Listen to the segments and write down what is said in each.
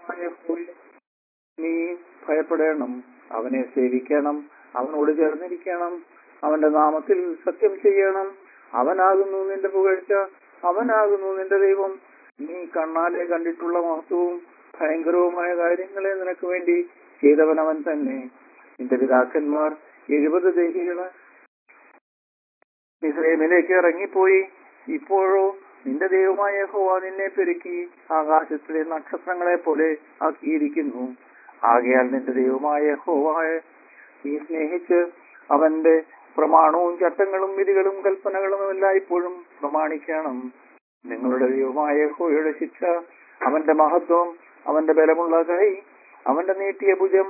യഹോവേ, നീ ഭയപ്പെടണം അവനെ സേവിക്കണം അവനോട് ചേർന്നിരിക്കണം അവന്റെ നാമത്തിൽ സത്യം ചെയ്യണം അവനാകുന്നു നിന്റെ പുകഴ്ച അവനാകുന്നു നിന്റെ ദൈവം നീ കണ്ണാലെ കണ്ടിട്ടുള്ള മഹത്വവും ഭയങ്കരവുമായ കാര്യങ്ങളെ നിനക്ക് വേണ്ടി ചെയ്തവൻ അവൻ തന്നെ നിന്റെ പിതാക്കന്മാർ എഴുപത് ദേഹികള് ഇസ്രയേലിലേക്ക് ഇറങ്ങിപ്പോയി ഇപ്പോഴോ നിന്റെ ദൈവമായ യഹോവ നിന്നെ പെരുക്കി ആകാശത്തിലെ നക്ഷത്രങ്ങളെ പോലെ ആക്കിയിരിക്കുന്നു ആകയാൽ നിന്റെ ദൈവമായ യഹോവയെ നീ സ്നേഹിച്ച് അവന്റെ പ്രമാണവും ചട്ടങ്ങളും വിധികളും കൽപ്പനകളും എല്ലായ്പ്പോഴും പ്രമാണിക്കണം നിങ്ങളുടെ ദൈവമായ യഹോവയുടെ ശിക്ഷ അവന്റെ മഹത്വം അവന്റെ ബലമുള്ള കൈ അവന്റെ നീട്ടിയ ഭുജം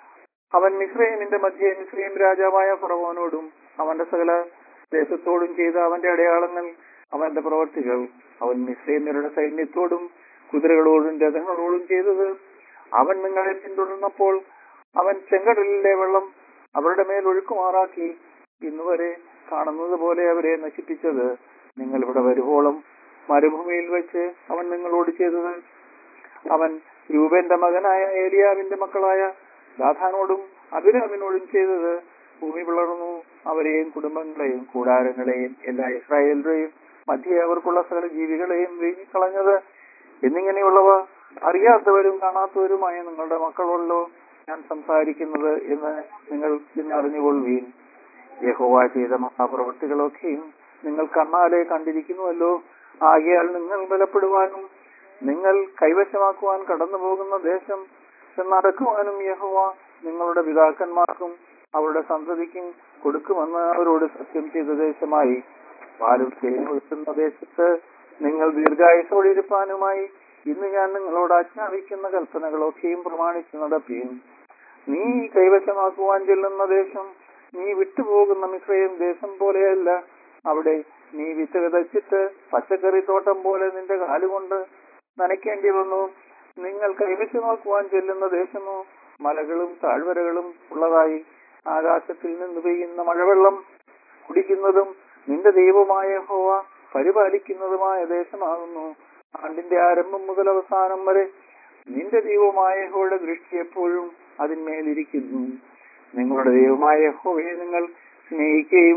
അവൻ മിശ്രൈമിന്റെ മധ്യേ മിശ്രൈം രാജാവായ ഫറവോനോടും അവന്റെ സകല ദേശത്തോടും ചെയ്ത അവന്റെ അടയാളങ്ങൾ അവന്റെ പ്രവർത്തികൾ അവൻ മിശ്രൈമ്യരുടെ സൈന്യത്തോടും കുതിരകളോടും രഥങ്ങളോടും ചെയ്തത് അവൻ നിങ്ങളെ പിന്തുടർന്നപ്പോൾ അവൻ ചെങ്കടലിലെ വെള്ളം അവരുടെ മേൽ ഒഴുക്കുമാറാക്കി ഇന്നുവരെ കാണുന്നത് പോലെ അവരെ നശിപ്പിച്ചത് നിങ്ങൾ ഇവിടെ വരുവോളം മരുഭൂമിയിൽ വെച്ച് അവൻ നിങ്ങളോട് ചെയ്തത് അവൻ രൂപന്റെ മകനായ ഏലിയാവിന്റെ മക്കളായ ദാഥാനോടും അഭിരാമിനോടും ചെയ്തത് ഭൂമി പിളർന്നു അവരെയും കുടുംബങ്ങളെയും കൂടാരങ്ങളെയും എല്ലാ ഇസ്രായേലിന്റെയും മധ്യേ അവർക്കുള്ള സകല ജീവികളെയും വീങ്ങിക്കളഞ്ഞത് എന്നിങ്ങനെയുള്ളവ അറിയാത്തവരും കാണാത്തവരുമായ നിങ്ങളുടെ മക്കളോടല്ലോ ഞാൻ സംസാരിക്കുന്നത് എന്ന് നിങ്ങൾ ഇന്ന് അറിഞ്ഞുകൊള്ളുകയും യഹോവ ചെയ്ത മഹാപ്രവൃത്തികളൊക്കെയും നിങ്ങൾ കണ്ണാലെ കണ്ടിരിക്കുന്നുവല്ലോ ആകയാൽ നിങ്ങൾ ബലപ്പെടുവാനും നിങ്ങൾ കൈവശമാക്കുവാൻ കടന്നു പോകുന്ന ദേശം നടക്കുവാനും യഹോവ നിങ്ങളുടെ പിതാക്കന്മാർക്കും അവരുടെ സന്തതിക്കും കൊടുക്കുമെന്ന് അവരോട് സത്യം ചെയ്ത ദേശമായി പാലും തേനും ഒഴുക്കുന്ന ദേശത്ത് നിങ്ങൾ ദീർഘായുസോടെ ഇരുപ്പാനുമായി ഇന്ന് ഞാൻ നിങ്ങളോട് ആജ്ഞാപിക്കുന്ന കൽപ്പനകളൊക്കെയും പ്രമാണിച്ചു നടപ്പീൻ നീ കൈവശമാക്കുവാൻ ചെല്ലുന്ന ദേശം നീ വിട്ടുപോകുന്ന മിശ്രയും ദേശം പോലെയല്ല അവിടെ നീ വിത്ത് വിതച്ചിട്ട് പച്ചക്കറി തോട്ടം പോലെ നിന്റെ കാലുകൊണ്ട് നനയ്ക്കേണ്ടി വന്നു നിങ്ങൾ കൈവശമാക്കുവാൻ ചെല്ലുന്ന ദേശമോ മലകളും താഴ്വരകളും ഉള്ളതായി ആകാശത്തിൽ നിന്ന് പെയ്യുന്ന മഴവെള്ളം കുടിക്കുന്നതും നിന്റെ ദൈവമായ ഹോവ പരിപാലിക്കുന്നതുമായ ദേശമാകുന്നു ആണ്ടിന്റെ ആരംഭം മുതൽ അവസാനം വരെ നിന്റെ ദൈവമായ യഹോയുടെ ദൃഷ്ടി എപ്പോഴും അതിന്മേലിരിക്കുന്നു നിങ്ങളുടെ ദൈവമായ യഹോവയെ നിങ്ങൾ സ്നേഹിക്കുകയും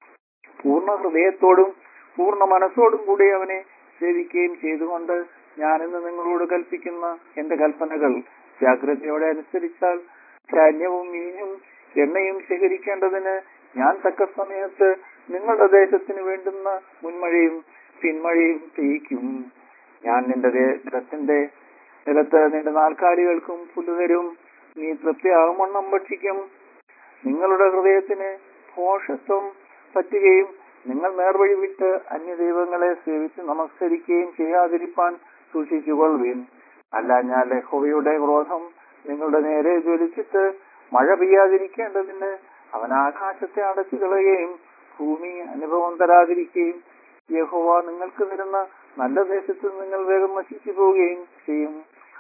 പൂർണ്ണ ഹൃദയത്തോടും പൂർണ്ണ മനസ്സോടും കൂടി അവനെ സേവിക്കുകയും ചെയ്തുകൊണ്ട് ഞാനിന്ന് നിങ്ങളോട് കൽപ്പിക്കുന്ന എന്റെ കൽപ്പനകൾ ജാഗ്രതയോടെ അനുസരിച്ചാൽ ധാന്യവും മീനും എണ്ണയും ശേഖരിക്കേണ്ടതിന് ഞാൻ തക്ക സമയത്ത് നിങ്ങളുടെ ദേശത്തിന് വേണ്ടുന്ന മുൻമഴയും പിന്മഴയും പെയ്യിക്കും ഞാൻ നിന്റെ ദേശത്തിന്റെ നിലത്ത് നിന്റെ നാൽക്കാലികൾക്കും പുല്ലുതരും നീ തൃപ്തിയാകുമണ്ണം ഭക്ഷിക്കും നിങ്ങളുടെ ഹൃദയത്തിന് ഭോഷത്വം പറ്റുകയും നിങ്ങൾ നേർവഴി വിട്ട് അന്യദൈവങ്ങളെ സേവിച്ച് നമസ്കരിക്കുകയും ചെയ്യാതിരിപ്പാൻ സൂക്ഷിച്ചുകൊള്ളുവീൻ അല്ല ഞാൻ ലഹോവയുടെ ക്രോധം നിങ്ങളുടെ നേരെ ജ്വലിച്ചിട്ട് മഴ പെയ്യാതിരിക്കേണ്ടതിന് അവൻ ആകാശത്തെ അടച്ചു കളയുകയും ഭൂമി അനുഭവം തരാതിരിക്കുകയും യഹോവ നിങ്ങൾക്ക് തരുന്ന നല്ല ദേശത്ത് നിങ്ങൾ വേഗം നശിച്ചു പോവുകയും ചെയ്യും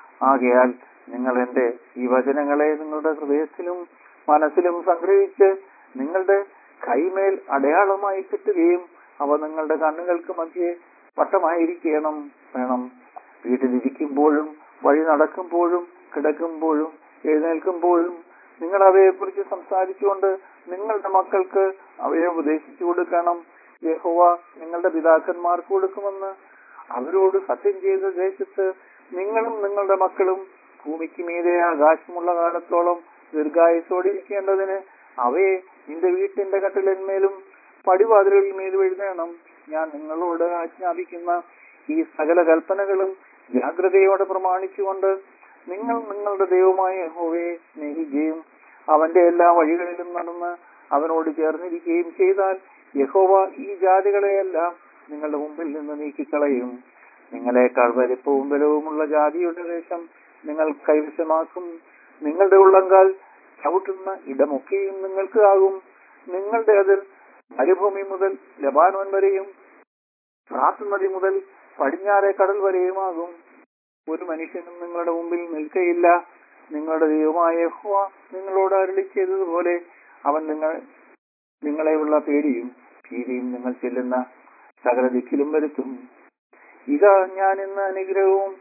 ആകയാൽ നിങ്ങൾ എന്റെ ഈ വചനങ്ങളെ നിങ്ങളുടെ ഹൃദയത്തിലും മനസ്സിലും സംഗ്രഹിച്ച് നിങ്ങളുടെ കൈമേൽ അടയാളമായി കിട്ടുകയും അവ നിങ്ങളുടെ കണ്ണുകൾക്ക് മധ്യേ വട്ടമായിരിക്കണം വേണം വീട്ടിലിരിക്കുമ്പോഴും വഴി നടക്കുമ്പോഴും കിടക്കുമ്പോഴും എഴുന്നേൽക്കുമ്പോഴും നിങ്ങൾ അവയെക്കുറിച്ച് സംസാരിച്ചുകൊണ്ട് നിങ്ങളുടെ മക്കൾക്ക് അവയെ ഉപദേശിച്ചു കൊടുക്കണം യഹോവ നിങ്ങളുടെ പിതാക്കന്മാർക്ക് കൊടുക്കുമെന്ന് അവരോട് സത്യം ചെയ്ത ദേശത്ത് നിങ്ങളും നിങ്ങളുടെ മക്കളും ഭൂമിക്ക് മീതെ ആകാശമുള്ള കാലത്തോളം ദീർഘായുസോടെ ഇരിക്കേണ്ടതിന് അവയെ നിന്റെ വീട്ടിന്റെ കട്ടിലിന്മേലും പടിവാതിലുകളിന്മേലും എഴുതണം ഞാൻ നിങ്ങളോട് ആജ്ഞാപിക്കുന്ന ഈ സകല കൽപ്പനകളും ജാഗ്രതയോടെ പ്രമാണിച്ചുകൊണ്ട് നിങ്ങൾ നിങ്ങളുടെ ദൈവമായ യഹോവയെ സ്നേഹിക്കുകയും അവന്റെ എല്ലാ വഴികളിലും നടന്ന് അവനോട് ചേർന്നിരിക്കുകയും ചെയ്താൽ യഹോവ ഈ ജാതികളെയെല്ലാം നിങ്ങളുടെ മുമ്പിൽ നിന്ന് നീക്കിക്കളയും നിങ്ങളെക്കാൾ വലിപ്പവും ബലവുമുള്ള ജാതിയുടെ ദേശം നിങ്ങൾ കൈവശമാക്കും നിങ്ങളുടെ ഉള്ളങ്കാൽ ചവിട്ടുന്ന ഇടമൊക്കെയും നിങ്ങൾക്ക് ആകും നിങ്ങളുടെ അതിൽ മരുഭൂമി മുതൽ ലബാനോൻ വരെയും ഫ്രാത്ത് നദി മുതൽ പടിഞ്ഞാറെ കടൽ വരെയുമാകും ഒരു മനുഷ്യനും നിങ്ങളുടെ മുമ്പിൽ നിൽക്കയില്ല നിങ്ങളുടെ ദൈവമായ യഹോവ നിങ്ങളോട് അരുളി ചെയ്തതുപോലെ അവൻ നിങ്ങൾ നിങ്ങളെയുള്ള പേടിയും ഭീതിയും നിങ്ങൾ ചെല്ലുന്ന സകല ദിക്കിലും വരുത്തും ഇതാ ഞാൻ ഇന്ന് അനുഗ്രഹവും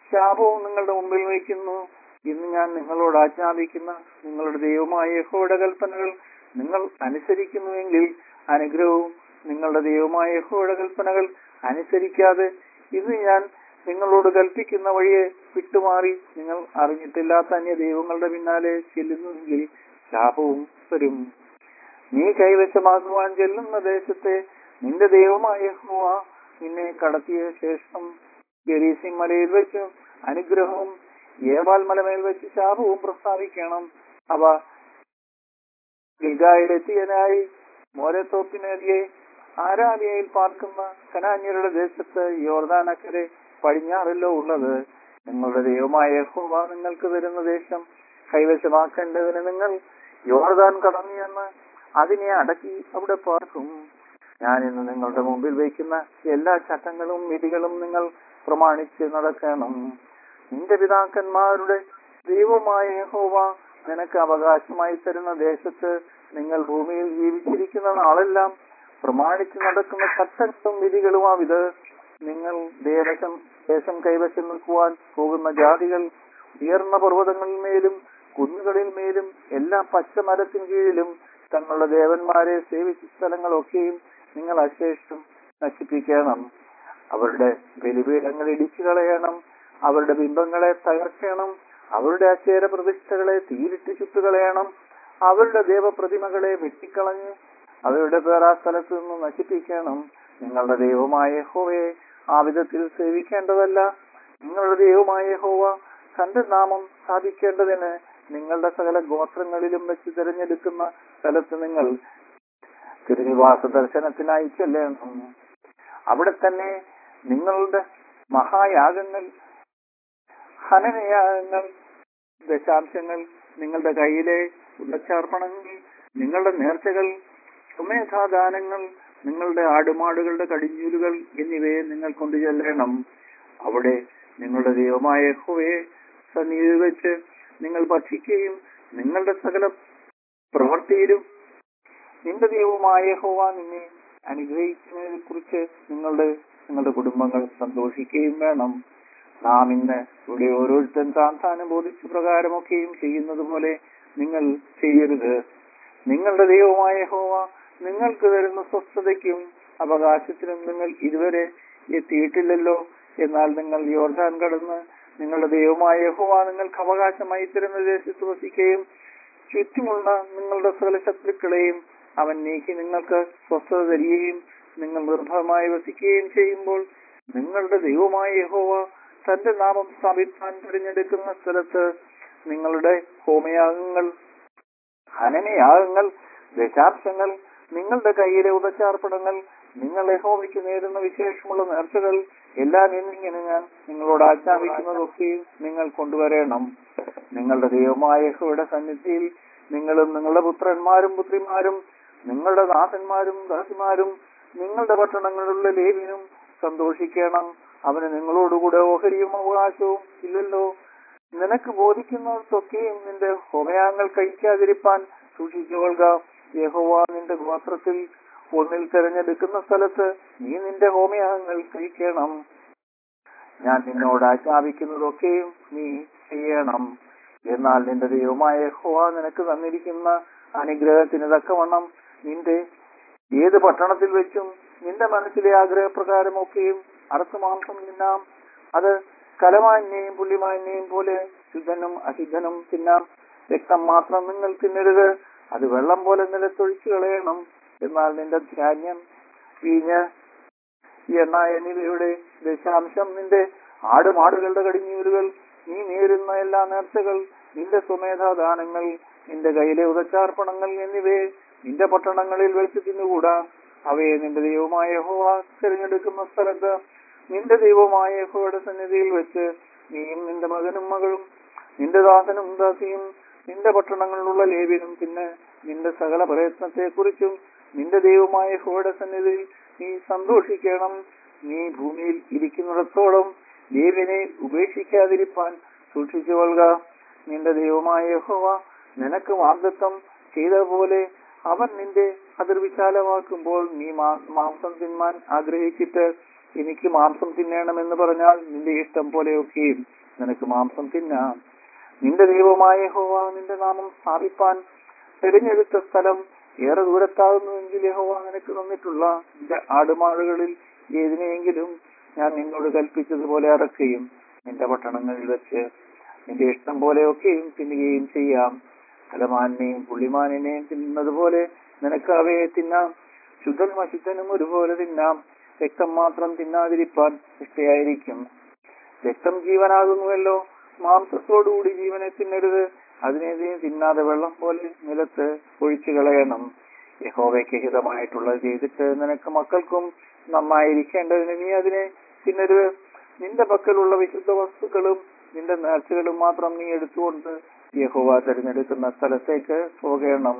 ശാപവും നിങ്ങളുടെ മുമ്പിൽ വയ്ക്കുന്നു ഇന്ന് ഞാൻ നിങ്ങളോട് ആജ്ഞാപിക്കുന്ന നിങ്ങളുടെ ദൈവമായ യഹോയുടെ കൽപ്പനകൾ നിങ്ങൾ അനുസരിക്കുന്നുവെങ്കിൽ അനുഗ്രഹവും നിങ്ങളുടെ ദൈവമായ യഹോയുടെ കൽപ്പനകൾ അനുസരിക്കാതെ ഇന്ന് ഞാൻ നിങ്ങളോട് കൽപ്പിക്കുന്ന വഴിയെ വിട്ടുമാറി നിങ്ങൾ അറിഞ്ഞിട്ടില്ലാത്ത അന്യ ദൈവങ്ങളുടെ പിന്നാലെ ചെല്ലുന്നുവെങ്കിൽ ശാപവും വരും നീ കൈവശമാക്കുവാൻ ചെല്ലുന്ന ദേശത്തെ നിന്റെ ദൈവമായ യഹോവ നിന്നെ കടത്തിയ ശേഷം ഗരീസിം മലയിൽ വെച്ച് അനുഗ്രഹവും ഏവാൽ മലമേൽ വെച്ച് ശാപവും പ്രസ്താവിക്കണം അവ ഗിൽഗായിലെത്തിയനായി മോരത്തോപ്പിനരികെ ആരാബിയയിൽ പാർക്കുന്ന കനാന്യരുടെ ദേശത്ത് യോർദാനക്കരെ പടിഞ്ഞാറല്ലോ ഉള്ളത് നിങ്ങളുടെ ദൈവമായ യഹോവ നിങ്ങൾക്ക് തരുന്ന ദേശം കൈവശമാക്കേണ്ടതിന് നിങ്ങൾ യോർദാൻ കടന്നു ചെന്ന് അതിനെ അടക്കി അവിടെ പാർക്കും ഞാൻ ഇന്ന് നിങ്ങളുടെ മുമ്പിൽ വയ്ക്കുന്ന എല്ലാ ചട്ടങ്ങളും വിധികളും നിങ്ങൾ പ്രമാണിച്ച് നടക്കണം നിന്റെ പിതാക്കന്മാരുടെ ദൈവമായ യഹോവ നിനക്ക് അവകാശമായി തരുന്ന ദേശത്ത് നിങ്ങൾ ഭൂമിയിൽ ജീവിച്ചിരിക്കുന്ന നാളെല്ലാം പ്രമാണിച്ച് നടക്കുന്ന ചട്ടങ്ങളും വിധികളുമാവിത് നിങ്ങൾ ദേശം ദേശം കൈവശം നിൽക്കുവാൻ പോകുന്ന ജാതികൾ ഉയർന്ന പർവ്വതങ്ങളിന്മേലും കുന്നുകളിൽ മേലും എല്ലാ പച്ചമരത്തിൻ കീഴിലും തങ്ങളുടെ ദേവന്മാരെ സേവിച്ച സ്ഥലങ്ങളൊക്കെയും നിങ്ങൾ അശേഷം നശിപ്പിക്കണം അവരുടെ ബലിപീഠങ്ങൾ ഇടിച്ചു കളയണം അവരുടെ ബിംബങ്ങളെ തകർക്കണം അവരുടെ അച്ചേര പ്രതിഷ്ഠകളെ തീരിട്ട് ചുട്ടുകളയണം അവരുടെ ദേവപ്രതിമകളെ വെട്ടിക്കളഞ്ഞ് അവരുടെ പേർ ആ സ്ഥലത്ത് നിന്ന് നശിപ്പിക്കണം നിങ്ങളുടെ ദൈവമായ ഹോവയെ ആ വിധത്തിൽ സേവിക്കേണ്ടതല്ല നിങ്ങളുടെ ദൈവമായ ഹോവ തന്റെ നാമം സ്ഥാപിക്കേണ്ടതിന് നിങ്ങളുടെ സകല ഗോത്രങ്ങളിലും വെച്ച് തിരഞ്ഞെടുക്കുന്ന സ്ഥലത്ത് നിങ്ങൾ തിരുനിവാസ ദർശനത്തിനായി ചെല്ലണം അവിടെ തന്നെ നിങ്ങളുടെ മഹായാഗങ്ങൾ ഹനനയാഗങ്ങൾ ദശാംശങ്ങൾ നിങ്ങളുടെ കയ്യിലെ ഉള്ളച്ചാർപ്പണങ്ങൾ നിങ്ങളുടെ നേർച്ചകൾ സുമേധാദാനങ്ങൾ നിങ്ങളുടെ ആടുമാടുകളുടെ കടിഞ്ഞൂലുകൾ എന്നിവയെ നിങ്ങൾ കൊണ്ടു ചെല്ലണം അവിടെ നിങ്ങളുടെ ദൈവമായ യഹോവയെ സന്നിധിയിൽ വെച്ച് നിങ്ങൾ ഭക്ഷിക്കുകയും നിങ്ങളുടെ സകല പ്രവൃത്തിയിലും നിന്റെ ദൈവമായ യഹോവ നിന്നെ അനുഗ്രഹിക്കുന്നതിനെ കുറിച്ച് നിങ്ങളുടെ നിങ്ങളുടെ കുടുംബങ്ങൾ സന്തോഷിക്കുകയും വേണം നാം ഇന്ന് ഇവിടെ ഓരോരുത്തൻ താൻ താൻ ബോധിച്ച പ്രകാരമൊക്കെയും ചെയ്യുന്നത് പോലെ നിങ്ങൾ ചെയ്യരുത് നിങ്ങളുടെ ദൈവമായ യഹോവ നിങ്ങൾക്ക് തരുന്ന സ്വസ്ഥതയ്ക്കും അവകാശത്തിനും നിങ്ങൾ ഇതുവരെ എത്തിയിട്ടില്ലല്ലോ എന്നാൽ നിങ്ങൾ യോർദാൻ കടന്ന് നിങ്ങളുടെ ദൈവമായ യഹോവ നിങ്ങൾക്ക് അവകാശമായി തരുന്ന ദേശത്ത് വസിക്കുകയും ചുറ്റുമുള്ള നിങ്ങളുടെ സകല ശത്രുക്കളെയും അവൻ നീക്കി നിങ്ങൾക്ക് സ്വസ്ഥത തരികയും നിങ്ങൾ നിർഭയമായി വസിക്കുകയും ചെയ്യുമ്പോൾ നിങ്ങളുടെ ദൈവമായ യഹോവ തന്റെ നാമം സ്ഥാപിക്കാൻ തിരഞ്ഞെടുക്കുന്ന സ്ഥലത്ത് നിങ്ങളുടെ ഹോമയാഗങ്ങൾ ഹനനയാഗങ്ങൾ ദശാംശങ്ങൾ നിങ്ങളുടെ കയ്യിലെ ഉപചാർപ്പണങ്ങൾ നിങ്ങൾ യഹോവയ്ക്ക് നേരുന്ന വിശേഷമുള്ള നേർച്ചകൾ എല്ലാം എന്നിങ്ങനെ ഞാൻ നിങ്ങളോട് ആജ്ഞാപിക്കുന്നതൊക്കെയും നിങ്ങൾ കൊണ്ടുവരണം നിങ്ങളുടെ ദൈവമായ യഹോയുടെ സന്നിധിയിൽ നിങ്ങളും നിങ്ങളുടെ പുത്രന്മാരും പുത്രിമാരും നിങ്ങളുടെ ദാസന്മാരും ദാസിമാരും നിങ്ങളുടെ പട്ടണങ്ങളിലുള്ള ലേവിനും സന്തോഷിക്കണം അവന് നിങ്ങളോടുകൂടെ ഓഹരിയും അവകാശവും ഇല്ലല്ലോ നിനക്ക് ബോധിക്കുന്നതൊക്കെയും നിന്റെ ഹോമയാങ്ങൾ കഴിക്കാതിരിപ്പാൻ സൂക്ഷിച്ചുകൊള്ളുക യഹോവ നിന്റെ ഗോത്രത്തിൽ ഒന്നിൽ തിരഞ്ഞെടുക്കുന്ന സ്ഥലത്ത് നീ നിന്റെ ഹോമയാഗങ്ങൾ കഴിക്കണം ഞാൻ നിന്നോട് ആജ്ഞാപിക്കുന്നതൊക്കെയും നീ ചെയ്യണം എന്നാൽ നിന്റെ ദൈവമായ യഹോവ നിനക്ക് തന്നിരിക്കുന്ന അനുഗ്രഹത്തിന് തക്കവണ്ണം നിന്റെ ഏത് പട്ടണത്തിൽ വെച്ചും നിന്റെ മനസ്സിലെ ആഗ്രഹപ്രകാരമൊക്കെയും അറുത്ത മാംസം തിന്നാം അത് കലമാന്യയും പുള്ളിമാന്യയും പോലെ ശുദ്ധനും അശുദ്ധനും തിന്നാം രക്തം മാത്രം നിങ്ങൾ തിന്നരുത് അത് വെള്ളം പോലെ നിലത്തൊഴിച്ചു കളയണം എന്നാൽ നിന്റെ ധാന്യം വീഞ്ഞ് എണ്ണ എന്നിവയുടെ ദശാംശം നിന്റെ ആടുമാടുകളുടെ കടിഞ്ഞൂലുകൾ നീ നേരുന്ന എല്ലാ നേർച്ചകൾ നിന്റെ സ്വമേധാദാനങ്ങൾ നിന്റെ കയ്യിലെ ഉദച്ചാർപ്പണങ്ങൾ എന്നിവയെ നിന്റെ പട്ടണങ്ങളിൽ വെച്ച് തിന്നുകൂടാ അവയെ നിന്റെ ദൈവമായ യഹോവ തിരഞ്ഞെടുക്കുന്ന സ്ഥലത്ത് നിന്റെ ദൈവമായ യഹോവയുടെ സന്നിധിയിൽ വെച്ച് നീയും നിന്റെ മകനും മകളും നിന്റെ ദാസനും ദാസിയും നിന്റെ പട്ടണങ്ങളിലുള്ള ലേവ്യനും പിന്നെ നിന്റെ സകല പ്രയത്നത്തെക്കുറിച്ചും നിന്റെ ദൈവമായ യഹോവയുടെ സന്നിധിയിൽ നീ സന്തോഷിക്കണം നീ ഭൂമിയിൽ ഇരിക്കുന്നിടത്തോളം ലേവ്യനെ ഉപേക്ഷിക്കാതിരിപ്പാൻ സൂക്ഷിച്ചുകൊള്ളുക നിന്റെ ദൈവമായ യഹോവ നിനക്ക് വാഗ്ദത്വം ചെയ്ത പോലെ അവൻ നിന്റെ അതിർവിശാലമാക്കുമ്പോൾ നീ മാ- മാംസം തിന്മാൻ ആഗ്രഹിച്ചിട്ട് എനിക്ക് മാംസം തിന്നണമെന്ന് പറഞ്ഞാൽ നിന്റെ ഇഷ്ടം പോലെയൊക്കെയും നിനക്ക് മാംസം തിന്നാം നിന്റെ ദൈവമായ ഹോവ നിന്റെ നാമം സ്ഥാപിപ്പാൻ തിരഞ്ഞെടുത്ത സ്ഥലം ഏറെ ദൂരത്താകുന്നുവെങ്കിൽ യഹോവ നിനക്ക് തന്നിട്ടുള്ള നിന്റെ ആടുമാടുകളിൽ ഏതിനെയെങ്കിലും ഞാൻ നിന്നോട് കൽപ്പിച്ചതുപോലെ അറക്കുകയും നിന്റെ പട്ടണങ്ങളിൽ വെച്ച് നിന്റെ ഇഷ്ടം പോലെയൊക്കെയും തിന്നുകയും ചെയ്യാം ഫലമാനെയും പുള്ളിമാനിനെയും തിന്നുന്നത് പോലെ നിനക്ക് അവയെ തിന്നാം ശുദ്ധനും അശുദ്ധനും ഒരുപോലെ തിന്നാം രക്തം മാത്രം തിന്നാതിരിപ്പാൻ ഇഷ്ടയായിരിക്കും രക്തം ജീവനാകുന്നുവല്ലോ മാംസത്തോടുകൂടി ജീവനെ തിന്നരുത് അതിനെ നീ തിന്നാതെ വെള്ളം പോലെ നിലത്ത് ഒഴിച്ചു കളയണം യഹോവയ്ക്ക് ഹിതമായിട്ടുള്ളത് ചെയ്തിട്ട് നിനക്ക് മക്കൾക്കും നന്നായിരിക്കേണ്ടതിന് നീ അതിനെ തിന്നരുത് നിന്റെ പക്കലുള്ള വിശുദ്ധ വസ്തുക്കളും നിന്റെ നേർച്ചകളും മാത്രം നീ എടുത്തുകൊണ്ട് യഹോവ തിരഞ്ഞെടുക്കുന്ന സ്ഥലത്തേക്ക് പോകണം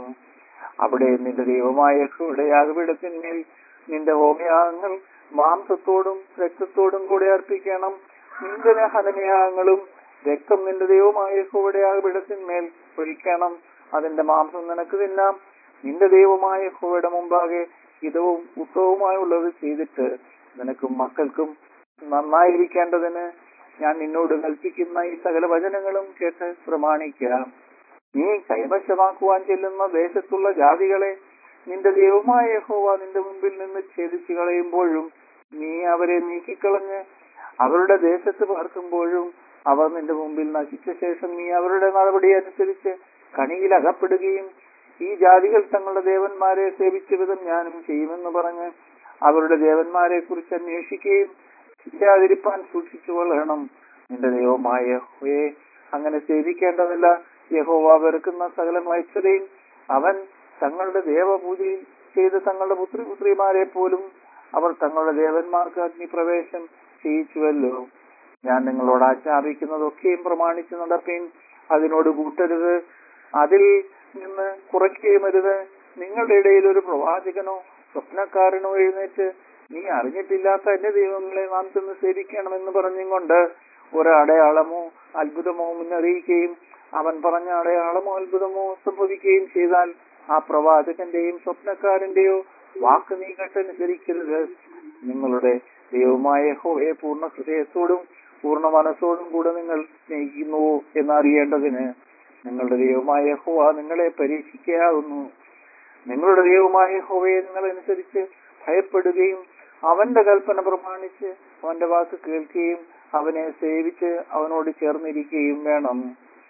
അവിടെ നിന്റെ ദൈവമായ യഹോവയുടെ യാഗപീഠത്തിന്മേൽ നിന്റെ ഹോമയാഗങ്ങൾ മാംസത്തോടും രക്തത്തോടും കൂടെ അർപ്പിക്കണം നിന്റെ ഹനനയാഗങ്ങളും രക്തം നിന്റെ ദൈവമായ യഹോവയുടെ യാഗപീഠത്തിന്മേൽ ഒഴിക്കണം അതിന്റെ മാംസം നിനക്ക് തിന്നാം നിന്റെ ദൈവമായ യഹോവയുടെ മുമ്പാകെ ഹിതവും ഉത്തവുമായുള്ളത് ചെയ്തിട്ട് നിനക്കും മക്കൾക്കും നന്നായിരിക്കേണ്ടതിന് ഞാൻ നിന്നോട് കൽപ്പിക്കുന്ന ഈ സകല വചനങ്ങളും കേട്ട് പ്രമാണിക്കുക നീ കൈവശമാക്കുവാൻ ചെല്ലുന്ന ദേശത്തുള്ള ജാതികളെ നിന്റെ ദൈവമായ യഹോവ നിന്റെ മുമ്പിൽ നിന്ന് ഛേദിച്ചു കളയുമ്പോഴും നീ അവരെ നീക്കിക്കളഞ്ഞ് അവരുടെ ദേശത്ത് പാർക്കുമ്പോഴും അവർ നിന്റെ മുമ്പിൽ നശിച്ച ശേഷം നീ അവരുടെ നടപടി അനുസരിച്ച് കണിയിൽ അകപ്പെടുകയും ഈ ജാതികൾ തങ്ങളുടെ ദേവന്മാരെ സേവിച്ച വിധം ഞാനും ചെയ്യുമെന്ന് പറഞ്ഞ് അവരുടെ ദേവന്മാരെ കുറിച്ച് അന്വേഷിക്കുകയും ചെയ്യാതിരിപ്പാൻ സൂക്ഷിച്ചു കൊള്ളണം നിന്റെ ദൈവമായ യഹോവയെ അങ്ങനെ സേവിക്കേണ്ടതല്ല യഹോവ വെറുക്കുന്ന സകല മൈച്ചതയും അവൻ തങ്ങളുടെ ദേവപൂജയിൽ ചെയ്ത് തങ്ങളുടെ പുത്രി പുത്രിമാരെ പോലും അവർ തങ്ങളുടെ ദേവന്മാർക്ക് അഗ്നിപ്രവേശം ചെയ്യിച്ചുവല്ലോ ഞാൻ നിങ്ങളോട് ആജ്ഞാപിക്കുന്നതൊക്കെയും പ്രമാണിച്ചു നടപ്പീൻ അതിനോട് കൂട്ടരുത് അതിൽ നിന്ന് കുറയ്ക്കുകയും അരുത് നിങ്ങളുടെ ഇടയിൽ ഒരു പ്രവാചകനോ സ്വപ്നക്കാരനോ എഴുന്നേറ്റ് നീ അറിഞ്ഞിട്ടില്ലാത്ത എന്റെ ദൈവങ്ങളെ നാം ചെന്ന് സേവിക്കണമെന്ന് പറഞ്ഞും കൊണ്ട് ഒരടയാളമോ അത്ഭുതമോ മുന്നറിയിക്കുകയും അവൻ പറഞ്ഞ അടയാളമോ അത്ഭുതമോ സംഭവിക്കുകയും ചെയ്താൽ ആ പ്രവാചകന്റെയും സ്വപ്നക്കാരന്റെയോ വാക്ക് നീ കേട്ടനുസരിക്കരുത് നിങ്ങളുടെ ദൈവമായ ഹോയെ പൂർണ്ണ ഹൃദയത്തോടും പൂർണ്ണ മനസ്സോടും കൂടെ നിങ്ങൾ സ്നേഹിക്കുന്നുവോ എന്നറിയേണ്ടതിന് നിങ്ങളുടെ ദൈവമായ ഹോവ നിങ്ങളെ പരീക്ഷിക്കാവുന്നു നിങ്ങളുടെ ദൈവമായ ഹോവയെ നിങ്ങൾ അനുസരിച്ച് ഭയപ്പെടുകയും അവന്റെ കൽപ്പന പ്രമാണിച്ച് അവന്റെ വാക്ക് കേൾക്കുകയും അവനെ സേവിച്ച് അവനോട് ചേർന്നിരിക്കുകയും വേണം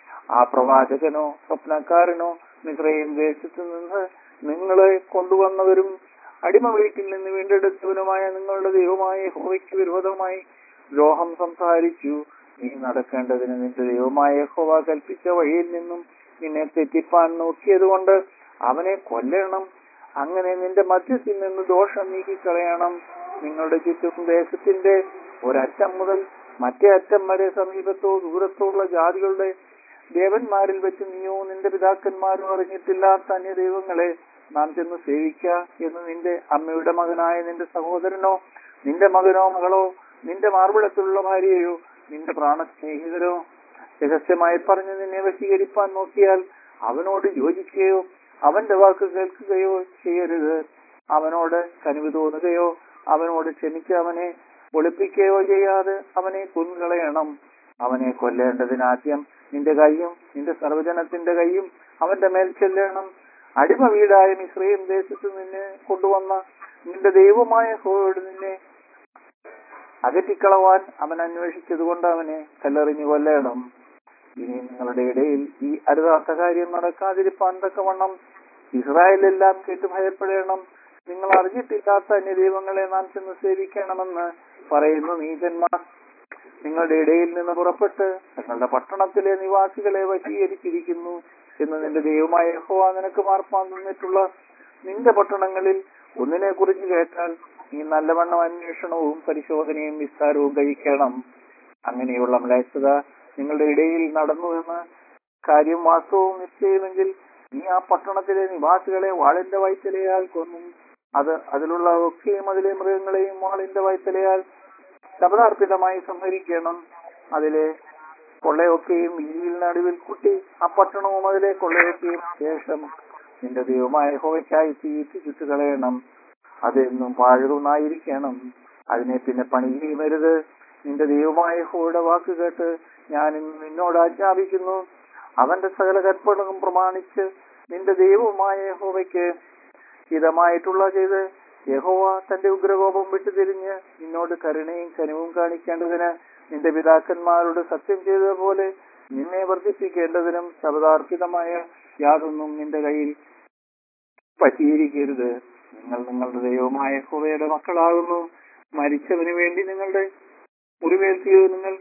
ആ പ്രവാചകനോ സ്വപ്നക്കാരനോ മിത്രയും ദേശത്ത് നിന്ന് നിങ്ങളെ കൊണ്ടുവന്നവരും അടിമ വീട്ടിൽ നിന്ന് വീണ്ടെടുത്തവനുമായ നിങ്ങളുടെ ദൈവമായ ഹോവയ്ക്ക് വിരോധമായി ദ്രോഹം സംസാരിച്ചു നീ നടക്കേണ്ടതിന് നിന്റെ ദൈവമായ ഹോവ കൽപ്പിച്ച വഴിയിൽ നിന്നും നിന്നെ തെറ്റിപ്പാൻ നോക്കിയതുകൊണ്ട് അവനെ കൊല്ലണം അങ്ങനെ നിന്റെ മധ്യത്തിൽ നിന്ന് ദോഷം നീക്കിക്കളയണം നിങ്ങളുടെ ചുറ്റും ദേശത്തിന്റെ ഒരറ്റം മുതൽ മറ്റേ അറ്റം വരെ സമീപത്തോ ദൂരത്തോ ഉള്ള ജാതികളുടെ ദേവന്മാരിൽ വെച്ച് നീയോ നിന്റെ പിതാക്കന്മാരോ അറിഞ്ഞിട്ടില്ലാത്ത അന്യ ദൈവങ്ങളെ നാം ചെന്ന് സേവിക്ക എന്ന് നിന്റെ അമ്മയുടെ മകനായ നിന്റെ സഹോദരനോ നിന്റെ മകനോ മകളോ നിന്റെ മാർവിടത്തിലുള്ള ഭാര്യയോ നിന്റെ പ്രാണസ്നേഹിതരോ രഹസ്യമായി പറഞ്ഞ് നിന്നെ വശീകരിപ്പാൻ നോക്കിയാൽ അവനോട് യോജിക്കുകയോ അവന്റെ വാക്ക് കേൾക്കുകയോ ചെയ്യരുത് അവനോട് കനിവ് തോന്നുകയോ അവനോട് ക്ഷമിച്ച് അവനെ ഒളിപ്പിക്കുകയോ ചെയ്യാതെ അവനെ കൊന്നുകളയണം അവനെ കൊല്ലേണ്ടതിന് ആദ്യം നിന്റെ കൈയും നിന്റെ സർവജനത്തിന്റെ കൈയും അവന്റെ മേൽ ചെല്ലണം അടിമ വീടായ മിശ്രയും ദേശത്ത് നിന്നെ കൊണ്ടുവന്ന നിന്റെ ദൈവമായ ഹോയോട് നിന്നെ അകറ്റിക്കളവാൻ അവൻ അന്വേഷിച്ചതുകൊണ്ട് അവനെ കല്ലെറിഞ്ഞു കൊല്ലണം ഇനി നിങ്ങളുടെ ഇടയിൽ ഈ അരുതാത്ത കാര്യം നടക്കാതിരിപ്പാൻ തക്കവണ്ണം ഇസ്രായേലെല്ലാം കേട്ട് ഭയപ്പെടണം നിങ്ങൾ അറിഞ്ഞിട്ടില്ലാത്ത അന്യ ദൈവങ്ങളെ നാം ചെന്ന് സേവിക്കണമെന്ന് പറയുന്നു നീചന്മാർ നിങ്ങളുടെ ഇടയിൽ നിന്ന് പുറപ്പെട്ട് തങ്ങളുടെ പട്ടണത്തിലെ നിവാസികളെ വശീകരിച്ചിരിക്കുന്നു എന്ന് നിന്റെ ദൈവമായ യഹോവ നിനക്ക് മാർപ്പാൻ തന്നിട്ടുള്ള നിന്റെ പട്ടണങ്ങളിൽ ഒന്നിനെ കുറിച്ച് കേട്ടാൽ നീ നല്ലവണ്ണം അന്വേഷണവും പരിശോധനയും വിസ്താരവും കഴിക്കണം അങ്ങനെയുള്ള മ്ലേച്ഛത നിങ്ങളുടെ ഇടയിൽ നടന്നു എന്ന് കാര്യം വാസ്തവവും നിശ്ചയമെങ്കിൽ നീ ആ പട്ടണത്തിലെ നിവാസികളെ വാളിന്റെ വൈത്തലയാൽ കൊന്നും അത് അതിലുള്ള ഒക്കെയും അതിലെ മൃഗങ്ങളെയും വാളിന്റെ വൈത്തലയാൽ ശബ്ദാർപ്പിതമായി സംഹരിക്കണം അതിലെ കൊള്ളയൊക്കെയും വീതിയിൽ നടുവിൽ കുട്ടി ആ പട്ടണവും അതിലെ കൊള്ളയൊക്കെയും ശേഷം നിന്റെ ദൈവമായ ഹോവയ്ക്കായി തീറ്റി ചുറ്റുകളയണം അതെന്നും വാഴുന്നായിരിക്കണം അതിനെ പിന്നെ പണിയുകയും വരുത് നിന്റെ ദൈവമായ യഹോവയുടെ വാക്ക് കേട്ട് ഞാൻ ഇന്ന് നിന്നോട് ആജ്ഞാപിക്കുന്നു അവന്റെ സകല കற்பനവും പ്രമാണിച്ച് നിന്റെ ദൈവമായ യഹോവയ്ക്ക് ഹിതമായിട്ടുള്ള ചെയ്ത് യഹോവ തന്റെ ഉഗ്രകോപം വിട്ടുതിരിഞ്ഞ് നിന്നോട് കരുണയും കനിവും കാണിക്കേണ്ടതിന് നിന്റെ പിതാക്കന്മാരോട് സത്യം ചെയ്തതുപോലെ നിന്നെ വർദ്ധിപ്പിക്കേണ്ടതിനും ശബദാർപ്പിതമായ യാതൊന്നും നിന്റെ കയ്യിൽ പറ്റിയിരിക്കരുത് നിങ്ങൾ നിങ്ങളുടെ ദൈവമായ യഹോവയുടെ മക്കളാകുന്നു മരിച്ചവന് വേണ്ടി നിങ്ങളുടെ മുറിവേൽക്കുകയോ നിങ്ങൾ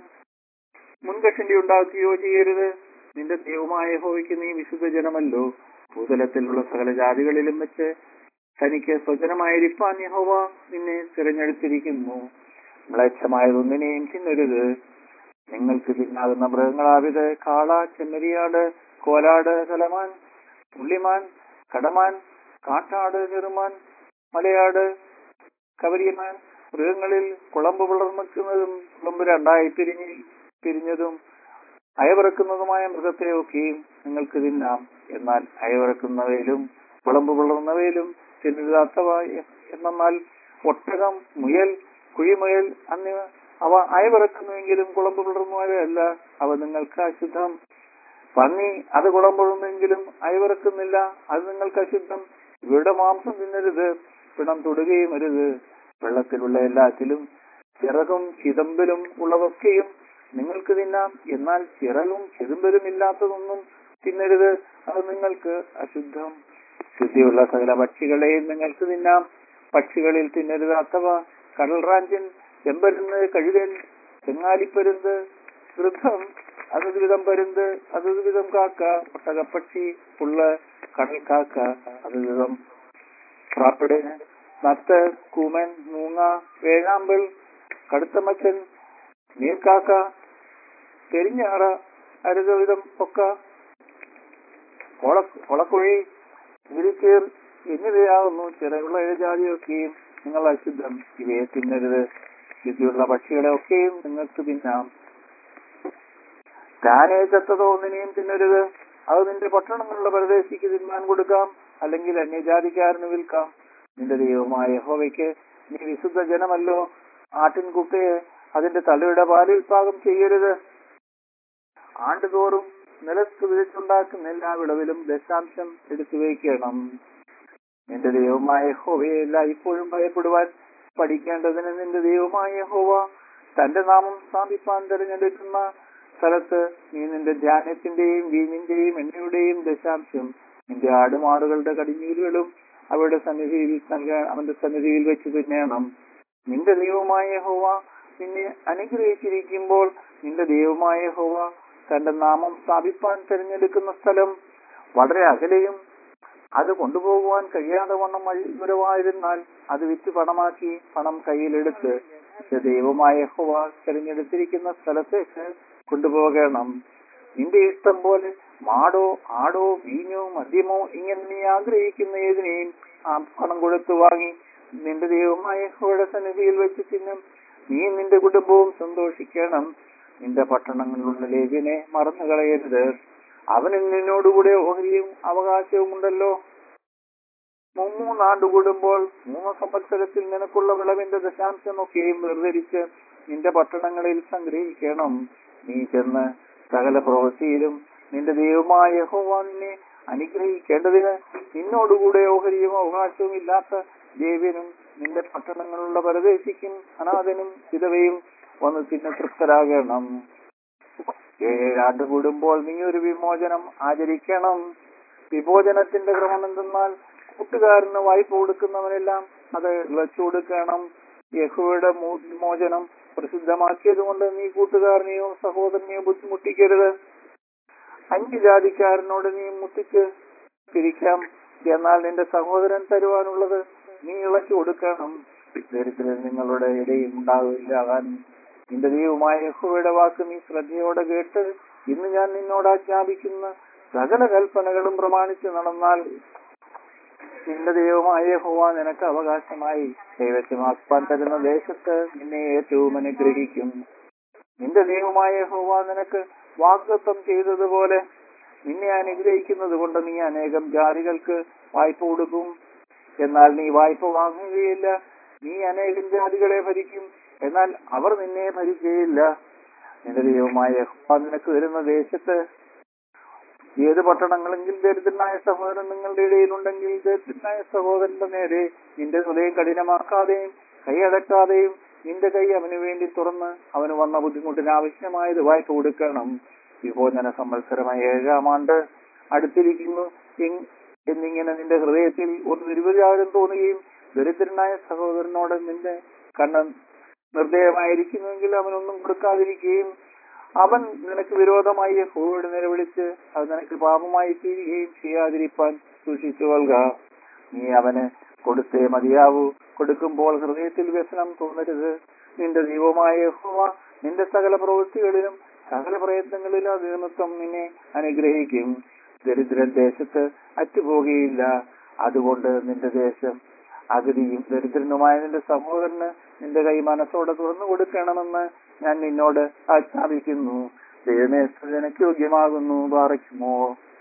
മുൻകഷണ്ടി ഉണ്ടാക്കുകയോ ചെയ്യരുത് നിന്റെ ദൈവമായ യഹോവയ്ക്ക് നീ വിശുദ്ധ ജനമല്ലോ ഭൂതലത്തിലുള്ള സകല ജാതികളിലും വെച്ച് തനിക്ക് സ്വജനമായിരിക്കാൻ യഹോവ നിന്നെ തിരഞ്ഞെടുത്തിരിക്കുന്നു മ്ലേച്ഛമായതൊന്നിനെയും തിന്നരുത് നിങ്ങൾക്ക് തിന്നാകുന്ന മൃഗങ്ങളാവിത് കാള ചെമ്മരിയാട് കോലാട് കലമാൻ പുള്ളിമാൻ കടമാൻ കാട്ടാട് ചെറുമാൻ മലയാട് കവരിയമാൻ മൃഗങ്ങളിൽ കുളമ്പ് പിളർന്നിക്കുന്നതും കുളമ്പ് രണ്ടായി പിരിഞ്ഞ് പിരിഞ്ഞതും അയവിറക്കുന്നതുമായ മൃഗത്തെയൊക്കെയും നിങ്ങൾക്ക് തിന്നാം എന്നാൽ അയവിറക്കുന്നവയിലും കുളമ്പ് പിളർന്നവയിലും തിന്നരുതാത്തവ എന്നാൽ ഒട്ടകം മുയൽ കുഴിമുയൽ എന്നിവ അവ അയവിറക്കുന്നുവെങ്കിലും കുളമ്പ് പിളർന്നവയല്ല അവ നിങ്ങൾക്ക് അശുദ്ധം പന്നി അത് കുളമ്പുഴുന്നെങ്കിലും അയവിറക്കുന്നില്ല അത് നിങ്ങൾക്ക് അശുദ്ധം ഇവയുടെ മാംസം തിന്നരുത് പിണം തൊടുകയും അരുത് വെള്ളത്തിലുള്ള എല്ലാത്തിലും ചിറകും ചിതമ്പലും ഉള്ളതൊക്കെയും നിങ്ങൾക്ക് തിന്നാം എന്നാൽ ചിറകും ചിതമ്പലും ഇല്ലാത്തതൊന്നും തിന്നരുത് അത് നിങ്ങൾക്ക് അശുദ്ധം ശുദ്ധിയുള്ള സകല പക്ഷികളെയും നിങ്ങൾക്ക് തിന്നാം പക്ഷികളിൽ തിന്നരുതാത്തവ കടൽറാഞ്ചൻ ചെമ്പരുന്ന് കഴുകൻ ചെങ്ങാലിപ്പരുന്ത് വൃദ്ധം അതത് വിധം പരുന്ത് അതത് വിധം കാക്ക ഒട്ടകപ്പക്ഷി പുള്ള് കടൽ കാക്ക അതത് വിധം പ്രാപ്പിട് നത്ത് കൂമൻ മൂങ്ങ വേഴാമ്പൽ കടുത്തമച്ചൻ നീർക്കാക്ക പെരിഞ്ഞാറ അരുത വിധം പൊക്ക കൊളക്കുഴി തിരിച്ചേർ എന്നിവയാകുന്നു ചിറകുള്ള ഇഴജാതിയൊക്കെയും നിങ്ങൾ അശുദ്ധം ഇവയെ തിന്നരുത് ശുദ്ധിയുള്ള പക്ഷികളെ ഒക്കെയും നിങ്ങൾക്ക് തിന്നാം താനേ ചത്തതോ ഒന്നിനെയും തിന്നരുത് അത് നിന്റെ പട്ടണങ്ങളിലുള്ള പരദേശിക്ക് തിന്നാൻ കൊടുക്കാം അല്ലെങ്കിൽ അന്യജാതിക്കാരന് വിൽക്കാം നിന്റെ ദൈവമായ യഹോവയ്ക്ക് നീ വിശുദ്ധ ജനമല്ലോ ആട്ടിൻകുട്ടിയെ അതിന്റെ തലയുടെ പാലിൽ പാകം ചെയ്യരുത് ആണ്ടുതോറും നിലത്ത് വിളിച്ചുണ്ടാക്കുന്ന എല്ലാ വിളവിലും ദശാംശം എടുത്തു വയ്ക്കണം നിന്റെ ദൈവമായ യഹോവയെ ഇപ്പോഴും ഭയപ്പെടുവാൻ പഠിക്കേണ്ടതിന് നിന്റെ ദൈവമായ യഹോവ തന്റെ നാമം സ്ഥാപിപ്പാൻ തിരഞ്ഞെടുക്കുന്ന സ്ഥലത്ത് നീ നിന്റെ ധ്യാനത്തിന്റെയും വീഞ്ഞിന്റെയും എണ്ണയുടെയും ദശാംശം നിന്റെ ആടുമാടുകളുടെ കടിഞ്ഞൂലുകളും അവരുടെ സന്നിധിയിൽ നൽകാൻ അവന്റെ സന്നിധിയിൽ വെച്ച് തിന്നേണം നിന്റെ ദൈവമായ യഹോവ നിന്നെ അനുഗ്രഹിച്ചിരിക്കുമ്പോൾ നിന്റെ ദൈവമായ യഹോവ തന്റെ നാമം സ്ഥാപിപ്പാൻ തിരഞ്ഞെടുക്കുന്ന സ്ഥലം വളരെ അകലെയും അത് കൊണ്ടുപോകുവാൻ കഴിയാതെ വണ്ണം വഴിപരമായിരുന്നാൽ അത് വിറ്റ് പണമാക്കി പണം കയ്യിലെടുത്ത് നിന്റെ ദൈവമായ യഹോവ തിരഞ്ഞെടുത്തിരിക്കുന്ന സ്ഥലത്തേക്ക് കൊണ്ടുപോകണം നിന്റെ ഇഷ്ടം പോലെ മാടോ ആടോ വീഞ്ഞോ മദ്യമോ ഇങ്ങനെ നീ ആഗ്രഹിക്കുന്ന ഏതിനെയും ആ പണം കൊടുത്തു വാങ്ങി നിന്റെ ദൈവമായ യഹോവയുടെ സന്നിധിയിൽ വെച്ച് തിന്നും നീ നിന്റെ കുടുംബവും സന്തോഷിക്കണം നിന്റെ പട്ടണങ്ങളിലുള്ള ലേഖ്യനെ മറന്നു കളയരുത് അവന് നിന്നോടുകൂടെ ഓഹരിയും അവകാശവും ഉണ്ടല്ലോ മൂന്നാണ്ട് കൂടുമ്പോൾ മൂന്ന് സംവത്സരത്തിൽ നിനക്കുള്ള വിളവിന്റെ ദശാംശമൊക്കെയും വേർതിരിച്ച് നിന്റെ പട്ടണങ്ങളിൽ സംഗ്രഹിക്കണം നീ ചെന്ന് സകല പ്രവൃത്തിയിലും നിന്റെ ദൈവമായ യഹോവ നിന്നെ അനുഗ്രഹിക്കേണ്ടതിന് നിന്നോടുകൂടെ ഓഹരിയും അവകാശവും ഇല്ലാത്ത ദേവ്യനും നിന്റെ പട്ടണങ്ങളിലുള്ള പരദേശിക്കും അനാഥനും വിധവയും വന്ന് തിന്നെ തൃപ്തരാകണം ഏഴാണ്ട് കൂടുമ്പോൾ നീ ഒരു വിമോചനം ആചരിക്കണം വിമോചനത്തിന്റെ ക്രമം എന്തെന്നാൽ കൂട്ടുകാരന് വായ്പ കൊടുക്കുന്നവനെല്ലാം അത് വിളച്ചു കൊടുക്കണം യഹോയുടെ വിമോചനം പ്രസിദ്ധമാക്കിയത് കൊണ്ട് നീ കൂട്ടുകാരനെയോ സഹോദരനെയോ ബുദ്ധിമുട്ടിക്കരുത് അന്യജാതിക്കാരനോട് നീ മുട്ടിച്ച് പിരിക്കാം എന്നാൽ നിന്റെ സഹോദരൻ തരുവാനുള്ളത് നീ ഇളച്ചു കൊടുക്കണം ദരിദ്രൻ നിങ്ങളുടെ ഇടയിൽ ഉണ്ടാകില്ല നിന്റെ ദൈവമായ യഹോവയുടെ വാക്ക് നീ ശ്രദ്ധയോടെ കേട്ട് ഇന്ന് ഞാൻ നിന്നോട് ആജ്ഞാപിക്കുന്ന സകല കൽപ്പനകളും പ്രമാണിച്ച് നടന്നാൽ നിന്റെ ദൈവമായ യഹോവ നിനക്ക് അവകാശമായി ദൈവത്തിമാക്കാൻ തരുന്ന ദേശത്ത് നിന്നെ ഏറ്റവും അനുഗ്രഹിക്കും നിന്റെ ദൈവമായ യഹോവ നിനക്ക് വാഗ്ദത്വം ചെയ്തതുപോലെ നിന്നെ അനുഗ്രഹിക്കുന്നത് കൊണ്ട് നീ അനേകം ജാതികൾക്ക് വായ്പ കൊടുക്കും എന്നാൽ നീ വായ്പ വാങ്ങുകയില്ല നീ അനേകം ജാതികളെ ഭരിക്കും എന്നാൽ അവർ നിന്നെ ഭരിക്കുകയില്ല നിന്റെ ദൈവമായ യഹോവ നിനക്ക് വരുന്ന ദേശത്ത് ഏത് പട്ടണങ്ങളെങ്കിൽ ദരിദ്രനായ സഹോദരൻ നിങ്ങളുടെ ഇടയിലുണ്ടെങ്കിൽ ദരിദ്രനായ സഹോദരന്റെ നേരെ നിന്റെ ഹൃദയം കഠിനമാക്കാതെയും കൈയടക്കാതെയും നിന്റെ കൈ അവന് വേണ്ടി തുറന്ന് അവന് വന്ന ബുദ്ധിമുട്ടിന് ആവശ്യമായത് വായ്പ കൊടുക്കണം വിഭോജന സംവത്സരമായ ഏഴാം ആണ്ട് അടുത്തിരിക്കുന്നു എങ്- എന്നിങ്ങനെ നിന്റെ ഹൃദയത്തിൽ ഒരു നിർവിചാരം തോന്നുകയും ദരിദ്രനായ സഹോദരനോട് നിന്റെ കണ്ണ് നിർദ്ദയമായിരിക്കുന്നുവെങ്കിൽ അവനൊന്നും കൊടുക്കാതിരിക്കുകയും അവൻ നിനക്ക് വിരോധമായി യഹോവയോട് നിലവിളിച്ച് അത് നിനക്ക് പാപമായി തീരുകയും ചെയ്യാതിരിപ്പാൻ സൂക്ഷിച്ചു കൊള്ളുക നീ അവന് കൊടുത്തേ മതിയാവൂ കൊടുക്കുമ്പോൾ ഹൃദയത്തിൽ വ്യസനം തോന്നരുത് നിന്റെ ദൈവമായ യഹോവ നിന്റെ സകല പ്രവൃത്തികളിലും സകല പ്രയത്നങ്ങളിലും അതിനിമിത്തം നിന്നെ അനുഗ്രഹിക്കും ദരിദ്രൻ ദേശത്ത് അറ്റുപോകുകയില്ല അതുകൊണ്ട് നിന്റെ ദേശം അഗതിയും ദരിദ്രനുമായ നിന്റെ സഹോദരന് നിന്റെ കൈ മനസ്സോടെ തുറന്നു കൊടുക്കണമെന്ന് ഞാൻ നിന്നോട് ആജ്ഞാപിക്കുന്നു ദൈവമേ സൃജനയ്ക്ക് യോഗ്യമാകുന്നു പാറയ്ക്കുമോ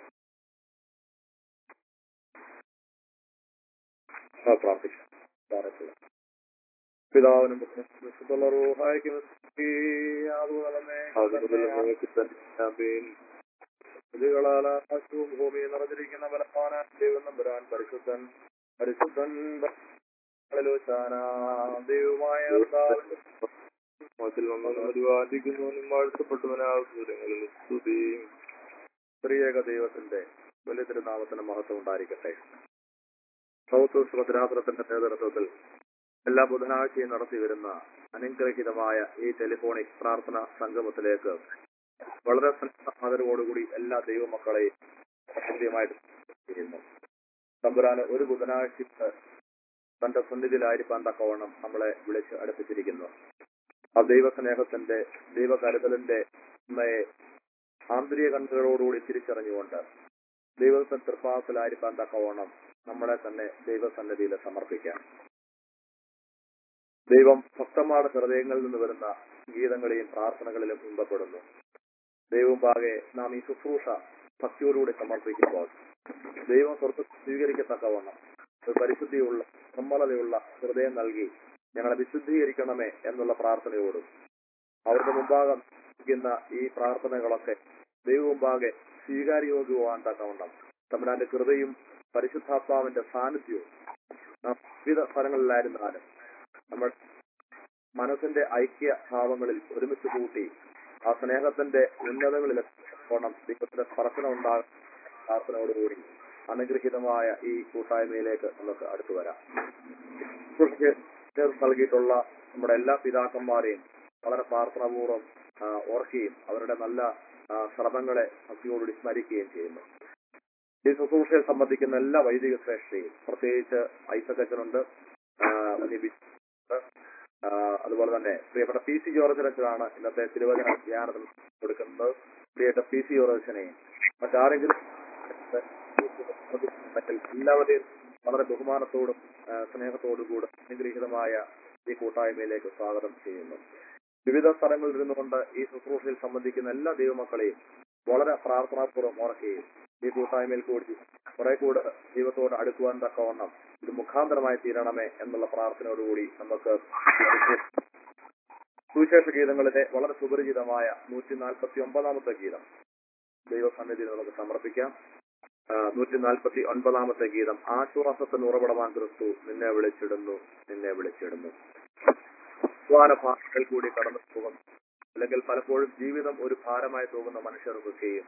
ആ, പ്രാർത്ഥിക്കാം പ്രാർത്ഥിക്കാം. പിതാവിനും പുത്രനും വിശുദ്ധുള്ള റൂഹായിക്കും സ്തുതി. അതുപോലെതന്നെ സ്തുതികളാൽ ആകാശവും ഭൂമിയും നിറഞ്ഞിരിക്കുന്ന ബലവാന ദൈവം നമ്പുരാൻ പരിശുദ്ധൻ പരിശുദ്ധൻ ഹല്ലേലൂയ. ദൈവമായ കർത്താവിന്റെ മത്തിൽ നമ്മൾ പരിപാലിക്കുന്നവനും വാഴ്ത്തപ്പെട്ടവനാകുന്നങ്ങളിൽ സ്തുതി സ്ത്രീയേക ദൈവത്തിന്റെ വലിയ തിരുനാമത്തിന് മഹത്വം ഉണ്ടായിരിക്കട്ടെ സൗത്ത് ഭദ്രാസനത്തിന്റെ നേതൃത്വത്തിൽ എല്ലാ ബുധനാഴ്ചയും നടത്തി വരുന്ന അനുഗ്രഹിതമായ ഈ ടെലിഫോണിക് പ്രാർത്ഥന സംഗമത്തിലേക്ക് വളരെ സ്നേഹ ആദരവോടുകൂടി എല്ലാ ദൈവമക്കളെയും കൃത്യമായിട്ട് ചെയ്യുന്നു തമ്പുരാന് ഒരു ബുധനാഴ്ച തന്റെ സന്നിധിയിലായിരിക്കാൻ തക്കവണ്ണം നമ്മളെ വിളിച്ച് അടുപ്പിച്ചിരിക്കുന്നു ആ ദൈവസ്നേഹത്തിന്റെ ദൈവകരുതലിന്റെ ഉണ്മയെ ആന്തരിക കണ്ണുകളോടുകൂടി തിരിച്ചറിഞ്ഞുകൊണ്ട് ദൈവത്തിന്റെ തൃപ്പാദത്തിലായിരിക്കാൻ തക്കവണ്ണം നമ്മളെ തന്നെ ദൈവസന്നിധിയിൽ സമർപ്പിക്കാം ദൈവം ഭക്തന്മാരുടെ ഹൃദയങ്ങളിൽ നിന്ന് വരുന്ന ഗീതങ്ങളെയും പ്രാർത്ഥനകളിലും ഇമ്പപ്പെടുന്നു ദൈവം പാകെ നാം ഈ ശുശ്രൂഷ ഭക്തിയോടുകൂടി സമർപ്പിക്കുമ്പോൾ ദൈവം സ്വർഗ സ്വീകരിക്കത്തക്കവണ്ണം ഒരു പരിശുദ്ധിയുള്ള നിർമ്മലതയുള്ള ഹൃദയം നൽകി ഞങ്ങളെ വിശുദ്ധീകരിക്കണമേ എന്നുള്ള പ്രാർത്ഥനയോടും അവരുടെ മുമ്പാകെ ഇരിക്കുന്ന ഈ പ്രാർത്ഥനകളൊക്കെ ദൈവമുമ്പാകെ സ്വീകാര്യോഗ്യമാൻ തക്കവണ്ണം തമ്പുരാന്റെ കൃപയും പരിശുദ്ധാത്മാവിന്റെ സാന്നിധ്യവും നാം വിവിധ സ്ഥലങ്ങളിലായിരുന്നാലും നമ്മൾ മനസ്സിന്റെ ഐക്യ ഭാവങ്ങളിൽ ഒരുമിച്ച് കൂട്ടി ആ സ്നേഹത്തിന്റെ ഉന്നതങ്ങളിൽ എത്തണം ദൈവത്തിന്റെ സ്പർശനം ഉണ്ടാകും പ്രാർത്ഥനയോടുകൂടി അനുഗ്രഹീതമായ ഈ കൂട്ടായ്മയിലേക്ക് നമുക്ക് അടുത്തു വരാം കൃഷിക്ക് നേതൃത്വം നൽകിയിട്ടുള്ള നമ്മുടെ എല്ലാ പിതാക്കന്മാരെയും വളരെ പ്രാർത്ഥനാപൂർവ്വം ആ, ഓർക്കുകയും അവരുടെ നല്ല ആ, ശ്രമങ്ങളെ ഭക്തിയോടുകൂടി സ്മരിക്കുകയും ചെയ്യുന്നു ഈ ശുശ്രൂഷയെ സംബന്ധിക്കുന്ന എല്ലാ വൈദിക ശ്രേഷ്ഠയും പ്രത്യേകിച്ച് ഐസക്കച്ചനുണ്ട് അതുപോലെ തന്നെ പ്രിയപ്പെട്ട പി സി ജോർജനച്ചനാണ് ഇന്നത്തെ തിരുവചന ധ്യാനത്തിൽ കൊടുക്കുന്നത് പ്രിയപ്പെട്ട പി സി ജോർജനെയും മറ്റാരെങ്കിലും എല്ലാവരെയും വളരെ ബഹുമാനത്തോടും ആ, സ്നേഹത്തോടും കൂടെ അനുഗ്രഹീതമായ ഈ കൂട്ടായ്മയിലേക്ക് സ്വാഗതം ചെയ്യുന്നു വിവിധ സ്ഥലങ്ങളിൽ ഇരുന്നുകൊണ്ട് ഈ ശുശ്രൂഷയിൽ സംബന്ധിക്കുന്ന എല്ലാ ദൈവമക്കളെയും വളരെ പ്രാർത്ഥനാപൂർവ്വം ഓർക്കുകയും ഈ കൂട്ടായ്മയിൽ കൂടി കുറെ കൂടെ ദൈവത്തോട് അടുക്കുവാൻ തക്കവണ്ണം ഇത് മുഖാന്തരമായി തീരണമേ എന്നുള്ള പ്രാർത്ഥനയോടുകൂടി നമുക്ക് സുവിശേഷ ഗീതങ്ങളിലെ വളരെ സുപരിചിതമായ നൂറ്റി നാൽപ്പത്തി ഒമ്പതാമത്തെ ഗീതം ദൈവസന്നിധിയിൽ നമുക്ക് സമർപ്പിക്കാം നൂറ്റി നാൽപ്പത്തി ഒൻപതാമത്തെ ഗീതം ആശ്വാസത്തിന് ഉറവിടമാൻ ക്രിസ്തു നിന്നെ വിളിച്ചിടുന്നു നിന്നെ വിളിച്ചിടുന്നു അധ്വാന ഭാഷകൾ കൂടി കടന്നു പോകുന്നു അല്ലെങ്കിൽ പലപ്പോഴും ജീവിതം ഒരു ഭാരമായി തോന്നുന്ന മനുഷ്യർക്കൊക്കെയും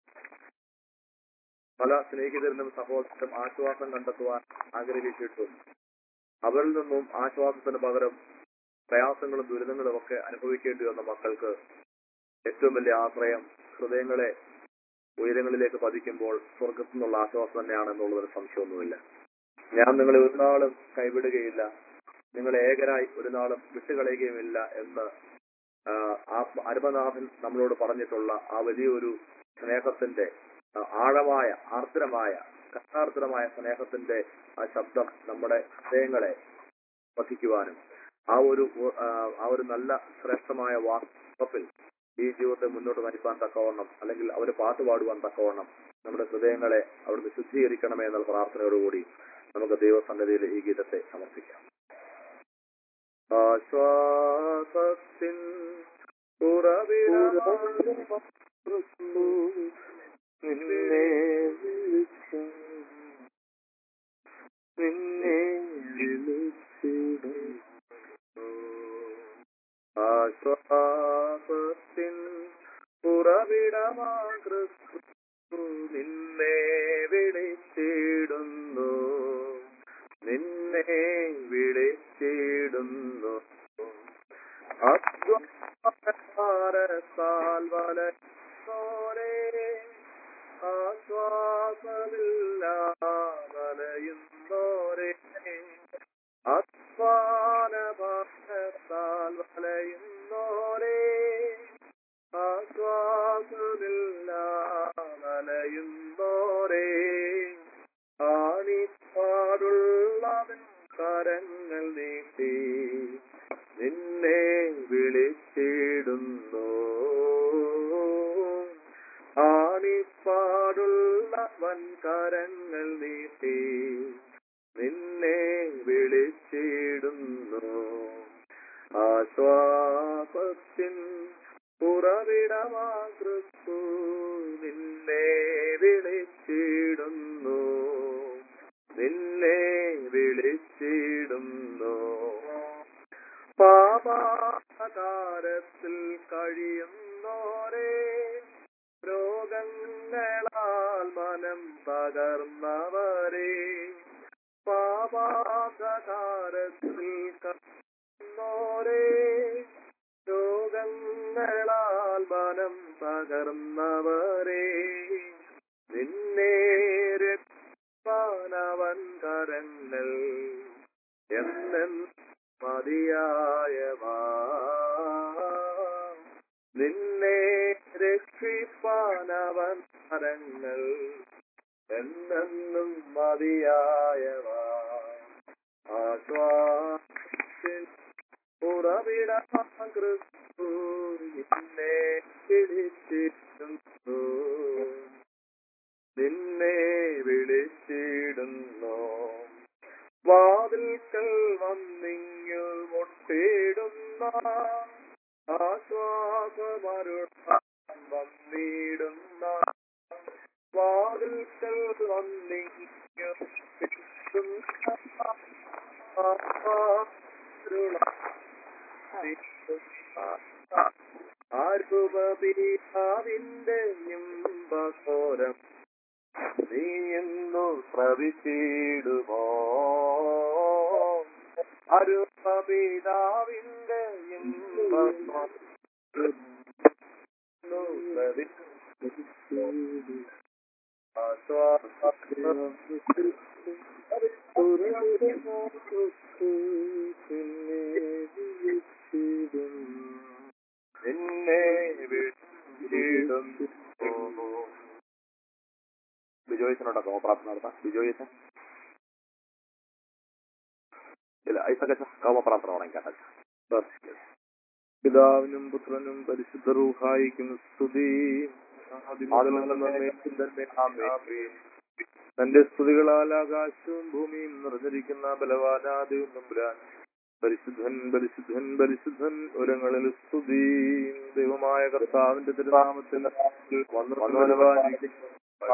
പല സ്നേഹിതരിലും സഹോദരനും ആശ്വാസം കണ്ടെത്തുവാൻ ആഗ്രഹിച്ചിട്ടും അവരിൽ നിന്നും ആശ്വാസത്തിന് പകരം പ്രയാസങ്ങളും ദുരിതങ്ങളും ഒക്കെ അനുഭവിക്കേണ്ടി വന്ന മക്കൾക്ക് ഏറ്റവും വലിയ ആശ്രയം ഹൃദയങ്ങളെ ഉയരങ്ങളിലേക്ക് പതിക്കുമ്പോൾ സ്വർഗത്തു നിന്നുള്ള ആശ്വാസം തന്നെയാണ് എന്നുള്ളതൊരു സംശയമൊന്നുമില്ല ഞാൻ നിങ്ങളെ ഒരു നാളും കൈവിടുകയില്ല നിങ്ങളെ ഏകരായി ഒരു നാളും വിട്ടുകളയുകയുമില്ല എന്ന് ആ, ആ അരുമനാഥൻ നമ്മളോട് പറഞ്ഞിട്ടുള്ള ആ വലിയൊരു സ്നേഹത്തിന്റെ ആ, ആഴമായ ആർദ്രമായ കഥാർദ്രമായ സ്നേഹത്തിന്റെ ആ ശബ്ദം നമ്മുടെ ഹൃദയങ്ങളെ വധിക്കുവാനും ആ ഒരു ആ, ആ ഒരു നല്ല ശ്രേഷ്ഠമായ വാക്കിൽ ഈ ജീവിതത്തെ മുന്നോട്ട് നയിക്കാൻ തക്കവണ്ണം അല്ലെങ്കിൽ അവർ പാട്ട് പാടുവാൻ തക്കവണ്ണം നമ്മുടെ ഹൃദയങ്ങളെ അവിടുന്ന് ശുദ്ധീകരിക്കണമേ എന്നുള്ള പ്രാർത്ഥനയോടുകൂടി നമുക്ക് ദൈവസന്നിധിയിൽ ഈ ഗീതത്തെ സമർപ്പിക്കാം ആശ്വാസത്തിൻ ഉറവിടമാം ക്രിസ്തു നിന്നെ വിളിച്ചു നിന്നെ വിളിച്ചിടുന്നു ആശ്വാസത്തിൻ ഉറവിടമാ ക്രിസ്തു നിന്നെ വിളിച്ചിടുന്നു നിന്നെ വിളിച്ചിടുന്നു അദ്വാരത്താൽ വലയോരേ ആശ്വാസമില്ലാതലയുന്നോരേ അധ്വാനഭാരത്താൽ വലയുന്നോരേ ആശ്വാസമില്ലാതലയുന്നോരേ ആണിപ്പാടുള്ളവൻ കരങ്ങൾ നീട്ടി നിന്നെ വിളിച്ചിടുന്നു ആണിപ്പാടുള്ളവൻ കരങ്ങൾ നീട്ടി നിന്നെ വിളിച്ചിടുന്നു ആശ്വാസത്തിൻ ഉറവിടമാ ക്രിസ്തു നിന്നെ വിളിച്ചിടുന്നു നിന്നെ വിളിച്ചിടുന്നു പാപാകാരത്തിൽ കഴിയുന്നോരേ രോഗങ്ങളാൽ മനം തകർന്നവരെ പാപാകാരത്തിൽ കഴിയുന്നോരേ രോഗങ്ങളാൽ മനം തകർന്നവരെ നിന്നെ രക്ഷിപ്പാനവൻ കരങ്ങൾ എന്നും മതിയായവാ നിന്നെ രക്ഷിപ്പാനവൻ കരങ്ങൾ എന്നെന്നും മതിയായവാ ആശ്വാസത്തിൽ ഉറവിട ക്രിസ്തു നിന്നെ വിളിച്ചിടുന്നു നിന്നെ വിളിച്ചിടുന്നു വാതിൽക്കൽ വന്നിങ്ങു മുട്ടിടുന്ന ആശ്വാസമരുളാൻ വന്നിടുന്ന വാതിൽക്കൽ വന്നിങ്ങു ആർക്കുപീതാവിന്റെ ഇമ്പകോരം നീ എന്നു ശ്രവിച്ചിടുമോ അരുപീതാവിന്റെ ഇമ്പകോരം നിന്നെ വിളിച്ചിടുന്നു ബിജോയിച്ചനോടാ കോമപ്രാർത്ഥന നടത്താം ബിജോയിച്ചൻ ഇല്ല ഐസകച്ച കോമപ്രാർത്ഥന തുടങ്ങിക്കാട്ടെ പിതാവിനും പുത്രനും പരിശുദ്ധ റൂഹായിക്കും സ്തുതി തന്റെ സ്തുതികളാൽ ആകാശവും ഭൂമിയും നിറഞ്ഞിരിക്കുന്ന ബലവാനാദിയും നമ്പുരാൻ പരിശുദ്ധൻ പരിശുദ്ധൻ പരിശുദ്ധൻ ഒരങ്ങളിൽ സ്തുതി ദൈവമായ കർത്താവിന്റെ തിരുനാമത്തിൽ വന്നു ബലവാനിരിക്കുന്ന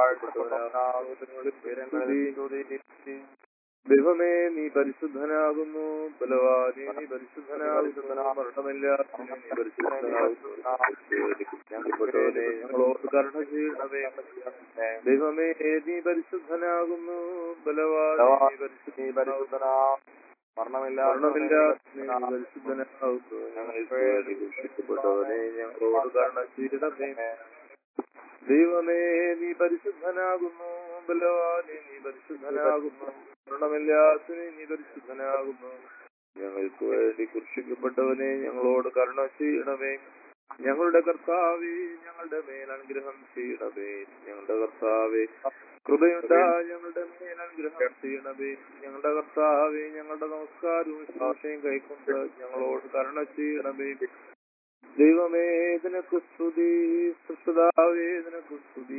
ദൈവമേ നീ പരിശുദ്ധനാകുന്നു ബലവാനെ നീ പരിശുദ്ധനാകുന്നു മരണമില്ലാത്ത നീ പരിശുദ്ധനാകുന്നു ഞങ്ങളോട് ഞങ്ങളോട് കരുണ ചെയ്യണമേ ദൈവമേ നീ പരിശുദ്ധനാകുന്നു ബലവാനെ നീ പരിശുദ്ധനാകുന്നു മരണമില്ലാത്ത നീ പരിശുദ്ധനാകുന്നു ഞങ്ങൾക്ക് രക്ഷിക്കപ്പെട്ടവനെ ഞങ്ങളോട് കരുണ ചെയ്യണമേ ദൈവമേ നീ പരിശുദ്ധനാകുന്നു ബലവാനെ നീ പരിശുദ്ധനാകുന്നു മരണമില്ലാത്ത നീ പരിശുദ്ധനാകുന്നു ഞങ്ങൾക്ക് വേണ്ടി കുർഷിക്കപ്പെട്ടവനെ ഞങ്ങളോട് കരുണ ചെയ്യണമേ ഞങ്ങളുടെ കർത്താവേ ഞങ്ങളുടെ മേൽ അനുഗ്രഹം ചെയ്യണമേ ഞങ്ങളുടെ കർത്താവേ കൃപയുണ്ടാ ഞങ്ങളുടെ മേൽ അനുഗ്രഹം ചെയ്യണമേ ഞങ്ങളുടെ കർത്താവേ ഞങ്ങളുടെ നമസ്കാരവും ശുശ്രൂഷയും കൈക്കൊണ്ട് ഞങ്ങളോട് കരുണ ചെയ്യണമേ ദൈവമേ നിനക്ക് സ്തുതി സൃഷ്ടാവേ നിനക്ക് സ്തുതി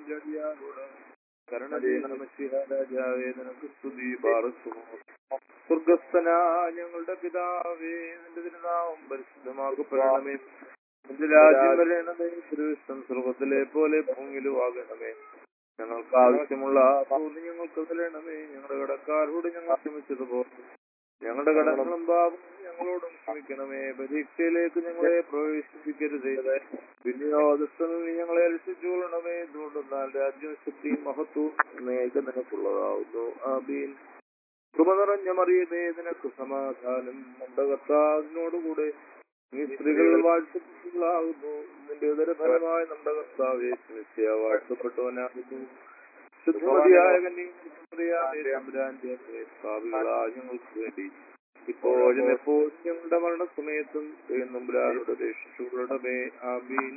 പാപികളാടിയാരോട് കരുണ ചെയ്യണമേ രാജാവേ നിനക്ക് സ്തുതി പാർക്കുന്നു സ്വർഗസ്ഥന ഞങ്ങളുടെ പിതാവേ നിന്റെ തിരുനാമം പരിശുദ്ധമാക്കപ്പെടണമേ നിന്റെ രാജ്യം വരണമേ തിരുവിഷ്ടം സ്വർഗത്തിലെ പോലെ ഭൂമിയിലും ആകണമേ ഞങ്ങൾക്ക് ആവശ്യമുള്ള ഭൂമി ഞങ്ങൾക്ക് തരണമേ ഞങ്ങളുടെ കടക്കാരോട് ഞങ്ങൾ ക്ഷമിച്ചതുപോലെ ഞങ്ങളുടെ കടങ്ങളും പാപം ഞങ്ങളോടും ക്ഷമിക്കണമേ പരീക്ഷയിലേക്ക് ഞങ്ങളെ പ്രവേശിപ്പിക്കരുതേ വിനിയോഗസ്ഥനിൽ നീ ഞങ്ങളെ രക്ഷിച്ചുകൊള്ളണമേ എന്തുകൊണ്ടെന്നാൽ രാജ്യം ശക്തിയും മഹത്വവും എന്നേക്ക് നിനക്കുള്ളതാവുന്നു ആബീൻ കൃപ നിറഞ്ഞ മറിയമേ നിനക്ക് സമാധാനം നമ്മുടെ കർത്താവിനോടുകൂടെ നീ സ്ത്രീകൾ വാഴ്ത്തപ്പെട്ടവളാകുന്നു നിന്റെ ഉദരഫലമായ നമ്മുടെ കർത്താവെ നിശ്ചയ വാഴ്ത്തപ്പെട്ടവനാകുന്നു ശുദ്ധമതിയായ കന്യാകുമാരിയായ ഭാവികളായ ഞങ്ങൾക്ക് വേണ്ടി ഇപ്പോഴും എപ്പോഴും ഞങ്ങളുടെ മരണസമയത്തും നമ്പുരാരുടെ രക്ഷിച്ചുകൊള്ളണമേ ആമീൻ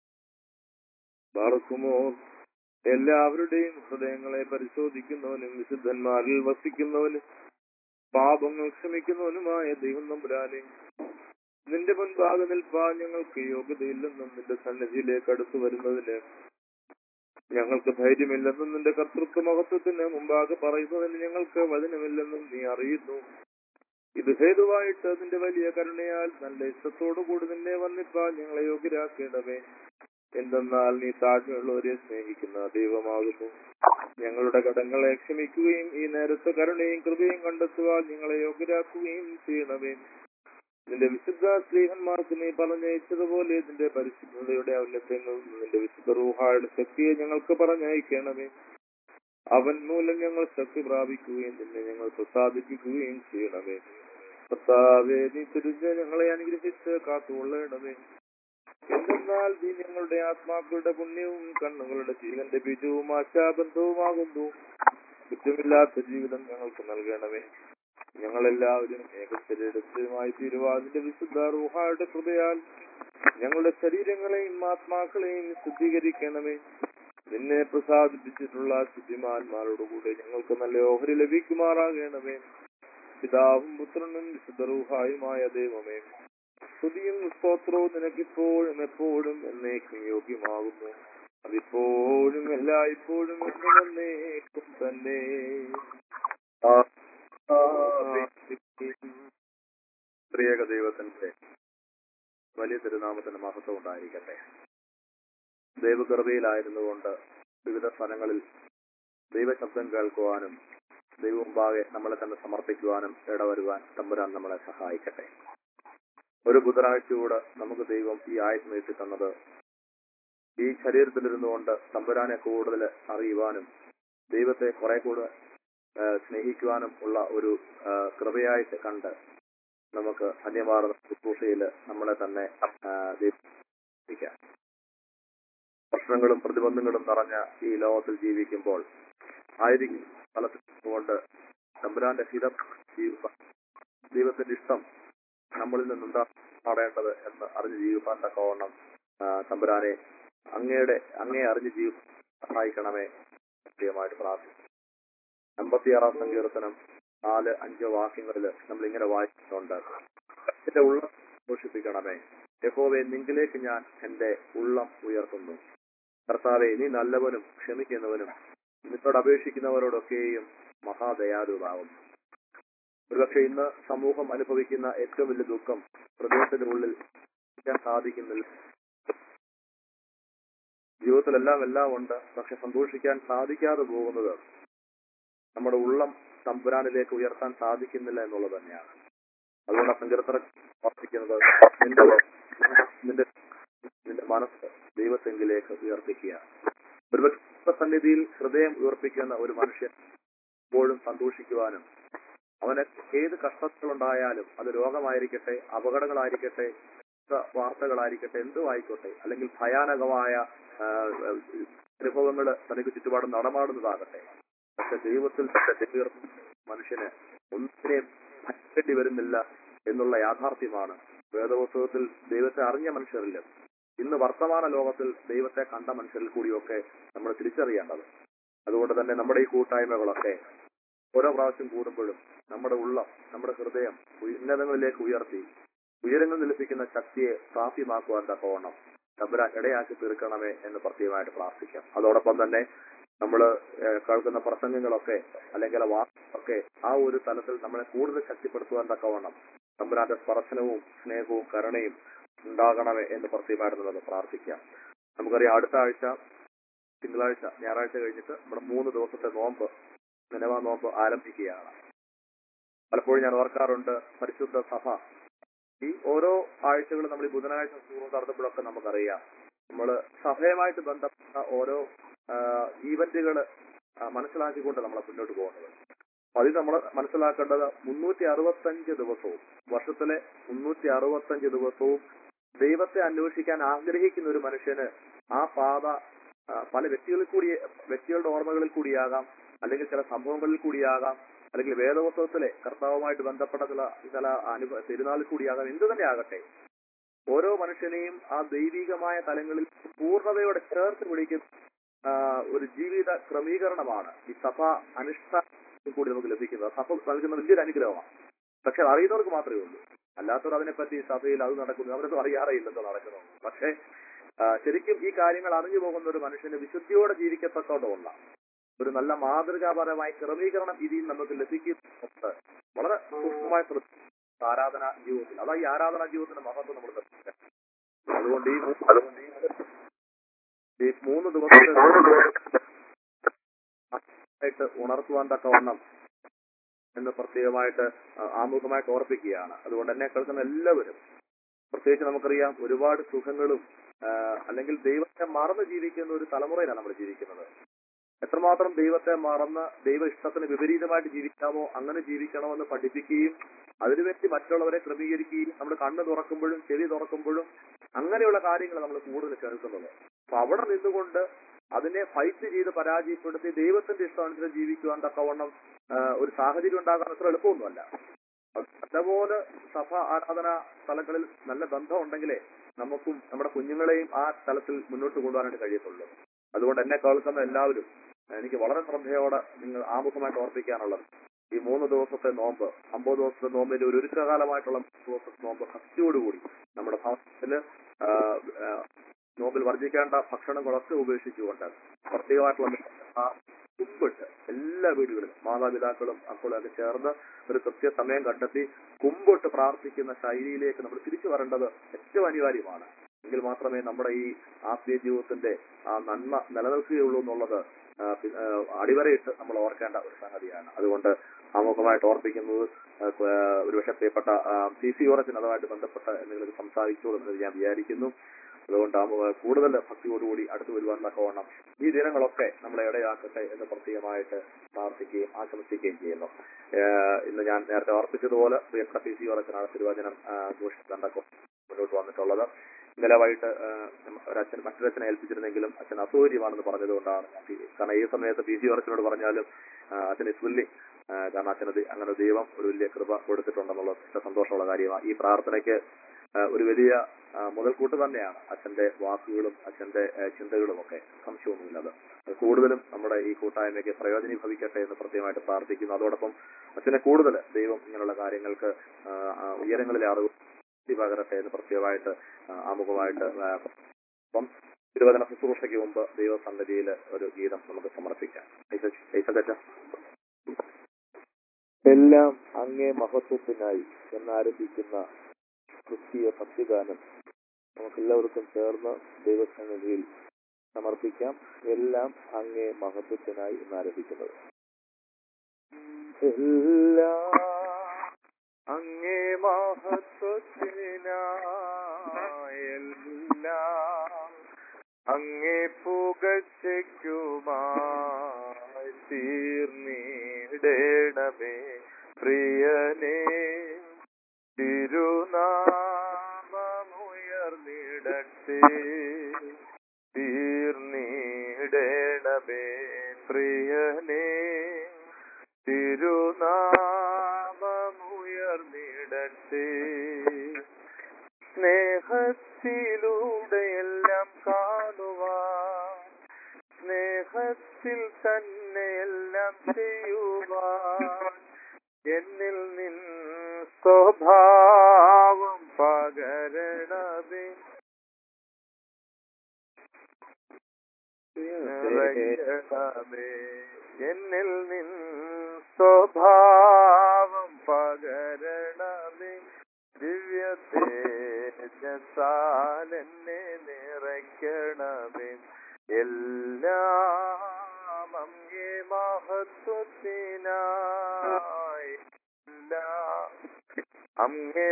പാർക്കുമോ എല്ലാവരുടെയും ഹൃദയങ്ങളെ പരിശോധിക്കുന്നവനും വിശുദ്ധന്മാരിൽ വസിക്കുന്നവനും പാപങ്ങൾ ക്ഷമിക്കുന്നവനുമായ ദൈവം നമ്പുരാനെ നിന്റെ മുൻപാകെ നിൽപ്പാൻ ഞങ്ങൾക്ക് യോഗ്യതയില്ലെന്നും നിന്റെ സന്നിധിയിലേക്ക് അടുത്തു വരുന്നതിന് ഞങ്ങൾക്ക് ധൈര്യമില്ലെന്നും നിന്റെ കർത്തൃത്വ മഹത്വത്തിന് മുമ്പാകെ പറയുന്നതിന് ഞങ്ങൾക്ക് വചനമില്ലെന്നും നീ അറിയുന്നു ഇത് ഹേതുവായിട്ട് നിന്റെ വലിയ കരുണയാൽ നല്ല ഇഷ്ടത്തോടുകൂടി നിന്നെ വന്നിപ്പാൻ ഞങ്ങളെ യോഗ്യരാക്കേണ്ടവേ എന്തെന്നാൽ നീ താഴ്മയുള്ളവരെ സ്നേഹിക്കുന്ന ദൈവമാകുന്നു ഞങ്ങളുടെ കടങ്ങളെ ക്ഷമിക്കുകയും ഈ നേരത്തെ കരുണയും കൃപയും കണ്ടെത്തുവാൻ ഞങ്ങളെ യോഗ്യരാക്കുകയും ചെയ്യണമേ നിന്റെ വിശുദ്ധ സ്ത്രീഹന്മാർക്ക് നീ പറഞ്ഞയച്ചതുപോലെ നിന്റെ പരിശുദ്ധതയുടെ ഔന്നത്യങ്ങൾ നിന്റെ വിശുദ്ധ റൂഹായുടെ ശക്തിയെ ഞങ്ങൾക്ക് പറഞ്ഞയക്കണമേ അവൻ മൂലം ഞങ്ങൾ ശക്തി പ്രാപിക്കുകയും നിന്നെ ഞങ്ങൾ പ്രസാദിപ്പിക്കുകയും ചെയ്യണമേ കർത്താവേ നീ തിരിച്ച് ഞങ്ങളെ അനുഗ്രഹിച്ച് കാത്തുകൊള്ളണമേ എന്തെന്നാൽ നീ ഞങ്ങളുടെ ആത്മാക്കളുടെ പുണ്യവും കണ്ണുകളുടെ ജീവന്റെ ബീജവും ആശാബന്ധവുമാകുന്നു കുറ്റമില്ലാത്ത ജീവിതം ഞങ്ങൾക്ക് നൽകണമേ ഞങ്ങളെല്ലാവരും ഏകശരീരത്തിലുമായി തീരുവാതിന്റെ വിശുദ്ധ റൂഹായുടെ കൃപയാൽ ഞങ്ങളുടെ ശരീരങ്ങളെയും ആത്മാക്കളെയും ശുദ്ധീകരിക്കണമേ നിന്നെ പ്രസാദിപ്പിച്ചിട്ടുള്ള ശുദ്ധിമാന്മാരോടുകൂടെ ഞങ്ങൾക്ക് നല്ല ഓഹരി ലഭിക്കുമാറാകണമേ പിതാവും പുത്രനും വിശുദ്ധ റൂഹായുമായ ദൈവമേ സ്തുതിയും സ്തോത്രവും നിനക്കിപ്പോഴും എപ്പോഴും എന്നേക്കും യോഗ്യമാകുന്നു അതിപ്പോഴും എല്ലായ്പ്പോഴും എന്നും എന്നേക്കും തന്നെ ത്രിയേക ദൈവത്തിന്റെ വലിയ തിരുനാമത്തിന്റെ മഹത്വം ഉണ്ടായിരിക്കട്ടെ ദൈവകൃപയിലായിരുന്നുകൊണ്ട് വിവിധ സ്ഥലങ്ങളിൽ ദൈവശബ്ദം കേൾക്കുവാനും ദൈവമുമ്പാകെ നമ്മളെ തന്നെ സമർപ്പിക്കുവാനും ഇടവരുവാൻ തമ്പുരാൻ നമ്മളെ സഹായിക്കട്ടെ ഒരു ബുധനാഴ്ചയോട് നമുക്ക് ദൈവം ഈ ആയുസ് നീട്ടി തന്നത് ഈ ശരീരത്തിലിരുന്നുകൊണ്ട് തമ്പുരാനെ കൂടുതൽ അറിയുവാനും ദൈവത്തെ കുറെ കൂടെ ആ, സ്നേഹിക്കുവാനും ഉള്ള ഒരു ആ, കൃപയായിട്ട് കണ്ട് നമുക്ക് അന്യമാർന്ന ശുശ്രൂഷയിൽ നമ്മളെ തന്നെ ആ, ദൈവിക്കാം പ്രശ്നങ്ങളും പ്രതിബന്ധങ്ങളും നിറഞ്ഞ ഈ ലോകത്തിൽ ജീവിക്കുമ്പോൾ ആയിരിക്കും ഫലത്തിനുകൊണ്ട് തമ്പുരാന്റെ ഹിതം ജീവിപ്പാൻ ദൈവത്തിന്റെ ഇഷ്ടം നമ്മളിൽ നിന്നുണ്ടാ പാടേണ്ടത് എന്ന് അറിഞ്ഞ് ജീവിപ്പാൻ തക്കവണ്ണം ആ, തമ്പുരാനെ അങ്ങയുടെ അങ്ങേ അറിഞ്ഞ് ജീവി സഹായിക്കണമേ കൃത്യമായിട്ട് പ്രാർത്ഥിക്കും അമ്പത്തിയാറാം സങ്കീർത്തനം നാല് അഞ്ച് വാക്യങ്ങളിൽ നമ്മൾ ഇങ്ങനെ വായിച്ചിട്ടുണ്ട് എന്റെ ഉള്ളം പോഷിപ്പിക്കണമേ യഹോവെ നിങ്കിലേക്ക് ഞാൻ എന്റെ ഉള്ളം ഉയർത്തുന്നു കർത്താവെ നീ നല്ലവനും ക്ഷമിക്കുന്നവനും നിന്നോട് അപേക്ഷിക്കുന്നവരോടൊക്കെയും മഹാദയാലുവാകുന്നു ഒരുപക്ഷെ ഇന്ന് സമൂഹം അനുഭവിക്കുന്ന ഏറ്റവും വലിയ ദുഃഖം ഹൃദയത്തിന്റെ ഉള്ളിൽ സഹിക്കാൻ സാധിക്കുന്നില്ല ജീവിതത്തിലെല്ലാം എല്ലാം ഉണ്ട് പക്ഷെ സന്തോഷിക്കാൻ സാധിക്കാതെ പോകുന്നത് നമ്മുടെ ഉള്ളം തമ്പുരാനിലേക്ക് ഉയർത്താൻ സാധിക്കുന്നില്ല എന്നുള്ളത് തന്നെയാണ് അതുകൊണ്ട് സങ്കീർത്തന പ്രാർത്ഥിക്കുന്നത് നിന്റെ നിന്റെ നിന്റെ മനസ്സ് ദൈവത്തെങ്കിലേക്ക് ഉയർപ്പിക്കുക ഒരുപക്ഷെ സന്നിധിയിൽ ഹൃദയം ഉയർപ്പിക്കുന്ന ഒരു മനുഷ്യൻ എപ്പോഴും സന്തോഷിക്കുവാനും അവന് ഏത് കഷ്ടങ്ങളുണ്ടായാലും അത് രോഗമായിരിക്കട്ടെ അപകടങ്ങളായിരിക്കട്ടെ ദുഃഖ വാർത്തകളായിരിക്കട്ടെ എന്തും ആയിക്കോട്ടെ അല്ലെങ്കിൽ ഭയാനകമായ അനുഭവങ്ങൾ തനിക്ക് ചുറ്റുപാടും നടമാടുന്നതാകട്ടെ പക്ഷെ ദൈവത്തിൽ തീർന്ന മനുഷ്യന് ഒന്നിനെ ഭയക്കേണ്ടി വരുന്നില്ല എന്നുള്ള യാഥാർത്ഥ്യമാണ് വേദപുസ്തകത്തിൽ ദൈവത്തെ അറിഞ്ഞ മനുഷ്യരിൽ ഇന്ന് വർത്തമാന ലോകത്തിൽ ദൈവത്തെ കണ്ട മനുഷ്യരിൽ കൂടിയൊക്കെ നമ്മൾ തിരിച്ചറിയേണ്ടത് അതുകൊണ്ട് തന്നെ നമ്മുടെ ഈ കൂട്ടായ്മകളൊക്കെ ഓരോ പ്രാവശ്യം കൂടുമ്പോഴും നമ്മുടെ ഉള്ളം നമ്മുടെ ഹൃദയം ഉന്നതങ്ങളിലേക്ക് ഉയർത്തി ഉയരങ്ങൾ നിലപ്പിക്കുന്ന ശക്തിയെ പ്രാപ്യമാക്കുവാൻ തക്കവണ്ണം തമ്പുരാൻ ഇടയാക്കി തീർക്കണമേ എന്ന് പ്രത്യേകമായിട്ട് പ്രാർത്ഥിക്കാം അതോടൊപ്പം തന്നെ നമ്മൾ കേൾക്കുന്ന പ്രസംഗങ്ങളൊക്കെ അല്ലെങ്കിൽ ആ വാക്കുകളൊക്കെ ആ ഒരു തലത്തിൽ നമ്മളെ കൂടുതൽ ശക്തിപ്പെടുത്തുവാൻ തക്കവണ്ണം തമ്പുരാന്റെ സ്പർശനവും സ്നേഹവും കരുണയും ഉണ്ടാകണമേ എന്ന് പ്രത്യേകമായിട്ട് നമുക്ക് പ്രാർത്ഥിക്കാം നമുക്കറിയാം അടുത്ത ആഴ്ച തിങ്കളാഴ്ച ഞായറാഴ്ച കഴിഞ്ഞിട്ട് നമ്മുടെ മൂന്ന് ദിവസത്തെ നോമ്പ് നിലവാ നോമ്പ് ആരംഭിക്കുകയാണ് പലപ്പോഴും ഞാൻ ഓർക്കാറുണ്ട് പരിശുദ്ധ സഭ ഈ ഓരോ ആഴ്ചകളും നമ്മൾ ഈ ബുധനാഴ്ച സൂറം നടത്തുമ്പോഴൊക്കെ നമുക്കറിയാം നമ്മൾ സഭയുമായിട്ട് ബന്ധപ്പെട്ട ഓരോ ഈവന്റുകൾ മനസ്സിലാക്കിക്കൊണ്ട് നമ്മൾ മുന്നോട്ട് പോകുന്നത് അപ്പൊ അതിൽ നമ്മൾ മനസ്സിലാക്കേണ്ടത് മുന്നൂറ്റി അറുപത്തഞ്ച് ദിവസവും വർഷത്തിലെ മുന്നൂറ്റി അറുപത്തഞ്ച് ദിവസവും ദൈവത്തെ അന്വേഷിക്കാൻ ആഗ്രഹിക്കുന്ന ഒരു മനുഷ്യന് ആ പാത ആ, പല വ്യക്തികളിൽ കൂടി വ്യക്തികളുടെ ഓർമ്മകളിൽ കൂടിയാകാം അല്ലെങ്കിൽ ചില സംഭവങ്ങളിൽ കൂടിയാകാം അല്ലെങ്കിൽ വേദപുസ്തകത്തിലെ കർത്താവുമായിട്ട് ബന്ധപ്പെട്ട ചില ചില അനുഭവ തിരുനാളിൽ കൂടിയാകാം എന്തു തന്നെ ആകട്ടെ ഓരോ മനുഷ്യനെയും ആ ദൈവികമായ തലങ്ങളിൽ പൂർണ്ണതയോടെ ചേർത്ത് പിടിക്കുന്ന ആ, ഒരു ജീവിത ക്രമീകരണമാണ് ഈ സഭ അനുഷ്ഠാനത്തിൽ കൂടി നമുക്ക് ലഭിക്കുന്നത് സഭ നൽകുന്ന വലിയൊരു അനുഗ്രഹമാണ് പക്ഷെ അത് അറിയുന്നവർക്ക് മാത്രമേ ഉള്ളൂ അല്ലാത്തവർ അതിനെപ്പറ്റി സഭയിൽ അത് നടക്കുന്നു അവരൊന്നും അറിയാറേയില്ലെന്തോ നടക്കുന്നു പക്ഷേ ആ, ശരിക്കും ഈ കാര്യങ്ങൾ അറിഞ്ഞു പോകുന്ന ഒരു മനുഷ്യന് വിശുദ്ധിയോടെ ജീവിക്കത്തക്കോടമുള്ള ഒരു നല്ല മാതൃകാപരമായ ക്രമീകരണം ഇതിൽ നമുക്ക് ലഭിക്കുന്നുണ്ട് വളരെ സൂക്ഷ്മമായ ശ്രദ്ധ ആരാധന ജീവിതത്തിൽ അതാ ഈ ആരാധനാ ജീവിതത്തിന്റെ മഹത്വം നമ്മൾ ശ്രദ്ധിക്കുക അതുകൊണ്ട് ഈ മൂ- അതുകൊണ്ട് ഈ- ഈ മൂന്ന് ദിവസത്തെ ആയിട്ട് ഉണർത്തുവാൻ തക്കവണ്ണം എന്ന് പ്രത്യേകമായിട്ട് ആ, ആമുഖമായിട്ട് ഓർപ്പിക്കുകയാണ് അതുകൊണ്ട് എന്നെ കേൾക്കുന്ന എല്ലാവരും പ്രത്യേകിച്ച് നമുക്കറിയാം ഒരുപാട് സുഖങ്ങളും ആ, അല്ലെങ്കിൽ ദൈവത്തെ മറന്ന് ജീവിക്കുന്ന ഒരു തലമുറയിലാണ് നമ്മൾ ജീവിക്കുന്നത് എത്രമാത്രം ദൈവത്തെ മറന്ന് ദൈവ ഇഷ്ടത്തിന് വിപരീതമായിട്ട് ജീവിക്കാമോ അങ്ങനെ ജീവിക്കണമെന്ന് പഠിപ്പിക്കുകയും അതിനുവേണ്ടി മറ്റുള്ളവരെ ക്രമീകരിക്കുകയും നമ്മുടെ കണ്ണ് തുറക്കുമ്പോഴും ചെവി തുറക്കുമ്പോഴും അങ്ങനെയുള്ള കാര്യങ്ങൾ നമ്മൾ കൂടുതൽ കേൾക്കുന്നത് അപ്പൊ അവിടെ നിന്നുകൊണ്ട് അതിനെ ഫൈറ്റ് ചെയ്ത് പരാജയപ്പെടുത്തി ദൈവത്തിന്റെ ഇഷ്ടാനുസരിച്ച് ജീവിക്കുവാൻ തക്കവണ്ണം ആ, ഒരു സാഹചര്യം ഉണ്ടാകാൻ അത്ര എളുപ്പമൊന്നുമല്ല നല്ലപോലെ സഭ ആരാധന സ്ഥലങ്ങളിൽ നല്ല ബന്ധം ഉണ്ടെങ്കിലേ നമുക്കും നമ്മുടെ കുഞ്ഞുങ്ങളെയും ആ തലത്തിൽ മുന്നോട്ട് കൊണ്ടുപോകാനായിട്ട് കഴിയത്തുള്ളൂ അതുകൊണ്ട് എന്നെ കേൾക്കുന്ന എല്ലാവരും എനിക്ക് വളരെ ശ്രദ്ധയോടെ നിങ്ങൾ ആമുഖമായിട്ട് ഓർപ്പിക്കാനുള്ളത് ഈ മൂന്ന് ദിവസത്തെ നോമ്പ് അമ്പത് ദിവസത്തെ നോമ്പിന്റെ ഒരു ഒരുക്കകാലമായിട്ടുള്ള മൂന്ന് ദിവസത്തെ നോമ്പ് ഭക്തിയോടുകൂടി നമ്മുടെ ഭവനത്തില് ആ, ആ, നോമ്പിൽ വർജിക്കേണ്ട ഭക്ഷണങ്ങളൊക്കെ ഉപേക്ഷിച്ചുകൊണ്ട് പ്രത്യേകമായിട്ടുള്ള ആ കുമ്പിട്ട് എല്ലാ വീടുകളിലും മാതാപിതാക്കളും മക്കളും ഒക്കെ ചേർന്ന് ഒരു കൃത്യസമയം കണ്ടെത്തി കുമ്പിട്ട് പ്രാർത്ഥിക്കുന്ന ശൈലിയിലേക്ക് നമ്മൾ തിരിച്ചു വരേണ്ടത് ഏറ്റവും അനിവാര്യമാണ് എങ്കിൽ മാത്രമേ നമ്മുടെ ഈ ആത്മീയ ജീവിതത്തിന്റെ ആ നന്മ നിലനിൽക്കുകയുള്ളൂ എന്നുള്ളത് ആ, പി- ആ, അടിവരയിട്ട് നമ്മൾ ഓർക്കേണ്ട ഒരു സംഗതിയാണ് അതുകൊണ്ട് ആമുഖമായിട്ട് ഓർപ്പിക്കുന്നത് ആ, കു- ആ, ഒരുപക്ഷെ പ്രിയപ്പെട്ട സി സി ഓറച്ചിന് അതുമായിട്ട് ബന്ധപ്പെട്ട എന്തെങ്കിലും സംസാരിച്ചോളൂ എന്ന് ഞാൻ വിചാരിക്കുന്നു അതുകൊണ്ട് ആമുഖ കൂടുതൽ ഭക്തിയോടുകൂടി അടുത്ത് വരുവാൻ തക്കവണ്ണം ഈ ദിനങ്ങളൊക്കെ നമ്മളെ ഇടയാക്കട്ടെ എന്ന് പ്രത്യേകമായിട്ട് പ്രാർത്ഥിക്കുകയും ആശംസിക്കുകയും ചെയ്യുന്നു ഏഹ് ഇന്ന് ഞാൻ നേരത്തെ ഓർപ്പിച്ചതുപോലെ പ്രിയപ്പെട്ട പി സി ഓറച്ചനാണ് തിരുവചനം ഘോഷിച്ചു മുന്നോട്ട് വന്നിട്ടുള്ളത് ഇന്നലെ വൈകിട്ട് ഏഹ്, ഒരച്ഛൻ മറ്റൊരച്ഛനെ ഏൽപ്പിച്ചിരുന്നെങ്കിലും അച്ഛൻ അസൗകര്യമാണെന്ന് പറഞ്ഞതുകൊണ്ടാണ് ഞാൻ പി- കാരണം ഈ സമയത്ത് പി സി ഓറച്ചനോട് പറഞ്ഞാലും ആഹ്, അച്ഛൻ ഇസ് വില്ലിങ് കാരണം അച്ഛനത് അങ്ങനെ ദൈവം ഒരു വലിയ കൃപ കൊടുത്തിട്ടുണ്ടെന്നുള്ളത് വളരെ സന്തോഷമുള്ള കാര്യമാണ് ഈ പ്രാർത്ഥനയ്ക്ക് ആഹ്, ഒരു വലിയ ആഹ്, മുതൽക്കൂട്ട് തന്നെയാണ് അച്ഛന്റെ വാക്കുകളും അച്ഛന്റെ ആഹ്, ചിന്തകളും ഒക്കെ സംശയമൊന്നുമില്ലത് അത് കൂടുതലും നമ്മുടെ ഈ കൂട്ടായ്മയ്ക്ക് പ്രയോജനീഭവിക്കട്ടെ എന്ന് പ്രത്യേകമായിട്ട് പ്രാർത്ഥിക്കുന്നു അതോടൊപ്പം അച്ഛനെ കൂടുതൽ ദൈവം ഇങ്ങനെയുള്ള കാര്യങ്ങൾക്ക് ആഹ്, ആഹ്, ഉയരങ്ങളിലെ അറിവ് ശക്തി പകരട്ടെ എന്ന് പ്രത്യേകമായിട്ട് ആഹ്, ആമുഖമായിട്ട് ആഹ്, അപ്പം തിരുവചന ശുശ്രൂഷയ്ക്ക് മുമ്പ് ദൈവസന്നിധിയിൽ ഒരു ഗീതം നമുക്ക് സമർപ്പിക്കാം ഐസക്- ഐസക് അച്ഛാ. എല്ലാം അങ്ങേ മഹത്വത്തിനായി എന്നാരംഭിക്കുന്ന ക്രിസ്തീയ ഭക്തിഗാനം നമുക്കെല്ലാവർക്കും ചേർന്ന് ദൈവസന്നിധിയിൽ സമർപ്പിക്കാം എല്ലാം അങ്ങേ മഹത്വത്തിനായി എന്നാരംഭിക്കുന്നത് എല്ലാം അങ്ങേ മഹത്വത്തിനായി എല്ലാം അങ്ങേ പുകച്ചയ്ക്കുമായി തീർന്നിടണമേ പ്രിയനേ തിരുനാമമുയർന്നിടട്ടെ തീർന്നിടണമേ പ്രിയനേ തിരുനാമമുയർന്നിടട്ടെ സ്നേഹത്തിലൂടെയെല്ലാം കാണുവാൻ സ്നേഹത്തിൽ തന്നെയെല്ലാം ചെയ്യുവാൻ എന്നിൽ നിൻ സ്വഭാവം പകരണമേ നിറയ്ക്കണമേ എന്നിൽ നിൻ സ്വഭാവം പകരണമേ ദിവ്യ തേജസാൽ എന്നെ നിറയ്ക്കണമേ എല്ലാം അങ്ങേ മഹത്വത്തിനായി എല്ലാം അങ്ങേ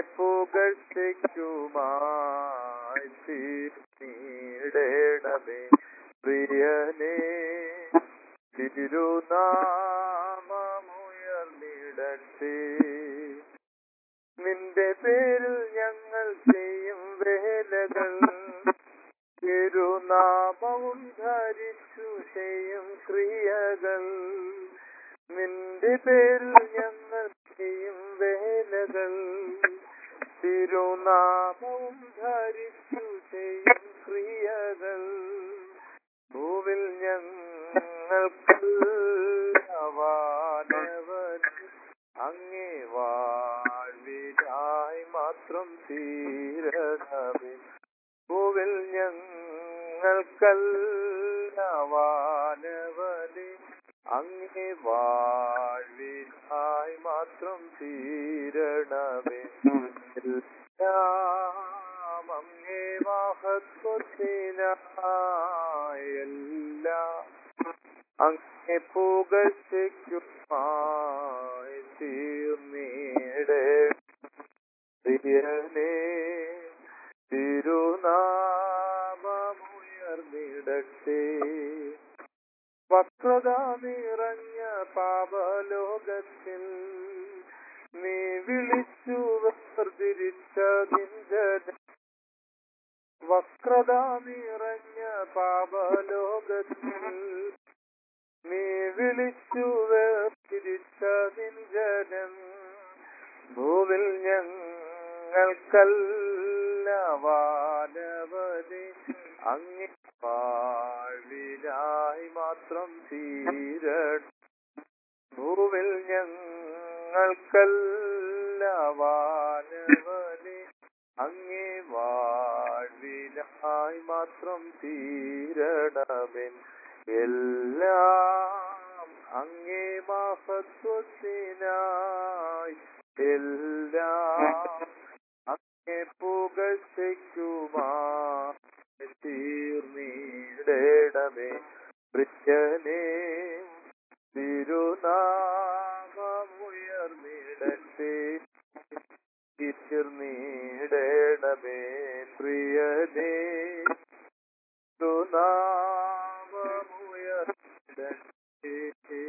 പുകഴ്ചയ്ക്കുമായി തീർന്നിടണമേ പ്രിയനേ തിരുനാമമുയർന്നിടട്ടെ നിന്റെ പേരിൽ ഞങ്ങൾ ചെയ്യും വേലകൾ തിരുനാമവും ധരിച്ചു ചെയ്യും ക്രിയകൾ നിന്റെ പേരിൽ ഞങ്ങൾ ചെയ്യും വേലകൾ തിരുനാമവും ധരിച്ചു ചെയ്യും ക്രിയകൾ ഭൂവിൽ ഞങ്ങൾക്കവാനവൻ അങ്ങേ വാഴ്വിനായി മാത്രം തീരണമേ ഭൂവിൽ ഞങ്ങൾക്കല്ലവാനവനെ അങ്ങേ വാഴ്വിനായി മാത്രം തീരണമേ എല്ലാം അങ്ങേ മഹത്വത്തിനായി എല്ലാം അങ്ങേ പുകഴ്ചയ്ക്കുമായി തീർന്നിടേ പ്രിയനേ തിരുനാമമുയർന്നിടട്ടെ വക്രത നിറഞ്ഞ പാപലോകത്തിൽ നീ വിളിച്ചു വേർതിരിച്ചതിൻ്റെ വക്രത നിറഞ്ഞ പാപലോകത്തിൽ നീ വിളിച്ചു വേർതിരിച്ചതിൻ ജനം ഭൂവിൽ ഞങ്ങൾക്കല്ല വാനവനെ അങ്ങേ വാഴ്വിനായി മാത്രം തീരണം ഭൂവിൽ ഞങ്ങൾക്കല്ല വാനവനെ അങ്ങേ വാഴ്വിനായി മാത്രം തീരണമൻ എല്ലാം അങ്ങേ മഹത്വത്തിനായി എല്ലാം അങ്ങേ പുകഴ്ചയ്ക്കുമായി തീർന്നിടണമേ പ്രിയനേ തിരുനാമമുയർന്നിടട്ടെ തീർന്നിടണമേ പ്രിയനേ തിരുനാമമുയർന്നിടട്ടെ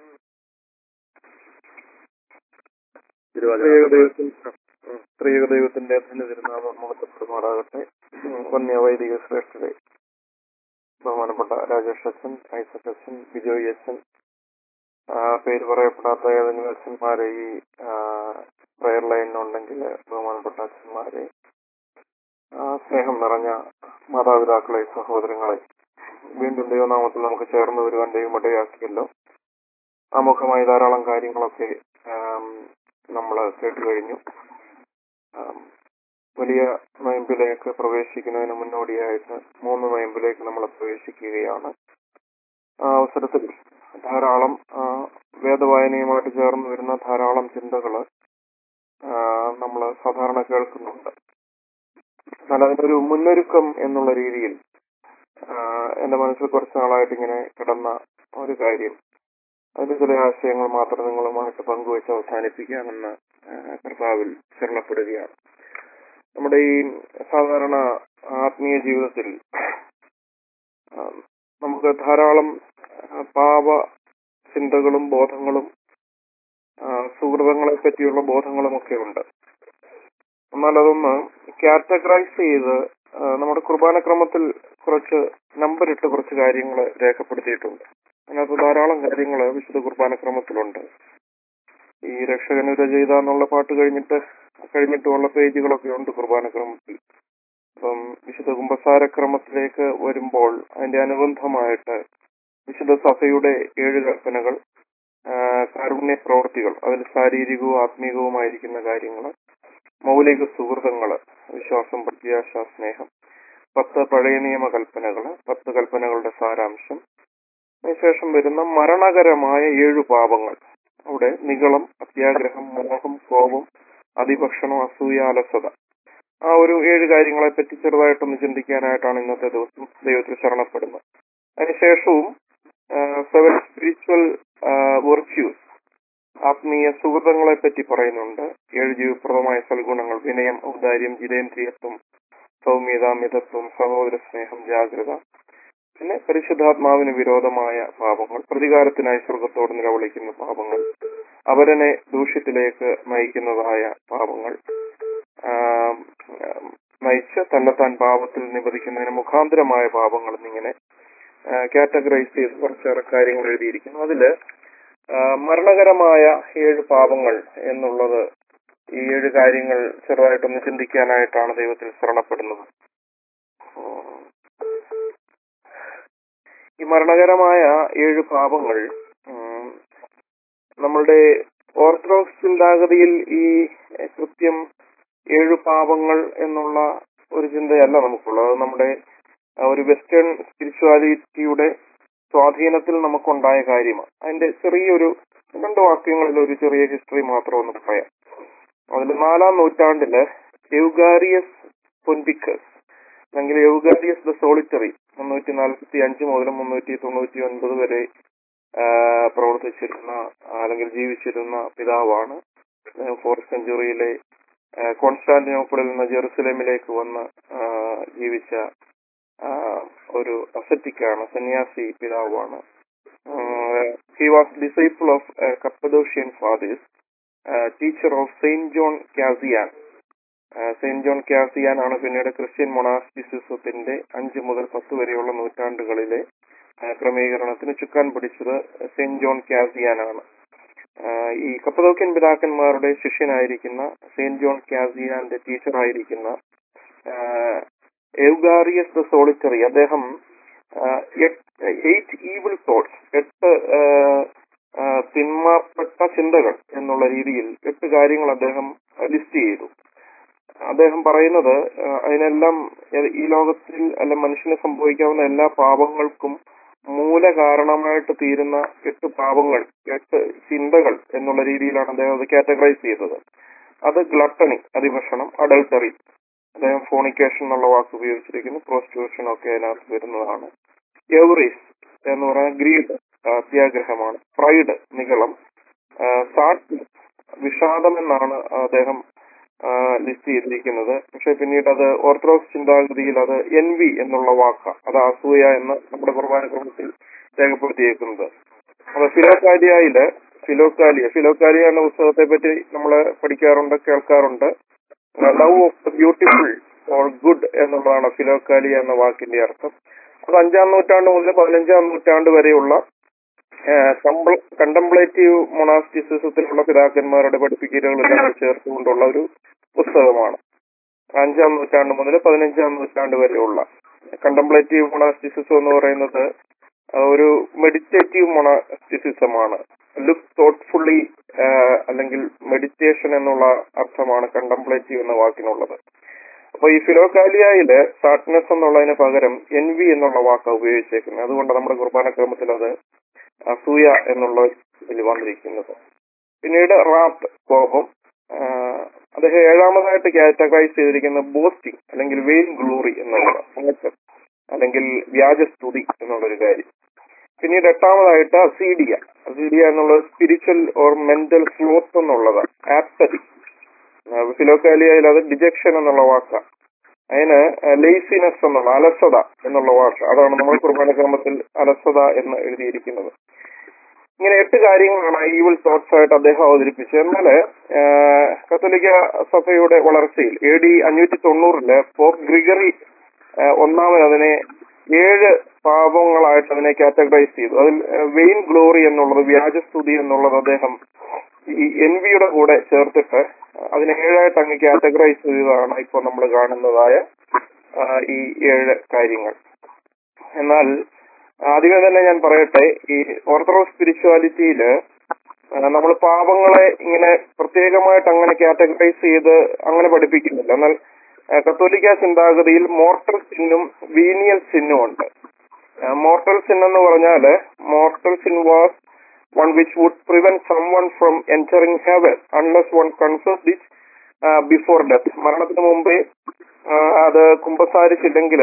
തിരുവാതിര സ്ത്രീക ദൈവത്തിന്റെ തിരുനാമം മുഖത്തപ്പെടുമാറാകട്ടെ വന്യ വൈദിക ശ്രേഷ്ഠരെ ബഹുമാനപ്പെട്ട രാജേഷ് അച്ഛൻ ഐസക് അച്ഛൻ ബിജോയ് അച്ഛൻ ആ, പേര് പറയപ്പെടാത്ത ഏതെങ്കിലും അച്ഛന്മാരെ ഈ പ്രയർ ലൈനിലുണ്ടെങ്കിൽ ബഹുമാനപ്പെട്ട അച്ഛന്മാരെ ആ, സ്നേഹം നിറഞ്ഞ മാതാപിതാക്കളെ സഹോദരങ്ങളെ വീണ്ടും ദൈവനാമത്തിൽ നമുക്ക് ചേർന്ന് വരുവാൻ ദൈവം ഇടയാക്കിയല്ലോ ആമുഖമായി ധാരാളം കാര്യങ്ങളൊക്കെ നമ്മൾ കേട്ടു കഴിഞ്ഞു ആം, വലിയ നയമ്പിലേക്ക് പ്രവേശിക്കുന്നതിന് മുന്നോടിയായിട്ട് മൂന്ന് നയമ്പിലേക്ക് നമ്മൾ പ്രവേശിക്കുകയാണ് ആ അവസരത്തിൽ ധാരാളം ആ, വേദവായനയുമായിട്ട് ചേർന്ന് വരുന്ന ധാരാളം ചിന്തകൾ നമ്മൾ സാധാരണ കേൾക്കുന്നുണ്ട് എന്നാൽ അതിനൊരു മുന്നൊരുക്കം എന്നുള്ള രീതിയിൽ ആ, എന്റെ മനസ്സിൽ കുറച്ച് നാളായിട്ട് ഇങ്ങനെ കിടന്ന ഒരു കാര്യം അതിന്റെ ചില ആശയങ്ങൾ മാത്രം നിങ്ങളുമായിട്ട് പങ്കുവച്ച് അവസാനിപ്പിക്കാമെന്ന് ആ, കർത്താവിൽ ശരണപ്പെടുകയാണ് നമ്മുടെ ഈ സാധാരണ ആത്മീയ ജീവിതത്തിൽ ആ, നമുക്ക് ധാരാളം ആ, പാപ ചിന്തകളും ബോധങ്ങളും ആ, സുഹൃതങ്ങളെ പറ്റിയുള്ള ബോധങ്ങളും ഒക്കെ ഉണ്ട് എന്നാൽ അതൊന്ന് കാറ്റഗറൈസ് ചെയ്ത് ആ, നമ്മുടെ കുർബാനക്രമത്തിൽ കുറച്ച് നമ്പർ ഇട്ട് കുറച്ച് കാര്യങ്ങൾ രേഖപ്പെടുത്തിയിട്ടുണ്ട് അതിനകത്ത് ധാരാളം കാര്യങ്ങൾ വിശുദ്ധ കുർബാനക്രമത്തിലുണ്ട് ഈ രക്ഷകനുര ചെയ്ത എന്നുള്ള പാട്ട് കഴിഞ്ഞിട്ട് കഴിഞ്ഞിട്ടുള്ള പേജുകളൊക്കെ ഉണ്ട് കുർബാനക്രമത്തിൽ അപ്പം വിശുദ്ധ കുംഭസാരക്രമത്തിലേക്ക് വരുമ്പോൾ അതിന്റെ അനുബന്ധമായിട്ട് വിശുദ്ധ സഭയുടെ ഏഴ് കൽപ്പനകൾ ആ, കാരുണ്യ പ്രവൃത്തികൾ അതിൽ ശാരീരികവും ആത്മീയവുമായിരിക്കുന്ന കാര്യങ്ങൾ മൗലിക സുഹൃതങ്ങൾ വിശ്വാസം പ്രത്യാശ സ്നേഹം പത്ത് പഴയ നിയമ കൽപ്പനകൾ പത്ത് കൽപ്പനകളുടെ സാരാംശം അതിനുശേഷം വരുന്ന മരണകരമായ ഏഴു പാപങ്ങൾ അവിടെ നികളം അത്യാഗ്രഹം മോഹം കോപം അതിഭക്ഷണം അസൂയ അലസത ആ ഒരു ഏഴ് കാര്യങ്ങളെ പറ്റി ചെറുതായിട്ടൊന്ന് ചിന്തിക്കാനായിട്ടാണ് ഇന്നത്തെ ദിവസം ദൈവത്തിൽ ശരണപ്പെടുന്നത് അതിനുശേഷവും സെവൻ സ്പിരിച്വൽ വെർച്യൂസ് ആത്മീയ സുഹൃതങ്ങളെ പറ്റി പറയുന്നുണ്ട് ഏഴ് ജീവപ്രദമായ സൽഗുണങ്ങൾ വിനയം ഔദാര്യം ജിതേന്ദ്രിയത്വം സൗമ്യത മിതത്വം സഹോദര സ്നേഹം ജാഗ്രത പിന്നെ പരിശുദ്ധാത്മാവിന് വിരോധമായ പാപങ്ങൾ പ്രതികാരത്തിനായി സ്വർഗത്തോട് നിലവിളിക്കുന്ന പാപങ്ങൾ അവരനെ ദൂഷ്യത്തിലേക്ക് നയിക്കുന്നതായ പാപങ്ങൾ ആം, ആം, നയിച്ച് തന്നെത്താൻ പാപത്തിൽ നിബന്ധിക്കുന്നതിന് മുഖാന്തരമായ പാപങ്ങൾ എന്നിങ്ങനെ കാറ്റഗറൈസ് ചെയ്ത് കുറച്ചേറെ കാര്യങ്ങൾ എഴുതിയിരിക്കുന്നു അതില് ആ, മരണകരമായ ഏഴ് പാപങ്ങൾ എന്നുള്ളത് ഈ ഏഴ് കാര്യങ്ങൾ ചെറുതായിട്ടൊന്ന് ചിന്തിക്കാനായിട്ടാണ് ദൈവത്തിൽ ശരണപ്പെടുന്നത് ഉം. ഈ മരണകരമായ ഏഴ് പാപങ്ങൾ ഉം, നമ്മളുടെ ഓർത്തഡോക്സ് ചിന്താഗതിയിൽ ഈ എഹ്, കൃത്യം ഏഴ് പാപങ്ങൾ എന്നുള്ള ഒരു ചിന്തയല്ല നമുക്കുള്ളത് അത് നമ്മുടെ ആ, ഒരു വെസ്റ്റേൺ സ്പിരിച്വാലിറ്റിയുടെ സ്വാധീനത്തിൽ നമുക്കുണ്ടായ കാര്യമാണ് അതിന്റെ ചെറിയൊരു രണ്ട് വാക്യങ്ങളിൽ ഒരു ചെറിയ ഹിസ്റ്ററി മാത്രം ഒന്ന് പറയാം അതിൽ നാലാം നൂറ്റാണ്ടില് എവുഗാരിയസ് പൊൻപിക്കസ് അല്ലെങ്കിൽ എവുഗാരിയസ് ദ സോളിറ്ററി മുന്നൂറ്റി നാൽപ്പത്തി അഞ്ച് മുതൽ മുന്നൂറ്റി തൊണ്ണൂറ്റി ഒൻപത് വരെ ആ, പ്രവർത്തിച്ചിരുന്ന അല്ലെങ്കിൽ ജീവിച്ചിരുന്ന പിതാവാണ് ഫോർത്ത് സെഞ്ചുറിയിലെ കോൺസ്റ്റാന്റിനോപ്പിളിൽ നിന്ന് ജെറുസലേമിലേക്ക് വന്ന് ആ, ജീവിച്ച ആ, ഒരു അസറ്റിക്കാണ് സന്യാസി പിതാവാണ് he was disciple of Cappadocian fathers teacher of Saint John Cassian Saint John Cassian ആണ് പിന്നീട് ക്രിസ്ത്യൻ മൊണാസ്റ്റിസിസത്തിന്റെ അഞ്ച് മുതൽ പത്ത് വരെയുള്ള നൂറ്റാണ്ടുകളിലെ ആ, ക്രമീകരണത്തിന് ചുക്കാൻ പിടിച്ചത് സെയിന്റ് ജോൺ കാസിയാൻ ആണ് ആ, ഈ കപ്പദോക്യൻ പിതാക്കന്മാരുടെ ശിഷ്യനായിരിക്കുന്ന സെയിന്റ് ജോൺ കാസിയാന്റെ ടീച്ചറായിരിക്കുന്ന എവുഗാറിയസ് ദ സോളിറ്ററി അദ്ദേഹം എയ്റ്റ് ഈവിൾ തോട്ട്സ് എട്ട് ആ, ആ, തിന്മപ്പെട്ട ചിന്തകൾ എന്നുള്ള രീതിയിൽ എട്ട് കാര്യങ്ങൾ അദ്ദേഹം ലിസ്റ്റ് ചെയ്തു അദ്ദേഹം പറയുന്നത് ആ, അതിനെല്ലാം എ- ഈ ലോകത്തിൽ അല്ല മനുഷ്യന് സംഭവിക്കാവുന്ന എല്ലാ പാപങ്ങൾക്കും മൂല കാരണമായിട്ട് തീരുന്ന എട്ട് പാപങ്ങൾ എട്ട് ചിന്തകൾ എന്നുള്ള രീതിയിലാണ് അദ്ദേഹം അത് കാറ്റഗറൈസ് ചെയ്തത് അത് ഗ്ലട്ടണി അതിഭക്ഷണം അഡൾട്ടറി അദ്ദേഹം ഫോണിക്കേഷൻ എന്നുള്ള വാക്ക് ഉപയോഗിച്ചിരിക്കുന്നു പ്രോസ്റ്റിറ്റ്യൂഷൻ ഒക്കെ അതിനകത്ത് വരുന്നതാണ് എവറീസ് എന്ന് പറയുന്ന ഗ്രീഡ് അത്യാഗ്രഹമാണ് പ്രൈഡ് നികളം സാട്ട് വിഷാദം എന്നാണ് അദ്ദേഹം ലിസ്റ്റ് ചെയ്തിരിക്കുന്നത് പക്ഷെ പിന്നീട് അത് ഓർത്തഡോക്സ് ചിന്താഗതിയിൽ അത് എൻ വി എന്നുള്ള വാക്ക അത് അസൂയ എന്ന് നമ്മുടെ കുർബാന ക്രമത്തിൽ രേഖപ്പെടുത്തിയേക്കുന്നത് അപ്പൊ ഫിലോക്കാലിയയില് ഫിലോക്കാലിയ ഫിലോക്കാലിയ എന്ന പുസ്തകത്തെ പറ്റി നമ്മൾ പഠിക്കാറുണ്ട് കേൾക്കാറുണ്ട് love of the beautiful or good എന്നുള്ളതാണ് ഫിലോക്കാലിയ എന്ന വാക്കിന്റെ അർത്ഥം അത് അഞ്ചാം നൂറ്റാണ്ട് മുതൽ പതിനഞ്ചാം നൂറ്റാണ്ട് വരെയുള്ള കണ്ടംപ്ലേറ്റീവ് മൊണാസ്റ്റിസിസത്തിലുള്ള പിതാക്കന്മാരുടെ പഠിപ്പിക്കലുകളെല്ലാം ചേർത്തുകൊണ്ടുള്ള ഒരു പുസ്തകമാണ് അഞ്ചാം നൂറ്റാണ്ട് മുതൽ പതിനഞ്ചാം നൂറ്റാണ്ട് വരെയുള്ള കണ്ടംപ്ലേറ്റീവ് മൊണാസ്റ്റിസിസം എന്ന് പറയുന്നത് ആ, ഒരു മെഡിറ്റേറ്റീവ് മൊണാസ്റ്റിസിസമാണ് ലുക്ക് തോട്ട്ഫുള്ളി അല്ലെങ്കിൽ മെഡിറ്റേഷൻ എന്നുള്ള അർത്ഥമാണ് കണ്ടംപ്ലേറ്റീവ് എന്ന വാക്കിനുള്ളത് അപ്പൊ ഈ ഫിലോകാലിയയില് സാട്ട്നെസ് എന്നുള്ളതിന് പകരം എൻ വി എന്നുള്ള വാക്കാണ് ഉപയോഗിച്ചേക്കുന്നത് അതുകൊണ്ട് നമ്മുടെ കുർബാനക്രമത്തിൽ അത് അസൂയ എന്നുള്ള ഇതിൽ വന്നിരിക്കുന്നത് പിന്നീട് റാത്ത് കോപം ആ, അദ്ദേഹം ഏഴാമതായിട്ട് കാറ്റഗറൈസ് ചെയ്തിരിക്കുന്ന ബോസ്റ്റിംഗ് അല്ലെങ്കിൽ വെയിൻ ഗ്ലോറി എന്നുള്ളത് മോശം അല്ലെങ്കിൽ വ്യാജസ്തുതി എന്നുള്ളൊരു കാര്യം പിന്നീട് എട്ടാമതായിട്ട് അസീഡിയ അസീഡിയ എന്നുള്ളത് സ്പിരിച്വൽ ഓർ മെന്റൽ സ്ലോത്ത് എന്നുള്ളത് ആപ്പതി ഫിലോക്കാലിയയിൽ അത് ഡിജക്ഷൻ എന്നുള്ള വാക്കാണ് അതിന് ലേസിനെസ് എന്നുള്ള അലസത എന്നുള്ള വാക്ക് അതാണ് നമ്മൾ കുർബാന ക്രമത്തിൽ അലസത എന്ന് എഴുതിയിരിക്കുന്നത് ഇങ്ങനെ എട്ട് കാര്യങ്ങളാണ് ഈവിൾ തോട്ട്സ് ആയിട്ട് അദ്ദേഹം അവതരിപ്പിച്ചത് എന്നാൽ കത്തോലിക്ക സഭയുടെ വളർച്ചയിൽ എ ഡി അഞ്ഞൂറ്റി തൊണ്ണൂറില് പോപ്പ് ഗ്രിഗറി ആ, ഒന്നാമൻ അതിനെ ഏഴ് പാപങ്ങളായിട്ട് അതിനെ കാറ്റഗറൈസ് ചെയ്തു അതിൽ വെയിൻ ഗ്ലോറി എന്നുള്ളത് വ്യാജസ്തുതി എന്നുള്ളത് അദ്ദേഹം ഈ എൻ വിയുടെ കൂടെ ചേർത്തിട്ട് അതിനെ ഏഴായിട്ട് അങ്ങ് കാറ്റഗറൈസ് ചെയ്തതാണ് ഇപ്പോൾ നമ്മൾ കാണുന്നതായ ആ, ഈ ഏഴ് കാര്യങ്ങൾ എന്നാൽ ആദ്യമേ തന്നെ ഞാൻ പറയട്ടെ ഈ ഓർത്തഡോക്സ് സ്പിരിച്വാലിറ്റിയില് നമ്മൾ പാപങ്ങളെ ഇങ്ങനെ പ്രത്യേകമായിട്ട് അങ്ങനെ കാറ്റഗറൈസ് ചെയ്ത് അങ്ങനെ പഠിപ്പിക്കുന്നില്ല എന്നാൽ ആ, കത്തോലിക്ക ചിന്താഗതിയിൽ മോർട്ടൽ സിന്നും വീനിയൽ സിന്നും ഉണ്ട് മോർട്ടൽ സിൻ എന്ന് പറഞ്ഞാല് mortal sin was one which would prevent someone from entering heaven unless one confess it before death മരണത്തിന് മുമ്പേ ആ, അത് കുമ്പസാരിച്ചില്ലെങ്കിൽ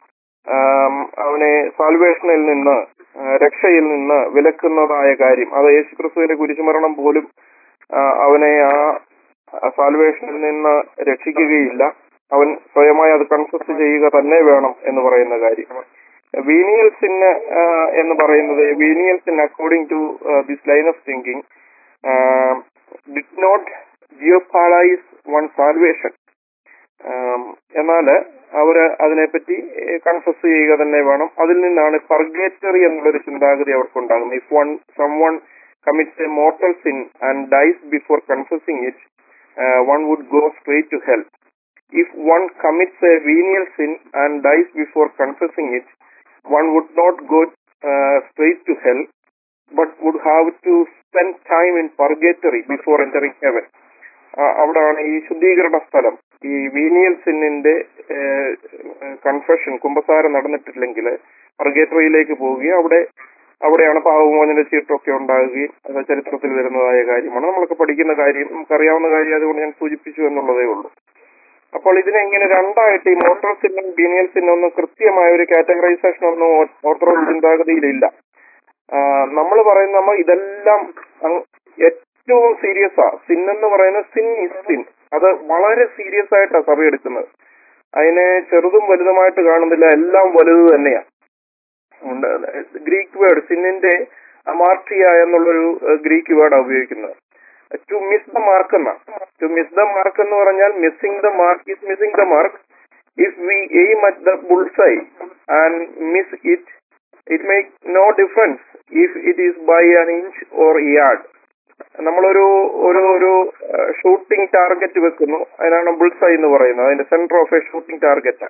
അവനെ സാൽവേഷനിൽ നിന്ന് ആ, രക്ഷയിൽ നിന്ന് വിലക്കുന്നതായ കാര്യം അത് യേശുക്രിസ്തുവിന്റെ കുരിശുമരണം പോലും ആ, അവനെ ആ സാൽവേഷനിൽ നിന്ന് രക്ഷിക്കുകയില്ല അവൻ സ്വയമായി അത് കൺഫസ് ചെയ്യുക തന്നെ വേണം എന്ന് പറയുന്ന കാര്യം വീനിയൽ സിന്ന് എന്ന് പറയുന്നത് venial sin according to this line of thinking did not jeopardise one salvation എന്നാൽ അവര് അതിനെപ്പറ്റി കൺഫസ് ചെയ്യുക തന്നെ വേണം അതിൽ നിന്നാണ് പർഗേറ്ററി എന്നുള്ളൊരു ചിന്താഗതി അവർക്കുണ്ടാകുന്നത് if one someone commits a mortal sin and dies before confessing it, uh, one would go straight to hell. If one commits a venial sin and dies before confessing it, one would not go uh, straight to hell, but would have to spend time in purgatory before entering heaven. ആ, അവിടാണ് ഈ ശുദ്ധീകരണ സ്ഥലം ഈ വീനിയൽ സിന്നിന്റെ confession കുമ്പസാരം നടന്നിട്ടില്ലെങ്കിൽ പർഗേറ്ററിയിലേക്ക് പോവുകയും അവിടെ അവിടെയാണ് പാവമോചന ചീട്ടൊക്കെ ഉണ്ടാകുകയും അത് ചരിത്രത്തിൽ വരുന്നതായ കാര്യമാണ് നമ്മളൊക്കെ പഠിക്കുന്ന കാര്യം നമുക്കറിയാവുന്ന കാര്യം അതുകൊണ്ട് ഞാൻ സൂചിപ്പിച്ചു എന്നുള്ളതേ ഉള്ളൂ അപ്പോൾ ഇതിനെങ്ങനെ രണ്ടായിട്ട് ഈ മോട്ടോർ സിന്നും ബീനിയൽ സിന്നും ഒന്നും കൃത്യമായ ഒരു കാറ്റഗറൈസേഷൻ ഒന്നും ഓർത്തഡോക്സ് ചിന്താഗതിയിലില്ല നമ്മൾ പറയുന്ന നമ്മൾ ഇതെല്ലാം അങ് ഏറ്റവും സീരിയസ് ആ സിൻ എന്ന് പറയുന്നത് സിൻ ഇസ് സിൻ അത് വളരെ സീരിയസ് ആയിട്ടാണ് സഭ എടുക്കുന്നത് അതിനെ ചെറുതും വലുതുമായിട്ട് കാണുന്നില്ല എല്ലാം വലുത് തന്നെയാണ് ഉണ്ട്. ഗ്രീക്ക് വേർഡ് സിന്നിന്റെ അമാർട്ടിയ എന്നുള്ളൊരു ഏഹ്, ഗ്രീക്ക് വേർഡാണ് ഉപയോഗിക്കുന്നത് ടു മിസ് ദ മാർക്ക് എന്ന ടു മിസ് ദ മാർക്ക് എന്ന് പറഞ്ഞാൽ missing the mark is missing the mark if we aim at the bullseye and miss it it make no difference if it is by an inch or yard നമ്മളൊരു ഒരു ഒരു shooting target വെക്കുന്നു അതിനാണ് bull's eye എന്ന് പറയുന്നത് അതിന്റെ centre of a shooting target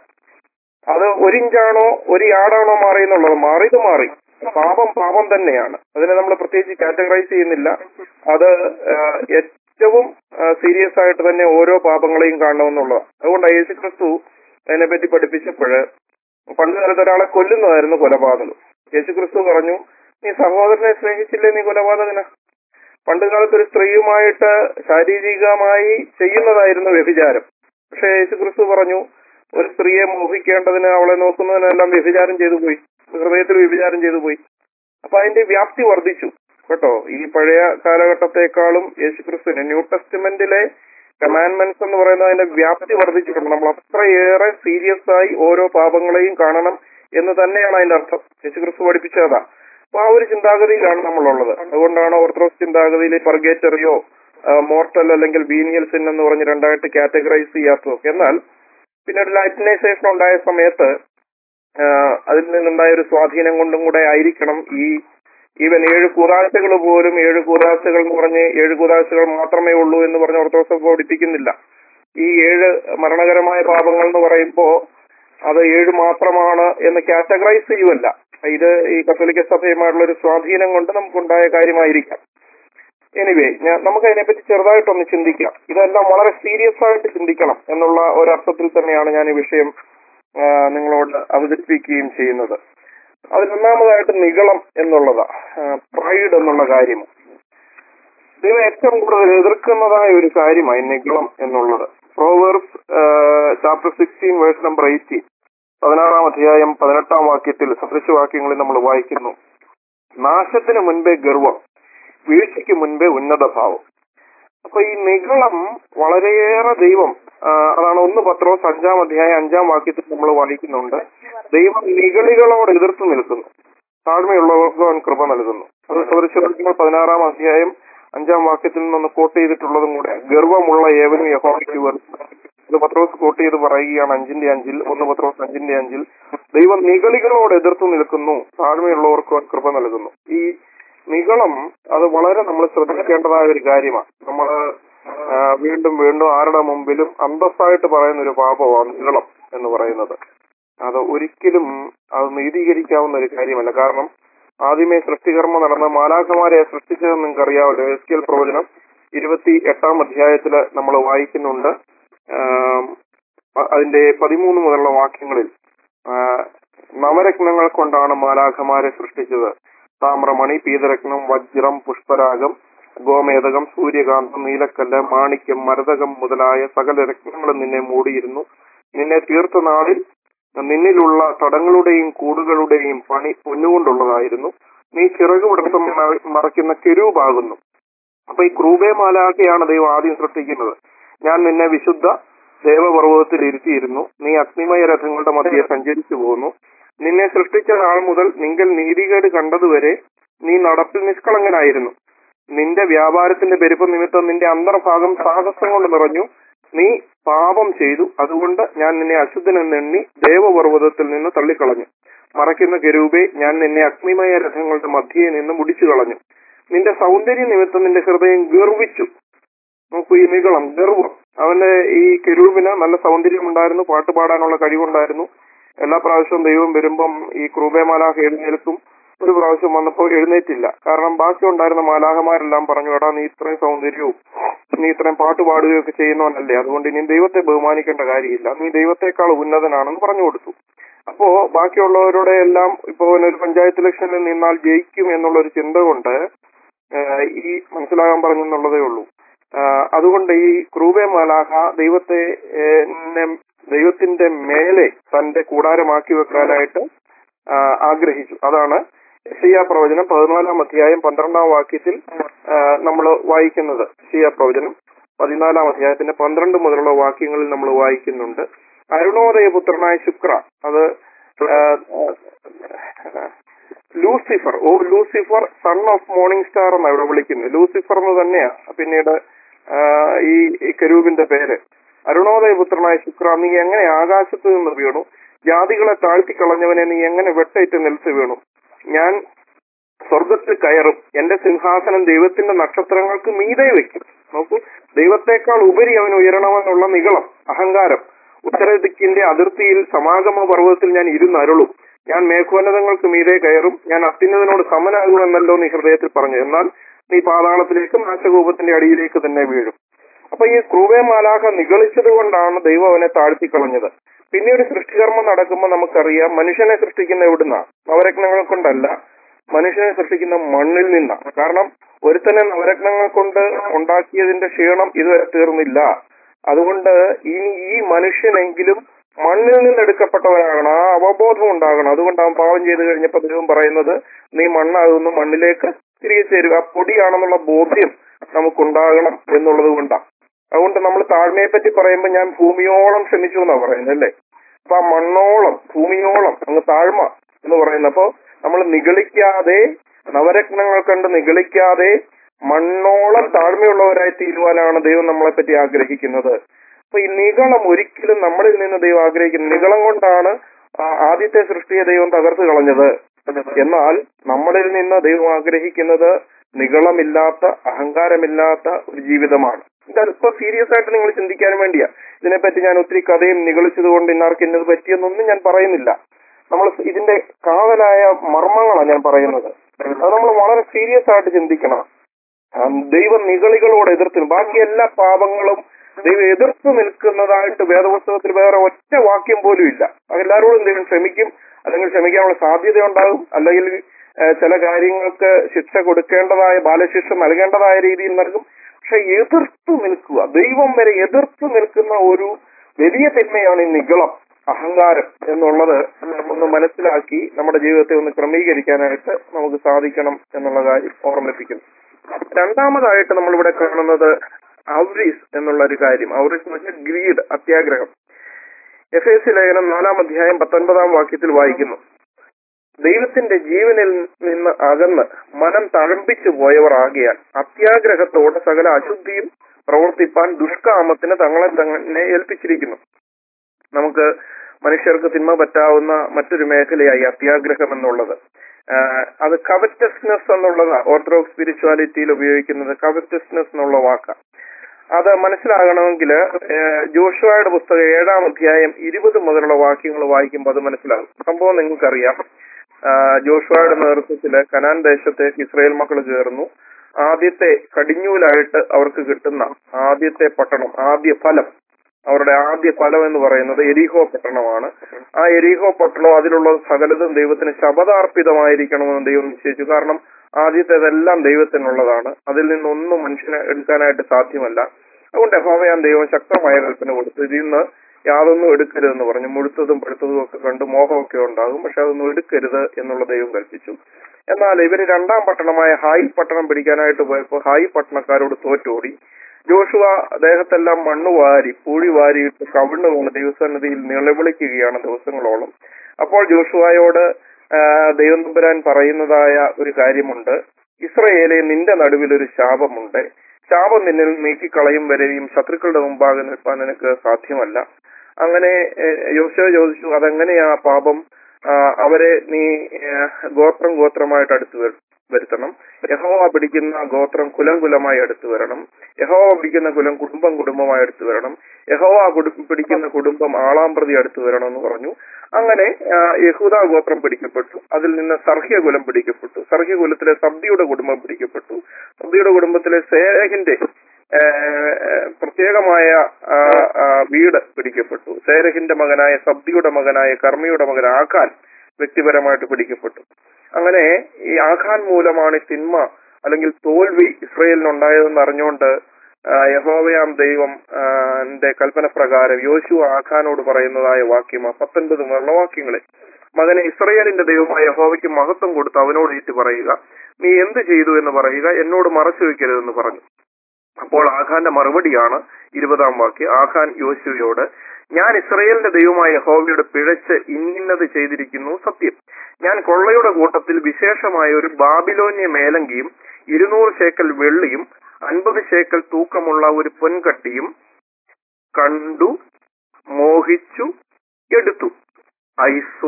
അത് ഒരു ഇഞ്ചാണോ ഒരു യാർഡാണോ മാറി എന്നുള്ളത് മാറിയത് മാറി പാപം പാപം തന്നെയാണ് അതിനെ നമ്മൾ പ്രത്യേകിച്ച് കാറ്റഗറൈസ് ചെയ്യുന്നില്ല അത് ആ, ഏറ്റവും സീരിയസ് ആയിട്ട് തന്നെ ഓരോ പാപങ്ങളെയും കാണണമെന്നുള്ളതാണ് അതുകൊണ്ട് യേശു ക്രിസ്തു അതിനെപ്പറ്റി പഠിപ്പിച്ചപ്പോഴ് പണ്ട് കാലത്ത് ഒരാളെ കൊല്ലുന്നതായിരുന്നു കൊലപാതകം യേശു ക്രിസ്തു പറഞ്ഞു നീ സഹോദരനെ സ്നേഹിച്ചില്ലേ നീ കൊലപാതകന പണ്ട് കാലത്ത് ഒരു സ്ത്രീയുമായിട്ട് ശാരീരികമായി ചെയ്യുന്നതായിരുന്നു വ്യഭിചാരം പക്ഷെ യേശു ക്രിസ്തു പറഞ്ഞു ഒരു സ്ത്രീയെ മോഹിക്കേണ്ടതിന് അവളെ നോക്കുന്നതിനെല്ലാം വ്യഭിചാരം ചെയ്തു പോയി ഹൃദയത്തിൽ വ്യഭിചാരം ചെയ്തു പോയി അപ്പൊ അതിന്റെ വ്യാപ്തി വർദ്ധിച്ചു കേട്ടോ ഈ പഴയ കാലഘട്ടത്തെക്കാളും യേശുക്രിസ്തുവിന് ന്യൂ ടെസ്റ്റ്മെന്റിലെ കമാൻഡ്മെന്റ്സ് എന്ന് പറയുന്നത് അതിന്റെ വ്യാപ്തി വർദ്ധിച്ചിട്ടുണ്ട് നമ്മൾ അത്രയേറെ സീരിയസ് ആയി ഓരോ പാപങ്ങളെയും കാണണം എന്ന് തന്നെയാണ് അതിന്റെ അർത്ഥം യേശുക്രിസ്തു പഠിപ്പിച്ചതാ അപ്പൊ ആ ഒരു ചിന്താഗതിയിലാണ് നമ്മളുള്ളത് അതുകൊണ്ടാണ് ഓർത്തഡോക്സ് ചിന്താഗതിയിൽ പർഗേറ്ററിയോ മോർട്ടൽ അല്ലെങ്കിൽ ബീനിയൽ സിൻ എന്ന് പറഞ്ഞ് രണ്ടായിട്ട് കാറ്റഗറൈസ് ചെയ്യാത്തതൊക്കെ എന്നാൽ പിന്നീട് ലാറ്റിനൈസേഷൻ ഉണ്ടായ സമയത്ത് ആ, അതിൽ നിന്നുണ്ടായ ഒരു സ്വാധീനം കൊണ്ടും കൂടെ ആയിരിക്കണം ഈ ഈവൻ ഏഴ് കൂതാശകൾ പോലും ഏഴ് കൂതാശകൾ എന്ന് പറഞ്ഞ് ഏഴ് കൂതാശകൾ മാത്രമേ ഉള്ളൂ എന്ന് പറഞ്ഞ് ഓർത്തഡോക്സ് സഭ പഠിപ്പിക്കുന്നില്ല ഈ ഏഴ് മരണകരമായ പാപങ്ങൾ എന്ന് പറയുമ്പോ അത് ഏഴ് മാത്രമാണ് എന്ന് കാറ്റഗറൈസ് ചെയ്യുമല്ല ഇത് ഈ കത്തോലിക്ക സഭയുമായിട്ടുള്ള ഒരു സ്വാധീനം കൊണ്ട് നമുക്കുണ്ടായ കാര്യമായിരിക്കാം എനിവേ ഞാൻ നമുക്ക് അതിനെപ്പറ്റി ചെറുതായിട്ടൊന്ന് ചിന്തിക്കാം ഇതെല്ലാം വളരെ സീരിയസ് ആയിട്ട് ചിന്തിക്കണം എന്നുള്ള ഒരർത്ഥത്തിൽ തന്നെയാണ് ഞാൻ ഈ വിഷയം ആ, നിങ്ങളോട് അവതരിപ്പിക്കുകയും ചെയ്യുന്നത് അതിലൊന്നാമതായിട്ട് നിഗളം എന്നുള്ളതാ പ്രൈഡ് എന്നുള്ള കാര്യം ദൈവം ഏറ്റവും കൂടുതൽ എതിർക്കുന്നതായ ഒരു കാര്യമായി നിഗളം എന്നുള്ളത് Proverbs chapter sixteen verse number eighteen പതിനാറാം അധ്യായം പതിനെട്ടാം വാക്യത്തിൽ സദൃശവാക്യങ്ങളിൽ നമ്മൾ വായിക്കുന്നു നാശത്തിന് മുൻപേ ഗർവം വീഴ്ചയ്ക്ക് മുൻപേ ഉന്നത ഭാവം അപ്പൊ ഈ നിഗളം വളരെയേറെ ദൈവം ആ, അതാണ് ഒന്ന് പത്രോസ് അഞ്ചാം അധ്യായം അഞ്ചാം വാക്യത്തിൽ നമ്മൾ വായിക്കുന്നുണ്ട് ദൈവം നിഗളികളോട് എതിർത്ത് നിൽക്കുന്നു താഴ്മയുള്ളവർക്ക് അവൻ കൃപ നൽകുന്നു അത് സദൃശവാക്യങ്ങൾ പതിനാറാം അധ്യായം അഞ്ചാം വാക്യത്തിൽ നിന്ന് കോട്ട് ചെയ്തിട്ടുള്ളതും കൂടെ ഗർവമുള്ള ഏവനും യഹോവയ്ക്ക് വെറുപ്പ് ഇത് പത്രോസ് കോട്ട് ചെയ്ത് പറയുകയാണ് അഞ്ചിന്റെ അഞ്ചിൽ ഒന്ന് പത്രോസ് അഞ്ചിന്റെ അഞ്ചിൽ ദൈവം നിഗളികളോട് എതിർത്ത് നിൽക്കുന്നു താഴ്മയുള്ളവർക്ക് അവൻ കൃപ നൽകുന്നു ഈ നിഗളം അത് വളരെ നമ്മൾ ശ്രദ്ധിക്കേണ്ടതായ ഒരു കാര്യമാണ് നമ്മൾ വീണ്ടും വീണ്ടും ആരുടെ മുമ്പിലും അന്തസ്സായിട്ട് പറയുന്ന ഒരു പാപമാണ് നിഗളം എന്ന് പറയുന്നത് അത് ഒരിക്കലും അത് നീതീകരിക്കാവുന്ന ഒരു കാര്യമല്ല കാരണം ആദ്യമേ സൃഷ്ടികർമ്മം നടന്ന മാലാഖമാരെ സൃഷ്ടിച്ചതെന്ന് നിങ്ങൾക്ക് അറിയാമല്ലോ എസ് കെ പ്രവചനം ഇരുപത്തി എട്ടാം അധ്യായത്തില് നമ്മൾ വായിക്കുന്നുണ്ട് ആം, അ- അതിന്റെ പതിമൂന്ന് മുതലുള്ള വാക്യങ്ങളിൽ ആ, നവരത്നങ്ങൾ കൊണ്ടാണ് മാലാഖമാരെ സൃഷ്ടിച്ചത് താമ്രമണി പീതരത്നം വജ്രം പുഷ്പരാഗം ഗോമേതകം സൂര്യകാന്തം നീലക്കല്ല് മാണിക്യം മരതകം മുതലായ സകല രത്നങ്ങളും നിന്നെ മൂടിയിരുന്നു നിന്നെ തീർത്ത നാളിൽ നിന്നിലുള്ള തടങ്ങളുടെയും കൂടുകളുടെയും പണി പൊന്നുകൊണ്ടുള്ളതായിരുന്നു നീ ചിറക് വിടർത്തം മ- മറയ്ക്കുന്ന കെരൂപാകുന്നു അപ്പൊ ഈ ക്രൂബേ മാലാഖയാണ് ദൈവം ആദ്യം സൃഷ്ടിക്കുന്നത് ഞാൻ നിന്നെ വിശുദ്ധ ദേവപർവ്വതത്തിൽ ഇരുത്തിയിരുന്നു നീ അഗ്നിമയ രഥങ്ങളുടെ മധ്യെ സഞ്ചരിച്ചു പോകുന്നു നിന്നെ സൃഷ്ടിച്ച നാൾ മുതൽ നിങ്ങൾ നീതികേട് കണ്ടതുവരെ നീ നടപ്പിൽ നിഷ്കളങ്കനായിരുന്നു നിന്റെ വ്യാപാരത്തിന്റെ പെരുപ്പം നിമിത്തം നിന്റെ അന്തർഭാഗം സാഹസം കൊണ്ട് നിറഞ്ഞു നീ പാപം ചെയ്തു അതുകൊണ്ട് ഞാൻ നിന്നെ അശുദ്ധനെന്നെണ്ണി ദേവപർവ്വതത്തിൽ നിന്ന് തള്ളിക്കളഞ്ഞു മറയ്ക്കുന്ന കെരൂപെ ഞാൻ നിന്നെ അഗ്നിമയ രഥങ്ങളുടെ മധ്യേ നിന്ന് മുടിച്ചു കളഞ്ഞു നിന്റെ സൗന്ദര്യ നിമിത്തം നിന്റെ ഹൃദയം ഗർവിച്ചു നോക്കൂ ഈ നികളം ഗർവം അവന്റെ ഈ കെരൂപിന് നല്ല സൗന്ദര്യമുണ്ടായിരുന്നു പാട്ട് പാടാനുള്ള കഴിവുണ്ടായിരുന്നു എല്ലാ പ്രാവശ്യവും ദൈവം വരുമ്പം ഈ ക്രൂബെ മാലാഖ എഴുന്നേൽക്കും ഒരു പ്രാവശ്യം വന്നപ്പോൾ എഴുന്നേറ്റില്ല കാരണം ബാക്കി ഉണ്ടായിരുന്ന മാലാഹമാരെല്ലാം പറഞ്ഞു എടാ നീ ഇത്രയും സൗന്ദര്യവും നീ ഇത്രയും പാട്ട് പാടുകയൊക്കെ ചെയ്യുന്നവനല്ലേ അതുകൊണ്ട് ഇനി ദൈവത്തെ ബഹുമാനിക്കേണ്ട കാര്യമില്ല നീ ദൈവത്തെക്കാൾ ഉന്നതനാണെന്ന് പറഞ്ഞു കൊടുത്തു അപ്പോ ബാക്കിയുള്ളവരുടെ എല്ലാം ഇപ്പോ ഒരു പഞ്ചായത്ത് ഇലക്ഷനിൽ നിന്നാൽ ജയിക്കും എന്നുള്ള ഒരു ചിന്ത കൊണ്ട് ആഹ് ഈ മനസ്സിലാകാൻ പറഞ്ഞെന്നുള്ളതേ ഉള്ളൂ ആഹ് അതുകൊണ്ട് ഈ ക്രൂബെ മാലാഹ ദൈവത്തെ ഏഹ് നെ- ദൈവത്തിന്റെ മേലെ തന്റെ കൂടാരമാക്കി വെക്കാനായിട്ട് ആഹ് ആഗ്രഹിച്ചു അതാണ് ഷിയ പ്രവചനം പതിനാലാം അധ്യായം പന്ത്രണ്ടാം വാക്യത്തിൽ നമ്മൾ വായിക്കുന്നത് ഷിയ പ്രവചനം പതിനാലാം അധ്യായത്തിന്റെ പന്ത്രണ്ട് മുതലുള്ള വാക്യങ്ങളിൽ നമ്മൾ വായിക്കുന്നുണ്ട് അരുണോദയ പുത്രനായ ശുക്ര അത് ah, ah, Lucifer O Lucifer son of morning star എന്നാണ് ഇവിടെ വിളിക്കുന്നത് ലൂസിഫർ എന്ന് തന്നെയാ പിന്നീട് ആ, ഈ ഈ കരൂപിന്റെ പേര് അരുണോദയ പുത്രനായ ശുക്ര നീ എങ്ങനെ ആകാശത്ത് നിന്ന് വീണു ജാതികളെ താഴ്ത്തിക്കളഞ്ഞവനെ നീ എങ്ങനെ വെട്ടേറ്റ് നിലത്ത് വീണു ഞാൻ സ്വർഗത്തിൽ കയറും എന്റെ സിംഹാസനം ദൈവത്തിന്റെ നക്ഷത്രങ്ങൾക്ക് മീതെ വെക്കും നോക്കൂ ദൈവത്തെക്കാൾ ഉപരി അവൻ ഉയരണമെന്നുള്ള നികളം അഹങ്കാരം ഉത്തരദിക്കിന്റെ അതിർത്തിയിൽ സമാഗമ പർവ്വതത്തിൽ ഞാൻ ഇരുന്നരുളും ഞാൻ മേഘോന്നതങ്ങൾക്ക് മീതെ കയറും ഞാൻ അത്യുന്നതിനോട് സമനാകുമെന്നല്ലോ നീ ഹൃദയത്തിൽ പറഞ്ഞു എന്നാൽ നീ പാതാളത്തിലേക്കും നാശകൂപത്തിന്റെ അടിയിലേക്ക് തന്നെ വീഴും അപ്പൊ ഈ ക്രൂവേ മാലാഖ നിഗളിച്ചത് കൊണ്ടാണ് ദൈവം അവനെ താഴ്ത്തിക്കളഞ്ഞത് പിന്നീട് സൃഷ്ടികർമ്മം നടക്കുമ്പോൾ നമുക്കറിയാം മനുഷ്യനെ സൃഷ്ടിക്കുന്ന എവിടുന്ന നവരത്നങ്ങൾ കൊണ്ടല്ല മനുഷ്യനെ സൃഷ്ടിക്കുന്ന മണ്ണിൽ നിന്നാണ് കാരണം ഒരുത്തനെ നവരത്നങ്ങൾ കൊണ്ട് ഉണ്ടാക്കിയതിന്റെ ക്ഷീണം ഇതുവരെ തീർന്നില്ല അതുകൊണ്ട് ഇനി ഈ മനുഷ്യനെങ്കിലും മണ്ണിൽ നിന്ന് എടുക്കപ്പെട്ടവരാകണം ആ അവബോധം ഉണ്ടാകണം അതുകൊണ്ട് അവൻ പാവം ചെയ്ത് കഴിഞ്ഞപ്പോൾ ദൈവം പറയുന്നത് നീ മണ്ണാകുന്നു മണ്ണിലേക്ക് തിരികെ ചേരുക ആ പൊടിയാണെന്നുള്ള ബോധ്യം നമുക്കുണ്ടാകണം എന്നുള്ളത് കൊണ്ടാണ് അതുകൊണ്ട് നമ്മൾ താഴ്മയെ പറ്റി പറയുമ്പോൾ ഞാൻ ഭൂമിയോളം ക്ഷമിച്ചു എന്നാ പറയുന്നത് അല്ലേ അപ്പൊ ആ മണ്ണോളം ഭൂമിയോളം അങ്ങ് താഴ്മ എന്ന് പറയുന്നത് അപ്പോ നമ്മൾ നിഗളിക്കാതെ നവരത്നങ്ങൾ കണ്ട് നിഗളിക്കാതെ മണ്ണോളം താഴ്മയുള്ളവരായി തീരുവാനാണ് ദൈവം നമ്മളെ പറ്റി ആഗ്രഹിക്കുന്നത് അപ്പൊ ഈ നികളം ഒരിക്കലും നമ്മളിൽ നിന്ന് ദൈവം ആഗ്രഹിക്കുന്നത് നികളം കൊണ്ടാണ് ആ ആദ്യത്തെ സൃഷ്ടിയെ ദൈവം തകർത്ത് കളഞ്ഞത് എന്നാൽ നമ്മളിൽ നിന്ന് ദൈവം ആഗ്രഹിക്കുന്നത് നികളമില്ലാത്ത അഹങ്കാരമില്ലാത്ത ഒരു ജീവിതമാണ് ഇത് അല്പം സീരിയസ് ആയിട്ട് നിങ്ങൾ ചിന്തിക്കാൻ വേണ്ടിയാ ഇതിനെപ്പറ്റി ഞാൻ ഒത്തിരി കഥയും നിഗളിച്ചത് കൊണ്ട് ഇന്നാർക്ക് ഇന്നത് പറ്റിയെന്നൊന്നും ഞാൻ പറയുന്നില്ല നമ്മൾ ഇതിന്റെ കാതലായ മർമ്മങ്ങളാണ് ഞാൻ പറയുന്നത് അത് നമ്മൾ വളരെ സീരിയസ് ആയിട്ട് ചിന്തിക്കണം ആ, ദൈവം നിഗളികളോട് എതിർത്ത് ബാക്കി എല്ലാ പാപങ്ങളും ദൈവം എതിർത്ത് നിൽക്കുന്നതായിട്ട് വേദപുസ്തകത്തിൽ വേറെ ഒറ്റ വാക്യം പോലും ഇല്ല എല്ലാവരോടും ദൈവം ക്ഷമിക്കും അല്ലെങ്കിൽ ക്ഷമിക്കാനുള്ള സാധ്യത ഉണ്ടാകും അല്ലെങ്കിൽ ഏഹ്, ചില കാര്യങ്ങൾക്ക് ശിക്ഷ കൊടുക്കേണ്ടതായ ബാലശിക്ഷ നൽകേണ്ടതായ രീതിയിൽ നൽകും പക്ഷെ എതിർത്ത് നിൽക്കുക ദൈവം വരെ എതിർത്ത് നിൽക്കുന്ന ഒരു വലിയ തിന്മയാണ് ഈ നിഗളം അഹങ്കാരം എന്നുള്ളത് ഒന്ന് മനസ്സിലാക്കി നമ്മുടെ ജീവിതത്തെ ഒന്ന് ക്രമീകരിക്കാനായിട്ട് നമുക്ക് സാധിക്കണം എന്നുള്ള കാര്യം ഓർമ്മിപ്പിക്കുന്നു രണ്ടാമതായിട്ട് നമ്മളിവിടെ കാണുന്നത് ഔറീസ് എന്നുള്ള ഒരു കാര്യം ഔറീസ് എന്ന് വെച്ചാൽ ഗ്രീഡ് അത്യാഗ്രഹം എഫ് എസ് ലേഖനം നാലാം അധ്യായം പത്തൊൻപതാം വാക്യത്തിൽ വായിക്കുന്നു ദൈവത്തിന്റെ ജീവനിൽ നിന്ന് അകന്ന് മനം തഴമ്പിച്ചു പോയവർ ആകിയാൽ അത്യാഗ്രഹത്തോടെ സകല അശുദ്ധിയും പ്രവർത്തിപ്പാൻ ദുഷ്കാമത്തിന് തങ്ങളെ തന്നെ ഏൽപ്പിച്ചിരിക്കുന്നു നമുക്ക് മനുഷ്യർക്ക് തിന്മ പറ്റാവുന്ന മറ്റൊരു മേഖലയായി അത്യാഗ്രഹം എന്നുള്ളത് ആഹ് അത് കവറ്റസ്നെസ് എന്നുള്ളത് ഓർത്തഡോക്സ് സ്പിരിച്വാലിറ്റിയിൽ ഉപയോഗിക്കുന്നത് കവറ്റസ്നെസ് എന്നുള്ള വാക്കാണ് അത് മനസ്സിലാകണമെങ്കിൽ ജോഷുവയുടെ പുസ്തകം ഏഴാം അധ്യായം ഇരുപത് മുതലുള്ള വാക്യങ്ങൾ വായിക്കുമ്പോൾ അത് മനസ്സിലാകും സംഭവം നിങ്ങൾക്കറിയാം ആഹ് ജോഷുവയുടെ നേതൃത്വത്തില് കനാൻ ദേശത്തേക്ക് ഇസ്രായേൽ മക്കൾ ചേർന്നു ആദ്യത്തെ കടിഞ്ഞൂലായിട്ട് അവർക്ക് കിട്ടുന്ന ആദ്യത്തെ പട്ടണം ആദ്യ ഫലം അവരുടെ ആദ്യ ഫലം എന്ന് പറയുന്നത് എരിഹോ പട്ടണമാണ് ആ എരിഹോ പട്ടണം അതിലുള്ള സകലതും ദൈവത്തിന് ശബദാർപ്പിതമായിരിക്കണമെന്ന് ദൈവം നിശ്ചയിച്ചു കാരണം ആദ്യത്തേതെല്ലാം ദൈവത്തിനുള്ളതാണ് അതിൽ നിന്നൊന്നും മനുഷ്യന് എടുക്കാനായിട്ട് സാധ്യമല്ല അതുകൊണ്ട് യഹോവയാൻ ദൈവം ശക്തമായ കൽപ്പന കൊടുത്തു ഇതിൽ നിന്ന് യാതൊന്നും എടുക്കരുതെന്ന് പറഞ്ഞു മുഴുത്തതും പഴുത്തതും ഒക്കെ കണ്ട് മോഹമൊക്കെ ഉണ്ടാകും പക്ഷെ അതൊന്നും എടുക്കരുത് എന്നുള്ള ദൈവം കൽപ്പിച്ചു എന്നാൽ ഇവര് രണ്ടാം പട്ടണമായ ഹായ് പട്ടണം പിടിക്കാനായിട്ട് പോയപ്പോൾ ഹായ് പട്ടണക്കാരോട് തോറ്റോടി ജോഷുവ ദേഹത്തെല്ലാം മണ്ണ് വാരി പൂഴി വാരിയിട്ട് കവിണ്ണു വീണ് ദൈവസന്നിധിയിൽ നിലവിളിക്കുകയാണ് ദിവസങ്ങളോളം അപ്പോൾ ജോഷുവയോട് ആ, ദൈവം തമ്പുരാൻ പറയുന്നതായ ഒരു കാര്യമുണ്ട് ഇസ്രയേലെ നിന്റെ നടുവിൽ ഒരു ശാപമുണ്ട് ശാപം നിന്നിൽ നീക്കിക്കളയും വരെയും ശത്രുക്കളുടെ മുമ്പാകെ നിൽപ്പാൻ നിനക്ക് സാധ്യമല്ല അങ്ങനെ യോശോ ചോദിച്ചു അതെങ്ങനെയാ ആ പാപം ആ, അവരെ നീ ഏ, ഗോത്രം ഗോത്രമായിട്ട് അടുത്ത് വരു- വരുത്തണം യഹോവ പിടിക്കുന്ന ഗോത്രം കുലം കുലമായി അടുത്ത് വരണം യഹോവ പിടിക്കുന്ന കുലം കുടുംബം കുടുംബമായി അടുത്ത് വരണം യഹോവ കുടു- പിടിക്കുന്ന കുടുംബം ആളാമ്പ്രതി അടുത്ത് വരണം എന്ന് പറഞ്ഞു അങ്ങനെ ആ, യഹൂദ ഗോത്രം പിടിക്കപ്പെട്ടു അതിൽ നിന്ന് സർഹ്യ കുലം പിടിക്കപ്പെട്ടു സർഹ്യ കുലത്തിലെ സബ്ദിയുടെ കുടുംബം പിടിക്കപ്പെട്ടു സബ്ദിയുടെ കുടുംബത്തിലെ സേരഹിന്റെ ആ, പ്രത്യേകമായ ആ, ആ, വീട് പിടിക്കപ്പെട്ടു സേരഹിന്റെ മകനായ സബ്ദിയുടെ മകനായ കർമ്മിയുടെ മകൻ ആഖാൻ വ്യക്തിപരമായിട്ട് പിടിക്കപ്പെട്ടു അങ്ങനെ ഈ ആഖാൻ മൂലമാണ് ഈ തിന്മ അല്ലെങ്കിൽ തോൽവി ഇസ്രയേലിനുണ്ടായതെന്ന് അറിഞ്ഞുകൊണ്ട് ആ, യഹോവയാം ദൈവം ആ, ന്റെ കൽപ്പന പ്രകാരം യോശു ആഖാനോട് പറയുന്നതായ വാക്യം ആ പത്തൊൻപത് വാക്യങ്ങളെ മകനെ ഇസ്രയേലിന്റെ ദൈവമായ യഹോവയ്ക്ക് മഹത്വം കൊടുത്ത് അവനോട് ഈറ്റ് പറയുക നീ എന്ത് ചെയ്തു എന്ന് പറയുക എന്നോട് മറച്ചു വെക്കരുതെന്ന് പറഞ്ഞു അപ്പോൾ ആഖാന്റെ മറുപടിയാണ് ഇരുപതാം വാക്യം ആഖാൻ യോശുവയോട് ഞാൻ ഇസ്രയേലിന്റെ ദൈവമായ യഹോവയോട് പിഴച്ച് ഇന്നിന്നത് ചെയ്തിരിക്കുന്നു സത്യം ഞാൻ കൊള്ളയുടെ കൂട്ടത്തിൽ വിശേഷമായ ഒരു ബാബിലോന്യ മേലങ്കിയും ഇരുന്നൂറ് ശേക്കൽ വെള്ളിയും അൻപത് ശേക്കൽ തൂക്കമുള്ള ഒരു പൊൻകട്ടിയും കണ്ടു മോഹിച്ചു എടുത്തു ഐസോ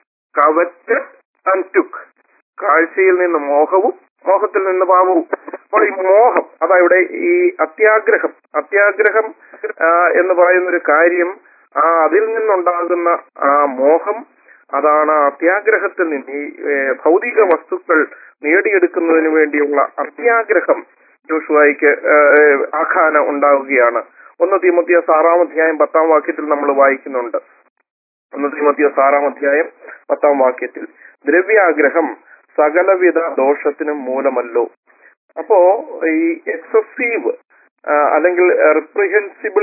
കവറ്റ് അൻറ്റുക് കാഴ്ചയിൽ നിന്ന് മോഹവും മോഹത്തിൽ നിന്ന് പാപവും അപ്പോൾ ഈ മോഹം അതാ ഇവിടെ ഈ അത്യാഗ്രഹം അത്യാഗ്രഹം ആ, എന്ന് പറയുന്ന ഒരു കാര്യം ആ അതിൽ നിന്നുണ്ടാകുന്ന ആ മോഹം അതാണ് ആ അത്യാഗ്രഹത്തിൽ നിന്ന് ഈ ഏ, ഭൗതിക വസ്തുക്കൾ നേടിയെടുക്കുന്നതിന് വേണ്ടിയുള്ള അത്യാഗ്രഹം ജോഷുവായിക്ക് ആഖാന ഉണ്ടാവുകയാണ് ഒന്ന് തീമത്തിയ ആറാം അധ്യായം പത്താം വാക്യത്തിൽ നമ്മൾ വായിക്കുന്നുണ്ട് ഒന്ന് തീമത്തിയ ആറാം അധ്യായം പത്താം വാക്യത്തിൽ ദ്രവ്യാഗ്രഹം സകലവിധ ദോഷത്തിനും മൂലമല്ലോ അപ്പോ ഈ എക്സസീവ് അല്ലെങ്കിൽ റിപ്രിഹെൻസിബിൾ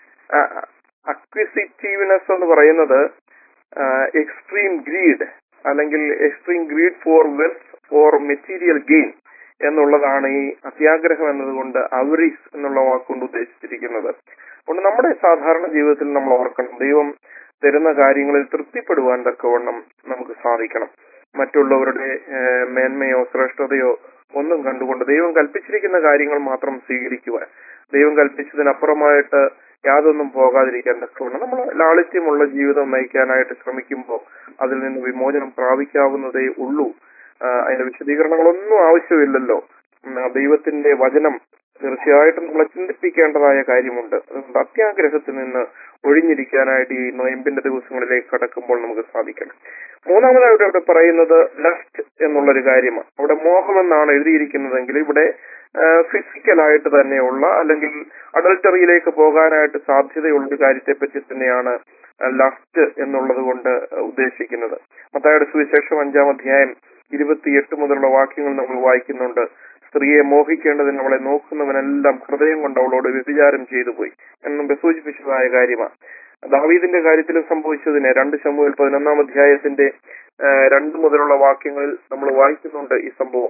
അക്വിസിറ്റീവ്നെസ് എന്ന് പറയുന്നത് എക്സ്ട്രീം ഗ്രീഡ് അല്ലെങ്കിൽ extreme greed for wealth for material gain എന്നുള്ളതാണ് ഈ അത്യാഗ്രഹം എന്നതുകൊണ്ട് അവരീസ് എന്നുള്ള വാക്കുകൊണ്ട് ഉദ്ദേശിച്ചിരിക്കുന്നത് അതുകൊണ്ട് നമ്മുടെ സാധാരണ ജീവിതത്തിൽ നമ്മൾ ഓർക്കണം ദൈവം തരുന്ന കാര്യങ്ങളിൽ തൃപ്തിപ്പെടുവാൻ തക്കവണ്ണം നമുക്ക് സാധിക്കണം മറ്റുള്ളവരുടെ ഏഹ്, മേന്മയോ ശ്രേഷ്ഠതയോ ഒന്നും കണ്ടുകൊണ്ട് ദൈവം കൽപ്പിച്ചിരിക്കുന്ന കാര്യങ്ങൾ മാത്രം സ്വീകരിക്കുവാൻ ദൈവം കൽപ്പിച്ചതിനപ്പുറമായിട്ട് യാതൊന്നും പോകാതിരിക്കാൻ തക്കവണ്ണം നമ്മൾ ലാളിത്യമുള്ള ജീവിതം നയിക്കാനായിട്ട് ശ്രമിക്കുമ്പോൾ അതിൽ നിന്ന് വിമോചനം പ്രാപിക്കാവുന്നതേ ഉള്ളൂ ആ, അതിന്റെ വിശദീകരണങ്ങളൊന്നും ആവശ്യമില്ലല്ലോ ഉം, ആ ദൈവത്തിന്റെ വചനം തീർച്ചയായിട്ടും നമ്മളെ ചിന്തിപ്പിക്കേണ്ടതായ കാര്യമുണ്ട് അതുകൊണ്ട് അത്യാഗ്രഹത്തിൽ നിന്ന് ഒഴിഞ്ഞിരിക്കാനായിട്ട് ഈ നൊയമ്പിന്റെ ദിവസങ്ങളിലേക്ക് കടക്കുമ്പോൾ നമുക്ക് സാധിക്കണം മൂന്നാമതായിട്ട് അവിടെ പറയുന്നത് ലസ്റ്റ് എന്നുള്ളൊരു കാര്യമാണ് അവിടെ മോഹം എന്നാണ് എഴുതിയിരിക്കുന്നതെങ്കിൽ ഇവിടെ ഫിസിക്കലായിട്ട് തന്നെയുള്ള അല്ലെങ്കിൽ അഡൾട്ടറിയിലേക്ക് പോകാനായിട്ട് സാധ്യതയുള്ള ഒരു കാര്യത്തെ പറ്റി തന്നെയാണ് ലസ്റ്റ് എന്നുള്ളത് കൊണ്ട് ഉദ്ദേശിക്കുന്നത് മത്തായുടെ സുവിശേഷം അഞ്ചാം അധ്യായം ഇരുപത്തിയെട്ട് മുതലുള്ള വാക്യങ്ങൾ നമ്മൾ വായിക്കുന്നുണ്ട് സ്ത്രീയെ മോഹിക്കേണ്ടതിന് അവളെ നോക്കുന്നവനെല്ലാം ഹൃദയം കൊണ്ട് അവളോട് വ്യഭിചാരം ചെയ്തു പോയി എന്നും സൂചിപ്പിച്ചതായ കാര്യമാണ് ദാവീദിന്റെ കാര്യത്തിലും സംഭവിച്ചതിനെ രണ്ട് ശമ്പുവിൽ പതിനൊന്നാം അധ്യായത്തിന്റെ ആ, രണ്ട് മുതലുള്ള വാക്യങ്ങളിൽ നമ്മൾ വായിക്കുന്നുണ്ട് ഈ സംഭവം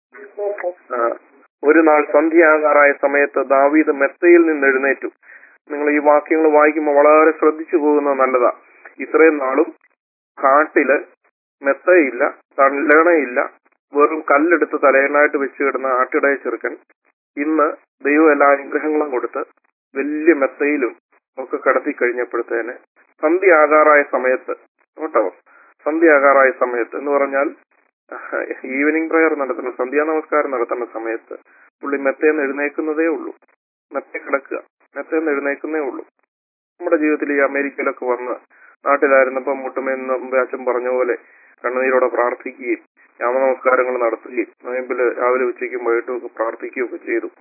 ആ, ഒരു നാൾ സന്ധ്യയാകാറായ സമയത്ത് ദാവീദ് മെത്തയിൽ നിന്ന് എഴുന്നേറ്റു നിങ്ങൾ ഈ വാക്യങ്ങൾ വായിക്കുമ്പോൾ വളരെ ശ്രദ്ധിച്ചു പോകുന്നത് നല്ലതാ ഇത്രയും നാളും കാട്ടില് മെത്തയില്ല തള്ളണയില്ല വെറും കല്ലെടുത്ത് തലയണായിട്ട് വെച്ച് കിടന്ന ആട്ടിടയ ചെറുക്കൻ ഇന്ന് ദൈവം എല്ലാ അനുഗ്രഹങ്ങളും കൊടുത്ത് വലിയ മെത്തയിലും ഒക്കെ കടത്തി കഴിഞ്ഞപ്പോഴത്തേന് സന്ധ്യ ആകാറായ സമയത്ത് കേട്ടോ സന്ധ്യ ആകാറായ സമയത്ത് എന്ന് പറഞ്ഞാൽ ഈവനിങ് പ്രയർ നടത്തുന്ന സന്ധ്യാ നമസ്കാരം നടത്തുന്ന സമയത്ത് പുള്ളി മെത്തയെന്ന് എഴുന്നേക്കുന്നതേ ഉള്ളൂ മെത്ത കിടക്കുക മെത്തയെന്ന് എഴുന്നേക്കുന്നേ ഉള്ളൂ നമ്മുടെ ജീവിതത്തിൽ ഈ അമേരിക്കയിലൊക്കെ വന്ന് നാട്ടിലായിരുന്നപ്പോൾ മുട്ടുമെന്ന് മുമ്പേ അച്ഛൻ പറഞ്ഞ പോലെ കണ്ണുനീരോടെ പ്രാർത്ഥിക്കുകയും നാമനമസ്കാരങ്ങൾ നടത്തുകയും നോയമ്പില് രാവിലെ ഉച്ചയ്ക്കും വൈകിട്ടും ഒക്കെ പ്രാർത്ഥിക്കുകയൊക്കെ ചെയ്തു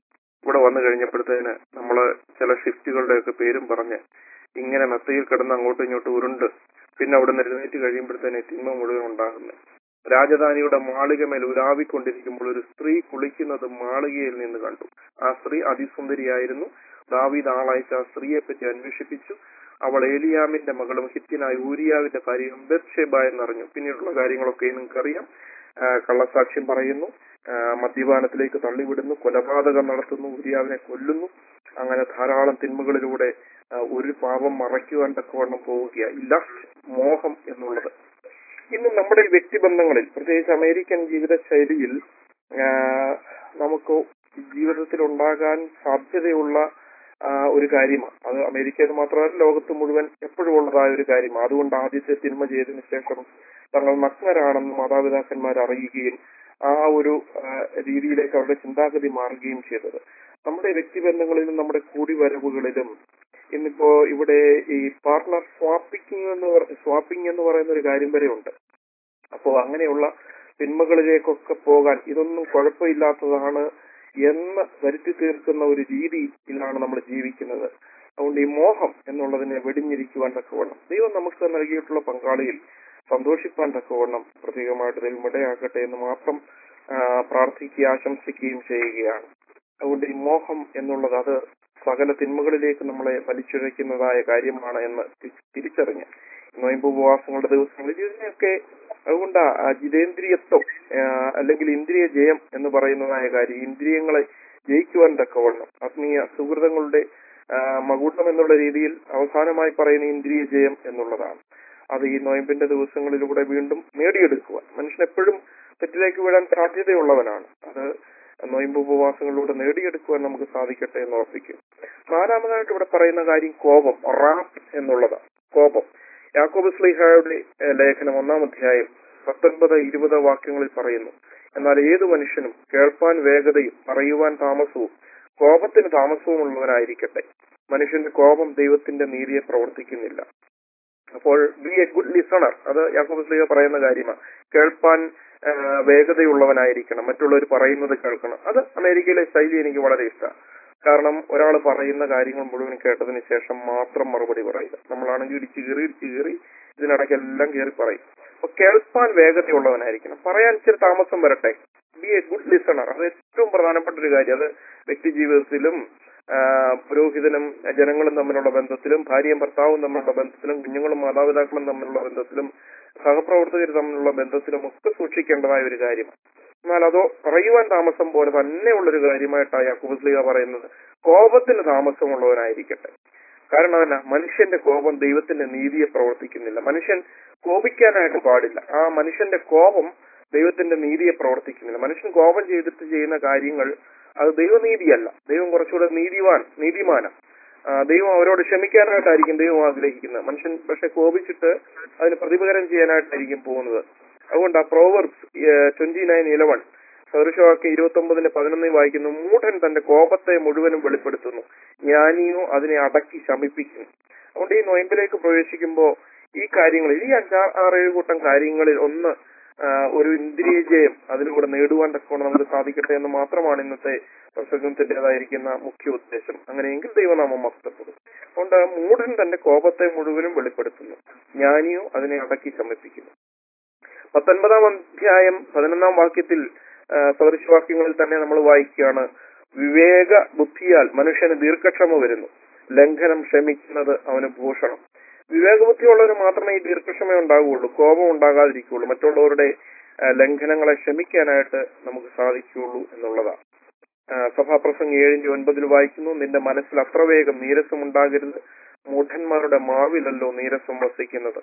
ഇവിടെ വന്നു കഴിഞ്ഞപ്പോഴത്തേന് നമ്മള് ചില ഷിഫ്റ്റുകളുടെ ഒക്കെ പേരും പറഞ്ഞ് ഇങ്ങനെ മെത്തയിൽ കിടന്ന് അങ്ങോട്ടും ഇങ്ങോട്ടും ഉരുണ്ട് പിന്നെ അവിടെ നിന്ന് എഴുന്നേറ്റ് കഴിയുമ്പോഴത്തേനെ തിന്മ മുഴുവൻ ഉണ്ടാകുന്നത് രാജധാനിയുടെ മാളികമേൽ ഉലാവിക്കൊണ്ടിരിക്കുമ്പോൾ ഒരു സ്ത്രീ കുളിക്കുന്നത് മാളികയിൽ നിന്ന് കണ്ടു ആ സ്ത്രീ അതിസുന്ദരിയായിരുന്നു ദാവീദ് ആളയച്ച ആ സ്ത്രീയെ പറ്റി അന്വേഷിപ്പിച്ചു അവൾ ഏലിയാമിന്റെ മകളും ഹിത്യനായ ഊരിയാവിന്റെ ഭാര്യയും ബെത്ഷേബ എന്നറിഞ്ഞു പിന്നീടുള്ള കാര്യങ്ങളൊക്കെ നിങ്ങൾക്കറിയാം ആ, കള്ളസാക്ഷ്യം പറയുന്നു ആ, മദ്യപാനത്തിലേക്ക് തള്ളിവിടുന്നു കൊലപാതകം നടത്തുന്നു ഊരിയാവിനെ കൊല്ലുന്നു അങ്ങനെ ധാരാളം തിന്മകളിലൂടെ ആ, ഒരു പാപം മറയ്ക്കുവാൻ തക്കവണ്ണം പോവുകയായി ലസ്റ്റ് മോഹം എന്നുള്ളത് ഇന്ന് നമ്മുടെ ഈ വ്യക്തിബന്ധങ്ങളിൽ പ്രത്യേകിച്ച് അമേരിക്കൻ ജീവിതശൈലിയിൽ ആ, നമുക്ക് ജീവിതത്തിൽ ഉണ്ടാകാൻ സാധ്യതയുള്ള ആ, ഒരു കാര്യമാണ് അത് അമേരിക്കയിൽ മാത്രമല്ല ലോകത്ത് മുഴുവൻ എപ്പോഴും ഉള്ളതായ ഒരു കാര്യമാണ് അതുകൊണ്ട് ആദ്യത്തെ തിന്മ ചെയ്തതിനു ശേഷം തങ്ങൾ നഗ്നരാണെന്ന് മാതാപിതാക്കന്മാർ അറിയുകയും ആ ഒരു ആ, രീതിയിലേക്ക് അവരുടെ ചിന്താഗതി മാറുകയും ചെയ്തത് നമ്മുടെ വ്യക്തിബന്ധങ്ങളിലും നമ്മുടെ കൂടിവരവുകളിലും ഇന്നിപ്പോ ഇവിടെ ഈ പാർട്ണർ സ്വാപ്പിംഗ് എന്ന് സ്വാപ്പിംഗ് എന്ന് പറയുന്ന ഒരു കാര്യം വരെ ഉണ്ട് അപ്പോ അങ്ങനെയുള്ള തിന്മകളിലേക്കൊക്കെ പോകാൻ ഇതൊന്നും കുഴപ്പമില്ലാത്തതാണ് എന്ന് വരുത്തി തീർക്കുന്ന ഒരു രീതിയിലാണ് നമ്മൾ ജീവിക്കുന്നത് അതുകൊണ്ട് ഈ മോഹം എന്നുള്ളതിനെ വെടിഞ്ഞിരിക്കുവാൻ തക്കവണ്ണം ദൈവം നമുക്ക് നൽകിയിട്ടുള്ള പങ്കാളിയിൽ സന്തോഷിപ്പാൻ തക്കവണ്ണം പ്രത്യേകമായിട്ട് ദൈവം ഇടയാക്കട്ടെ എന്ന് മാത്രം ആ, പ്രാർത്ഥിക്കുകയും ആശംസിക്കുകയും ചെയ്യുകയാണ് അതുകൊണ്ട് ഈ മോഹം എന്നുള്ളത് അത് സകല തിന്മകളിലേക്ക് നമ്മളെ വലിച്ചിഴയ്ക്കുന്നതായ കാര്യമാണ് എന്ന് തി- തിരിച്ചറിഞ്ഞ് നോയമ്പ് ഉപവാസങ്ങളുടെ ദിവസങ്ങളിൽ ഇതിനെയൊക്കെ അതുകൊണ്ട് ആ ജിതേന്ദ്രിയത്വം ആ, അല്ലെങ്കിൽ ഇന്ദ്രിയ ജയം എന്ന് പറയുന്നതായ കാര്യം ഇന്ദ്രിയങ്ങളെ ജയിക്കുവാൻ തക്കവണ്ണം ആത്മീയ സുഹൃതങ്ങളുടെ ആ, മകുടം എന്നുള്ള രീതിയിൽ അവസാനമായി പറയുന്ന ഇന്ദ്രിയ ജയം എന്നുള്ളതാണ് അത് ഈ നോയമ്പിന്റെ ദിവസങ്ങളിലൂടെ വീണ്ടും നേടിയെടുക്കുവാൻ മനുഷ്യൻ എപ്പോഴും തെറ്റിലേക്ക് വീഴാൻ സാധ്യതയുള്ളവനാണ് അത് നോയമ്പ് ഉപവാസങ്ങളിലൂടെ നേടിയെടുക്കുവാൻ നമുക്ക് സാധിക്കട്ടെ എന്ന് ഓർപ്പിക്കും നാലാമതായിട്ട് ഇവിടെ പറയുന്ന കാര്യം കോപം റാപ്പ് എന്നുള്ളതാണ് കോപം യാക്കോബ് സ്ലിഹായുടെ ഏഹ്, ലേഖനം ഒന്നാം അധ്യായം പത്തൊൻപത് ഇരുപത് വാക്യങ്ങളിൽ പറയുന്നു എന്നാൽ ഏതു മനുഷ്യനും കേൾപ്പാൻ വേഗതയും പറയുവാൻ താമസവും കോപത്തിന് താമസവും ഉള്ളവനായിരിക്കട്ടെ മനുഷ്യന്റെ കോപം ദൈവത്തിന്റെ നീതിയെ പ്രവർത്തിക്കുന്നില്ല അപ്പോൾ ബി എ ഗുഡ് ലിസണർ അത് യാക്കോബ് സ്ലീഹ പറയുന്ന കാര്യമാണ് കേൾപ്പാൻ ആ, വേഗതയുള്ളവനായിരിക്കണം മറ്റുള്ളവർ പറയുന്നത് കേൾക്കണം അത് അമേരിക്കയിലെ ശൈലി എനിക്ക് വളരെ ഇഷ്ടമാണ് കാരണം ഒരാൾ പറയുന്ന കാര്യങ്ങൾ മുഴുവൻ കേട്ടതിന് ശേഷം മാത്രം മറുപടി പറയുക നമ്മളാണെങ്കിൽ ഇടിച്ചു കയറി ഇടിച്ചു കയറി ഇതിനിടയ്ക്ക് എല്ലാം കയറി പറയും അപ്പൊ കേൾപ്പാൻ വേഗതയുള്ളവനായിരിക്കണം പറയാൻ ഇച്ചിരി താമസം വരട്ടെ ബി എ ഗുഡ് ലിസണർ അത് ഏറ്റവും പ്രധാനപ്പെട്ട ഒരു കാര്യം അത് വ്യക്തി ജീവിതത്തിലും ആ, പുരോഹിതനും ജനങ്ങളും തമ്മിലുള്ള ബന്ധത്തിലും ഭാര്യയും ഭർത്താവും തമ്മിലുള്ള ബന്ധത്തിലും കുഞ്ഞുങ്ങളും മാതാപിതാക്കളും തമ്മിലുള്ള ബന്ധത്തിലും സഹപ്രവർത്തകർ തമ്മിലുള്ള ബന്ധത്തിലും ഒക്കെ സൂക്ഷിക്കേണ്ടതായ ഒരു കാര്യമാണ് എന്നാൽ അതോ പറയുവാൻ താമസം പോലെ തന്നെയുള്ള ഒരു കാര്യമായിട്ടാണ് യാക്കുബസ്ലിക പറയുന്നത് കോപത്തിന് താമസമുള്ളവനായിരിക്കട്ടെ കാരണം അതല്ല മനുഷ്യന്റെ കോപം ദൈവത്തിന്റെ നീതിയെ പ്രവർത്തിക്കുന്നില്ല മനുഷ്യൻ കോപിക്കാനായിട്ട് പാടില്ല ആ മനുഷ്യന്റെ കോപം ദൈവത്തിന്റെ നീതിയെ പ്രവർത്തിക്കുന്നില്ല മനുഷ്യൻ കോപം ചെയ്തിട്ട് ചെയ്യുന്ന കാര്യങ്ങൾ അത് ദൈവനീതിയല്ല ദൈവം കുറച്ചുകൂടെ നീതിവാൻ നീതിമാനം ആ, ദൈവം അവരോട് ക്ഷമിക്കാനായിട്ടായിരിക്കും ദൈവം ആഗ്രഹിക്കുന്നത് മനുഷ്യൻ പക്ഷെ കോപിച്ചിട്ട് അതിന് പ്രതിപകരം ചെയ്യാനായിട്ടായിരിക്കും പോകുന്നത് അതുകൊണ്ട് ആ പ്രോവർബ്സ് ട്വന്റി നയൻ ഇലവൻ സദൃശവാക്യം ഇരുപത്തി ഒമ്പതിന്റെ പതിനൊന്നിൽ വായിക്കുന്നു മൂഢൻ തന്റെ കോപത്തെ മുഴുവനും വെളിപ്പെടുത്തുന്നു ജ്ഞാനിയോ അതിനെ അടക്കി ശമിപ്പിക്കുന്നു അതുകൊണ്ട് ഈ നൊയമ്പിലേക്ക് പ്രവേശിക്കുമ്പോൾ ഈ കാര്യങ്ങളിൽ ഈ അഞ്ചാറ് ആറേഴ് കൂട്ടം കാര്യങ്ങളിൽ ഒന്ന് ആ, ഒരു ഇന്ദ്രിയ ജയം അതിലൂടെ നേടുവാൻ തക്കവണ്ണം നമുക്ക് സാധിക്കട്ടെ എന്ന് മാത്രമാണ് ഇന്നത്തെ പ്രസംഗത്തിൻ്റെതായിരിക്കുന്ന മുഖ്യ ഉദ്ദേശം അങ്ങനെയെങ്കിൽ ദൈവനാമം മഹത്വപ്പെടും അതുകൊണ്ട് മൂഢൻ തന്റെ കോപത്തെ മുഴുവനും വെളിപ്പെടുത്തുന്നു ജ്ഞാനിയോ അതിനെ അടക്കി ശമിപ്പിക്കുന്നു പത്തൊൻപതാം അധ്യായം പതിനൊന്നാം വാക്യത്തിൽ ആ, സദൃശവാക്യങ്ങളിൽ തന്നെ നമ്മൾ വായിക്കുകയാണ് വിവേക ബുദ്ധിയാൽ മനുഷ്യന് ദീർഘക്ഷമ വരുന്നു ലംഘനം ക്ഷമിക്കുന്നത് അവന് ഭൂഷണം വിവേകബുദ്ധിയുള്ളവന് മാത്രമേ ഈ ദീർഘക്ഷമ ഉണ്ടാകുകയുള്ളൂ കോപം ഉണ്ടാകാതിരിക്കുകയുള്ളൂ മറ്റുള്ളവരുടെ ആ, ലംഘനങ്ങളെ ക്ഷമിക്കാനായിട്ട് നമുക്ക് സാധിക്കുകയുള്ളൂ എന്നുള്ളതാണ് ആ, സഭാപ്രസംഗം ഏഴിന്റെ ഒൻപതിൽ വായിക്കുന്നു നിന്റെ മനസ്സിൽ അത്ര വേഗം നീരസം ഉണ്ടാകരുത് മൂഢന്മാരുടെ മാവിലല്ലോ നീരസം വസിക്കുന്നത്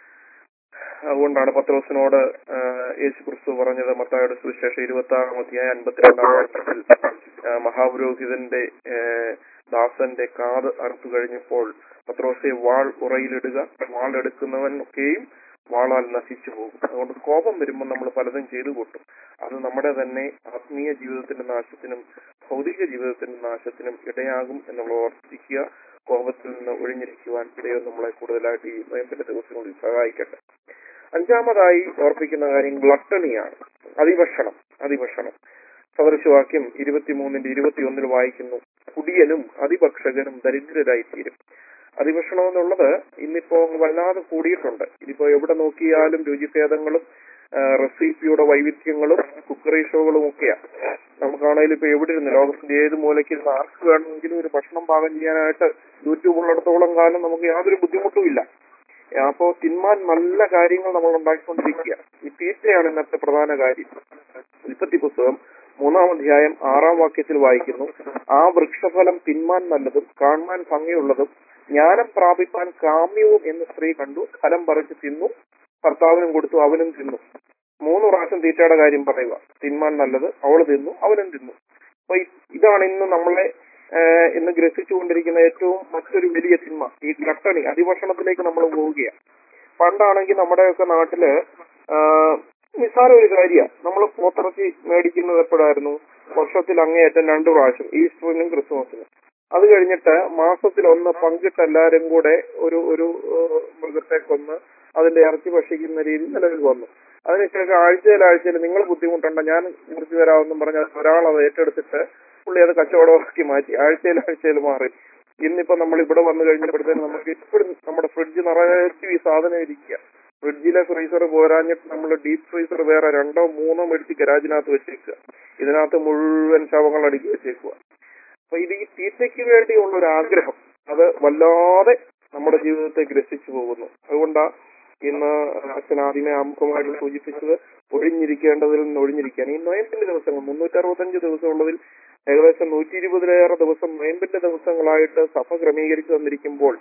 അതുകൊണ്ടാണ് പത്രോസിനോട് ആ, യേശു ക്രിസ്തു പറഞ്ഞത് മത്തായുടെ സുവിശേഷം ഇരുപത്തി ആറാം അധ്യായം അൻപത്തിരണ്ടാം വാക്യത്തിൽ ആ, മഹാപുരോഹിതന്റെ ആ, ദാസന്റെ കാത് അറുത്തു കഴിഞ്ഞപ്പോൾ പത്രോസെ വാൾ ഉറയിലിടുക വാൾ എടുക്കുന്നവൻ ഒക്കെയും വാളാൽ നശിച്ചു പോകും അതുകൊണ്ട് കോപം വരുമ്പോൾ നമ്മൾ പലതും ചെയ്തു കൂട്ടും അത് നമ്മുടെ തന്നെ ആത്മീയ ജീവിതത്തിന്റെ നാശത്തിനും ഭൗതിക ജീവിതത്തിന്റെ നാശത്തിനും ഇടയാകും എന്നുള്ള ഓർത്തിക്കുക കോപത്തിൽ നിന്ന് ഒഴിഞ്ഞിരിക്കുവാൻ ദൈവം നമ്മളെ കൂടുതലായിട്ട് ഈ നോയമ്പിന്റെ ദിവസങ്ങളിൽ സഹായിക്കട്ടെ അഞ്ചാമതായി ഓർപ്പിക്കുന്ന കാര്യം ഗ്ലട്ടണിയാണ് അതിഭക്ഷണം അതിഭക്ഷണം സദൃശവാക്യം ഇരുപത്തിമൂന്നിന്റെ ഇരുപത്തിയൊന്നിൽ വായിക്കുന്നു കുടിയനും അതിഭക്ഷകനും ദരിദ്രരായിത്തീരും അതിഭക്ഷണം എന്നുള്ളത് ഇന്നിപ്പോ വല്ലാതെ കൂടിയിട്ടുണ്ട് ഇതിപ്പോ എവിടെ നോക്കിയാലും രുചിഭേദങ്ങളും ആ, റെസിപ്പിയുടെ വൈവിധ്യങ്ങളും കുക്കറി ഷോകളും ഒക്കെയാണ് നമുക്കാണെങ്കിലും ഇപ്പൊ എവിടെ ഇരുന്ന് ലോകത്തിന്റെ ഏത് മൂലയ്ക്ക് ഇരുന്ന് ആർക്ക് വേണമെങ്കിലും ഒരു ഭക്ഷണം പാകം ചെയ്യാനായിട്ട് യൂട്യൂബ് ഉള്ളിടത്തോളം കാലം നമുക്ക് യാതൊരു ബുദ്ധിമുട്ടും ഇല്ല അപ്പോ തിന്മാൻ നല്ല കാര്യങ്ങൾ നമ്മൾ ഉണ്ടാക്കിക്കൊണ്ടിരിക്കുക ഈ തീറ്റയാണ് ഇന്നത്തെ പ്രധാന കാര്യം ഉൽപ്പത്തി പുസ്തകം മൂന്നാം അധ്യായം ആറാം വാക്യത്തിൽ വായിക്കുന്നു ആ വൃക്ഷഫലം തിന്മാൻ നല്ലതും കാണുവാൻ ഭംഗിയുള്ളതും ജ്ഞാനം പ്രാപിപ്പാൻ കാമ്യവും എന്ന് സ്ത്രീ കണ്ടു ഫലം പറിച്ച് തിന്നു ഭർത്താവിനും കൊടുത്തു അവനും തിന്നു മൂന്ന് പ്രാവശ്യം തീറ്റയുടെ കാര്യം പറയുക തിന്മാൻ നല്ലത് അവൾ തിന്നു അവനും തിന്നു അപ്പൊ ഈ- ഇതാണ് ഇന്ന് നമ്മളെ ഏഹ്, ഇന്ന് ഗ്രസിച്ചുകൊണ്ടിരിക്കുന്ന ഏറ്റവും മറ്റൊരു വലിയ തിന്മ ഈ ഗ്ലട്ടണി അതിഭക്ഷണത്തിലേക്ക് നമ്മൾ പോവുകയാണ് പണ്ടാണെങ്കിൽ നമ്മുടെയൊക്കെ നാട്ടില് ആഹ്, നിസ്സാര ഒരു കാര്യമാണ് നമ്മൾ പോത്തിറച്ചി മേടിക്കുന്നത് എപ്പോഴായിരുന്നു വർഷത്തിൽ അങ്ങേയറ്റം രണ്ടു പ്രാവശ്യം ഈസ്റ്ററിനും ക്രിസ്മസിനും അത് കഴിഞ്ഞിട്ട് മാസത്തിൽ ഒന്ന് പങ്കിട്ട് എല്ലാവരും കൂടെ ഒരു ഒരു ഏഹ്, മൃഗത്തെ കൊന്ന് അതിന്റെ ഇറച്ചി ഭക്ഷിക്കുന്ന രീതി നിലവിൽ വന്നു അതിനുശേഷം ആഴ്ചയിൽ ആഴ്ചയിൽ നിങ്ങൾ ബുദ്ധിമുട്ടണ്ട ഞാൻ മുറിച്ചു തരാമെന്നും പറഞ്ഞാൽ ഒരാൾ അത് ഏറ്റെടുത്തിട്ട് പുള്ളി അത് കച്ചവടമാക്കി മാറ്റി ആഴ്ചയിൽ ആഴ്ചയിൽ മാറി ഇന്നിപ്പോ നമ്മൾ ഇവിടെ വന്നു കഴിഞ്ഞപ്പോഴത്തേന് നമുക്ക് ഇപ്പോഴും നമ്മുടെ ഫ്രിഡ്ജ് നിറയെ ഈ സാധനം ഇരിക്കുക ഫ്രിഡ്ജിലെ ഫ്രീസർ പോരാഞ്ഞിട്ട് നമ്മൾ ഡീപ് ഫ്രീസർ വേറെ രണ്ടോ മൂന്നോ മേടിച്ച് ഗരാജിനകത്ത് വെച്ചേക്കുക ഇതിനകത്ത് മുഴുവൻ ശവങ്ങൾ അടുക്കി വെച്ചേക്കുക അപ്പൊ ഇത് ഈ തീറ്റയ്ക്ക് വേണ്ടിയുള്ള ഒരു ആഗ്രഹം അത് വല്ലാതെ നമ്മുടെ ജീവിതത്തെ ഗ്രസിച്ചു പോകുന്നു അതുകൊണ്ടാ ഇന്ന് അച്ഛൻ ആദ്യമേ ആമുഖമായിട്ട് സൂചിപ്പിച്ചത് ഒഴിഞ്ഞിരിക്കേണ്ടതിൽ നിന്ന് ഒഴിഞ്ഞിരിക്കാൻ ഈ നൊയമ്പിന്റെ ദിവസങ്ങൾ മുന്നൂറ്റി അറുപത്തഞ്ച് ദിവസം ഉള്ളതിൽ ഏകദേശം നൂറ്റി ഇരുപതിലേറെ ദിവസം നൊയമ്പിന്റെ ദിവസങ്ങളായിട്ട് സഭ ക്രമീകരിച്ചു തന്നിരിക്കുമ്പോൾ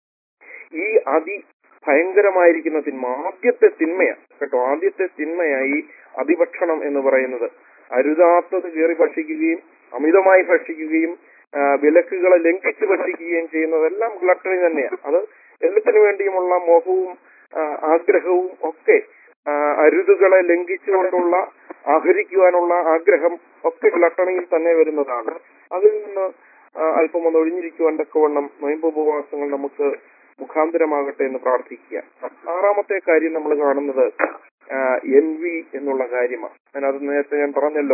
ഈ അതി ഭയങ്കരമായിരിക്കുന്ന തിന്മ ആദ്യത്തെ തിന്മയാണ് കേട്ടോ ആദ്യത്തെ തിന്മയായി അതിഭക്ഷണം എന്ന് പറയുന്നത് അരുതാത്തത് കയറി ഭക്ഷിക്കുകയും അമിതമായി ഭക്ഷിക്കുകയും ആ, വിലക്കുകളെ ലംഘിച്ച് ഭക്ഷിക്കുകയും ചെയ്യുന്നതെല്ലാം ഗ്ലട്ടണി തന്നെയാണ് അത് എല്ലാത്തിനു വേണ്ടിയുമുള്ള മോഹവും ആ, ആഗ്രഹവും ഒക്കെ ആ, അരുതുകളെ ലംഘിച്ചുകൊണ്ടുള്ള ആഹരിക്കുവാനുള്ള ആഗ്രഹം ഒക്കെ ഗ്ലട്ടണിയിൽ തന്നെ വരുന്നതാണ് അതിൽ നിന്ന് ആ, അല്പം ഒന്ന് ഒഴിഞ്ഞിരിക്കുവാൻ തക്കവണ്ണം നൊയമ്പ് ഉപവാസങ്ങൾ നമുക്ക് മുഖാന്തരമാകട്ടെ എന്ന് പ്രാർത്ഥിക്കുക ആറാമത്തെ കാര്യം നമ്മൾ കാണുന്നത് എൻ വി എന്നുള്ള കാര്യമാണ് അതിനകത്ത് നേരത്തെ ഞാൻ പറഞ്ഞല്ലോ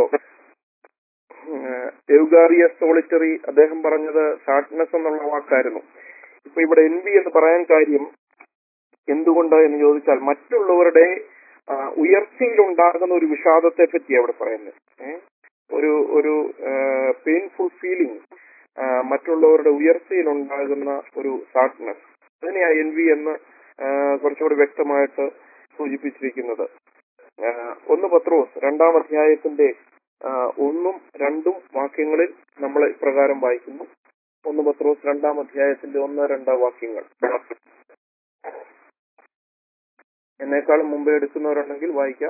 എവുഗാറിയ സോളിറ്ററി അദ്ദേഹം പറഞ്ഞത് സാഡ്നെസ് എന്നുള്ള വാക്കായിരുന്നു ഇപ്പൊ ഇവിടെ എൻ വി എന്ന് പറയാൻ കാര്യം എന്തുകൊണ്ട് എന്ന് ചോദിച്ചാൽ മറ്റുള്ളവരുടെ ആ, ഉയർച്ചയിലുണ്ടാകുന്ന ഒരു വിഷാദത്തെ പറ്റി അവിടെ പറയുന്നത് ഏ? ഒരു ഒരു പെയിൻഫുൾ ഫീലിംഗ് മറ്റുള്ളവരുടെ ഉയർച്ചയിൽ ഉണ്ടാകുന്ന ഒരു സാഡ്നെസ് അതിനെയാ എൻ വി എന്ന് ആ, കുറച്ചുകൂടി വ്യക്തമായിട്ട് സൂചിപ്പിച്ചിരിക്കുന്നത് ആ, ഒന്ന് പത്രോസ് രണ്ടാം അധ്യായത്തിന്റെ ആ, ഒന്നും രണ്ടും വാക്യങ്ങളിൽ നമ്മൾ ഇപ്രകാരം വായിക്കുന്നു ഒന്ന് പത്രോസ് രണ്ടാം അധ്യായത്തിന്റെ ഒന്ന് രണ്ടാം വാക്യങ്ങൾ എന്നെക്കാളും മുമ്പേ എടുക്കുന്നവരുണ്ടെങ്കിൽ വായിക്കാം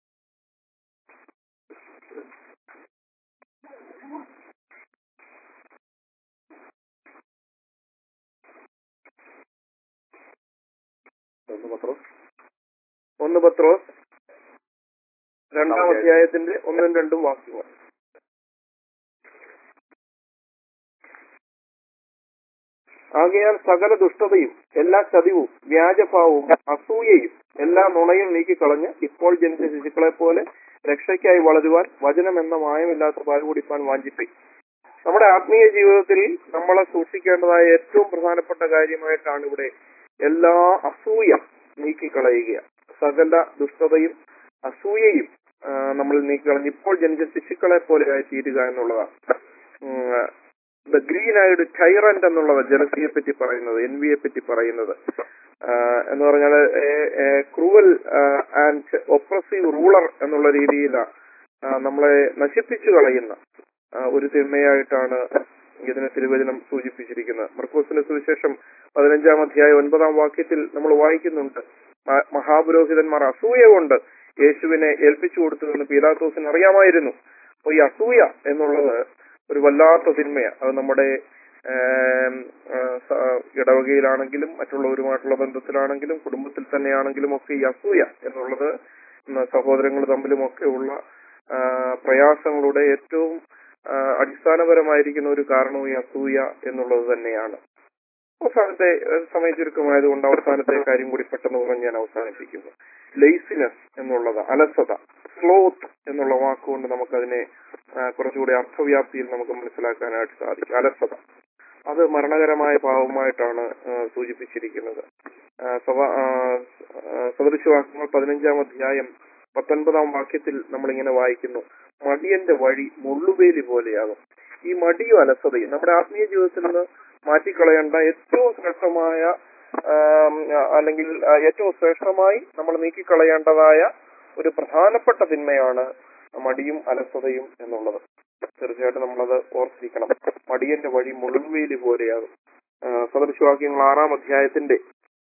ഒന്ന് പത്രോസ് ഒന്ന് പത്രോസ് രണ്ടാം അധ്യായത്തിന്റെ ഒന്നും രണ്ടും വാക്യങ്ങൾ ആകയാൽ സകല ദുഷ്ടതയും എല്ലാ ചതിവും വ്യാജഭാവവും അസൂയയും എല്ലാ നുണയും നീക്കിക്കളഞ്ഞ് ഇപ്പോൾ ജനിച്ച ശിശുക്കളെ പോലെ രക്ഷയ്ക്കായി വളരുവാൻ വചനം എന്ന മായമില്ലാത്ത പാൽ കുടിപ്പാൻ വാഞ്ചിപ്പി നമ്മുടെ ആത്മീയ ജീവിതത്തിൽ നമ്മളെ സൂക്ഷിക്കേണ്ടതായ ഏറ്റവും പ്രധാനപ്പെട്ട കാര്യമായിട്ടാണ് ഇവിടെ എല്ലാ അസൂയ നീക്കിക്കളയുക സകല ദുഷ്ടതയും അസൂയയും ആ, നമ്മൾ നീക്കിക്കളഞ്ഞ് ഇപ്പോൾ ജനിച്ച ശിശുക്കളെ പോലെയായി തീരുക എന്നുള്ളതാണ് ദ ഗ്രീൻ ഐഡ് ടൈറന്റ് എന്നുള്ളത് ജലസിയെ പറ്റി പറയുന്നത് എൻ വിയെ പറ്റി പറയുന്നത് ആ, എന്ന് പറഞ്ഞാൽ ക്രൂവൽ ആൻഡ് ഒപ്രസീവ് റൂളർ എന്നുള്ള രീതിയിലാണ് നമ്മളെ നശിപ്പിച്ചു കളയുന്ന ആ, ഒരു തിന്മയായിട്ടാണ് ഇതിനെ തിരുവചനം സൂചിപ്പിച്ചിരിക്കുന്നത് മർക്കോസിന്റെ സുവിശേഷം പതിനഞ്ചാം അധ്യായം ഒൻപതാം വാക്യത്തിൽ നമ്മൾ വായിക്കുന്നുണ്ട് മ- മഹാപുരോഹിതന്മാർ അസൂയ കൊണ്ട് യേശുവിനെ ഏൽപ്പിച്ചു കൊടുത്തുവെന്ന് പീലാത്തോസിന് അറിയാമായിരുന്നു അപ്പൊ ഈ അസൂയ എന്നുള്ളത് ഒരു വല്ലാത്ത തിന്മയാണ് അത് നമ്മുടെ ഏം, ആ, സ- ഇടവകയിലാണെങ്കിലും മറ്റുള്ളവരുമായിട്ടുള്ള ബന്ധത്തിലാണെങ്കിലും കുടുംബത്തിൽ തന്നെയാണെങ്കിലും ഒക്കെ ഈ അസൂയ എന്നുള്ളത് ഇന്ന് സഹോദരങ്ങൾ തമ്മിലും ഒക്കെ ഉള്ള ആ, പ്രയാസങ്ങളുടെ ഏറ്റവും ആ, അടിസ്ഥാനപരമായിരിക്കുന്ന ഒരു കാരണവും ഈ അസൂയ എന്നുള്ളത് തന്നെയാണ് അവസാനത്തെ ഏഹ്, സമയ ചുരുക്കമായതുകൊണ്ട് അവസാനത്തെ കാര്യം കൂടി പെട്ടെന്ന് പറഞ്ഞ് ഞാൻ അവസാനിപ്പിക്കുന്നു ലെയ്സിനെസ് എന്നുള്ളത് അലസത സ്ലോത്ത് എന്നുള്ള വാക്കുകൊണ്ട് നമുക്കതിനെ ആ, കുറച്ചുകൂടി അർത്ഥവ്യാപ്തിയിൽ നമുക്ക് മനസ്സിലാക്കാനായിട്ട് സാധിക്കും അലസത അത് മരണകരമായ പാവമായിട്ടാണ് ആ, സൂചിപ്പിച്ചിരിക്കുന്നത് ആ, സഭ ആ, ആ, സദൃശവാക്യങ്ങൾ പതിനഞ്ചാം അധ്യായം പത്തൊൻപതാം വാക്യത്തിൽ നമ്മളിങ്ങനെ വായിക്കുന്നു മടിയന്റെ വഴി മുള്ളുവേലി പോലെയാകും ഈ മടിയും അലസതയും നമ്മുടെ ആത്മീയ ജീവിതത്തിൽ നിന്ന് മാറ്റിക്കളയേണ്ട ഏറ്റവും ശ്രേഷ്ഠമായ ആം, അല്ലെങ്കിൽ ആ, ഏറ്റവും ശ്രേഷ്ഠമായി നമ്മൾ നീക്കിക്കളയേണ്ടതായ ഒരു പ്രധാനപ്പെട്ട തിന്മയാണ് മടിയും അലസതയും എന്നുള്ളത് തീർച്ചയായിട്ടും നമ്മളത് ഓർത്തിരിക്കണം മടിയന്റെ വഴി മുഴുവേലി പോലെയാകും ആ, സദൃശവാക്യങ്ങൾ ആറാം അധ്യായത്തിന്റെ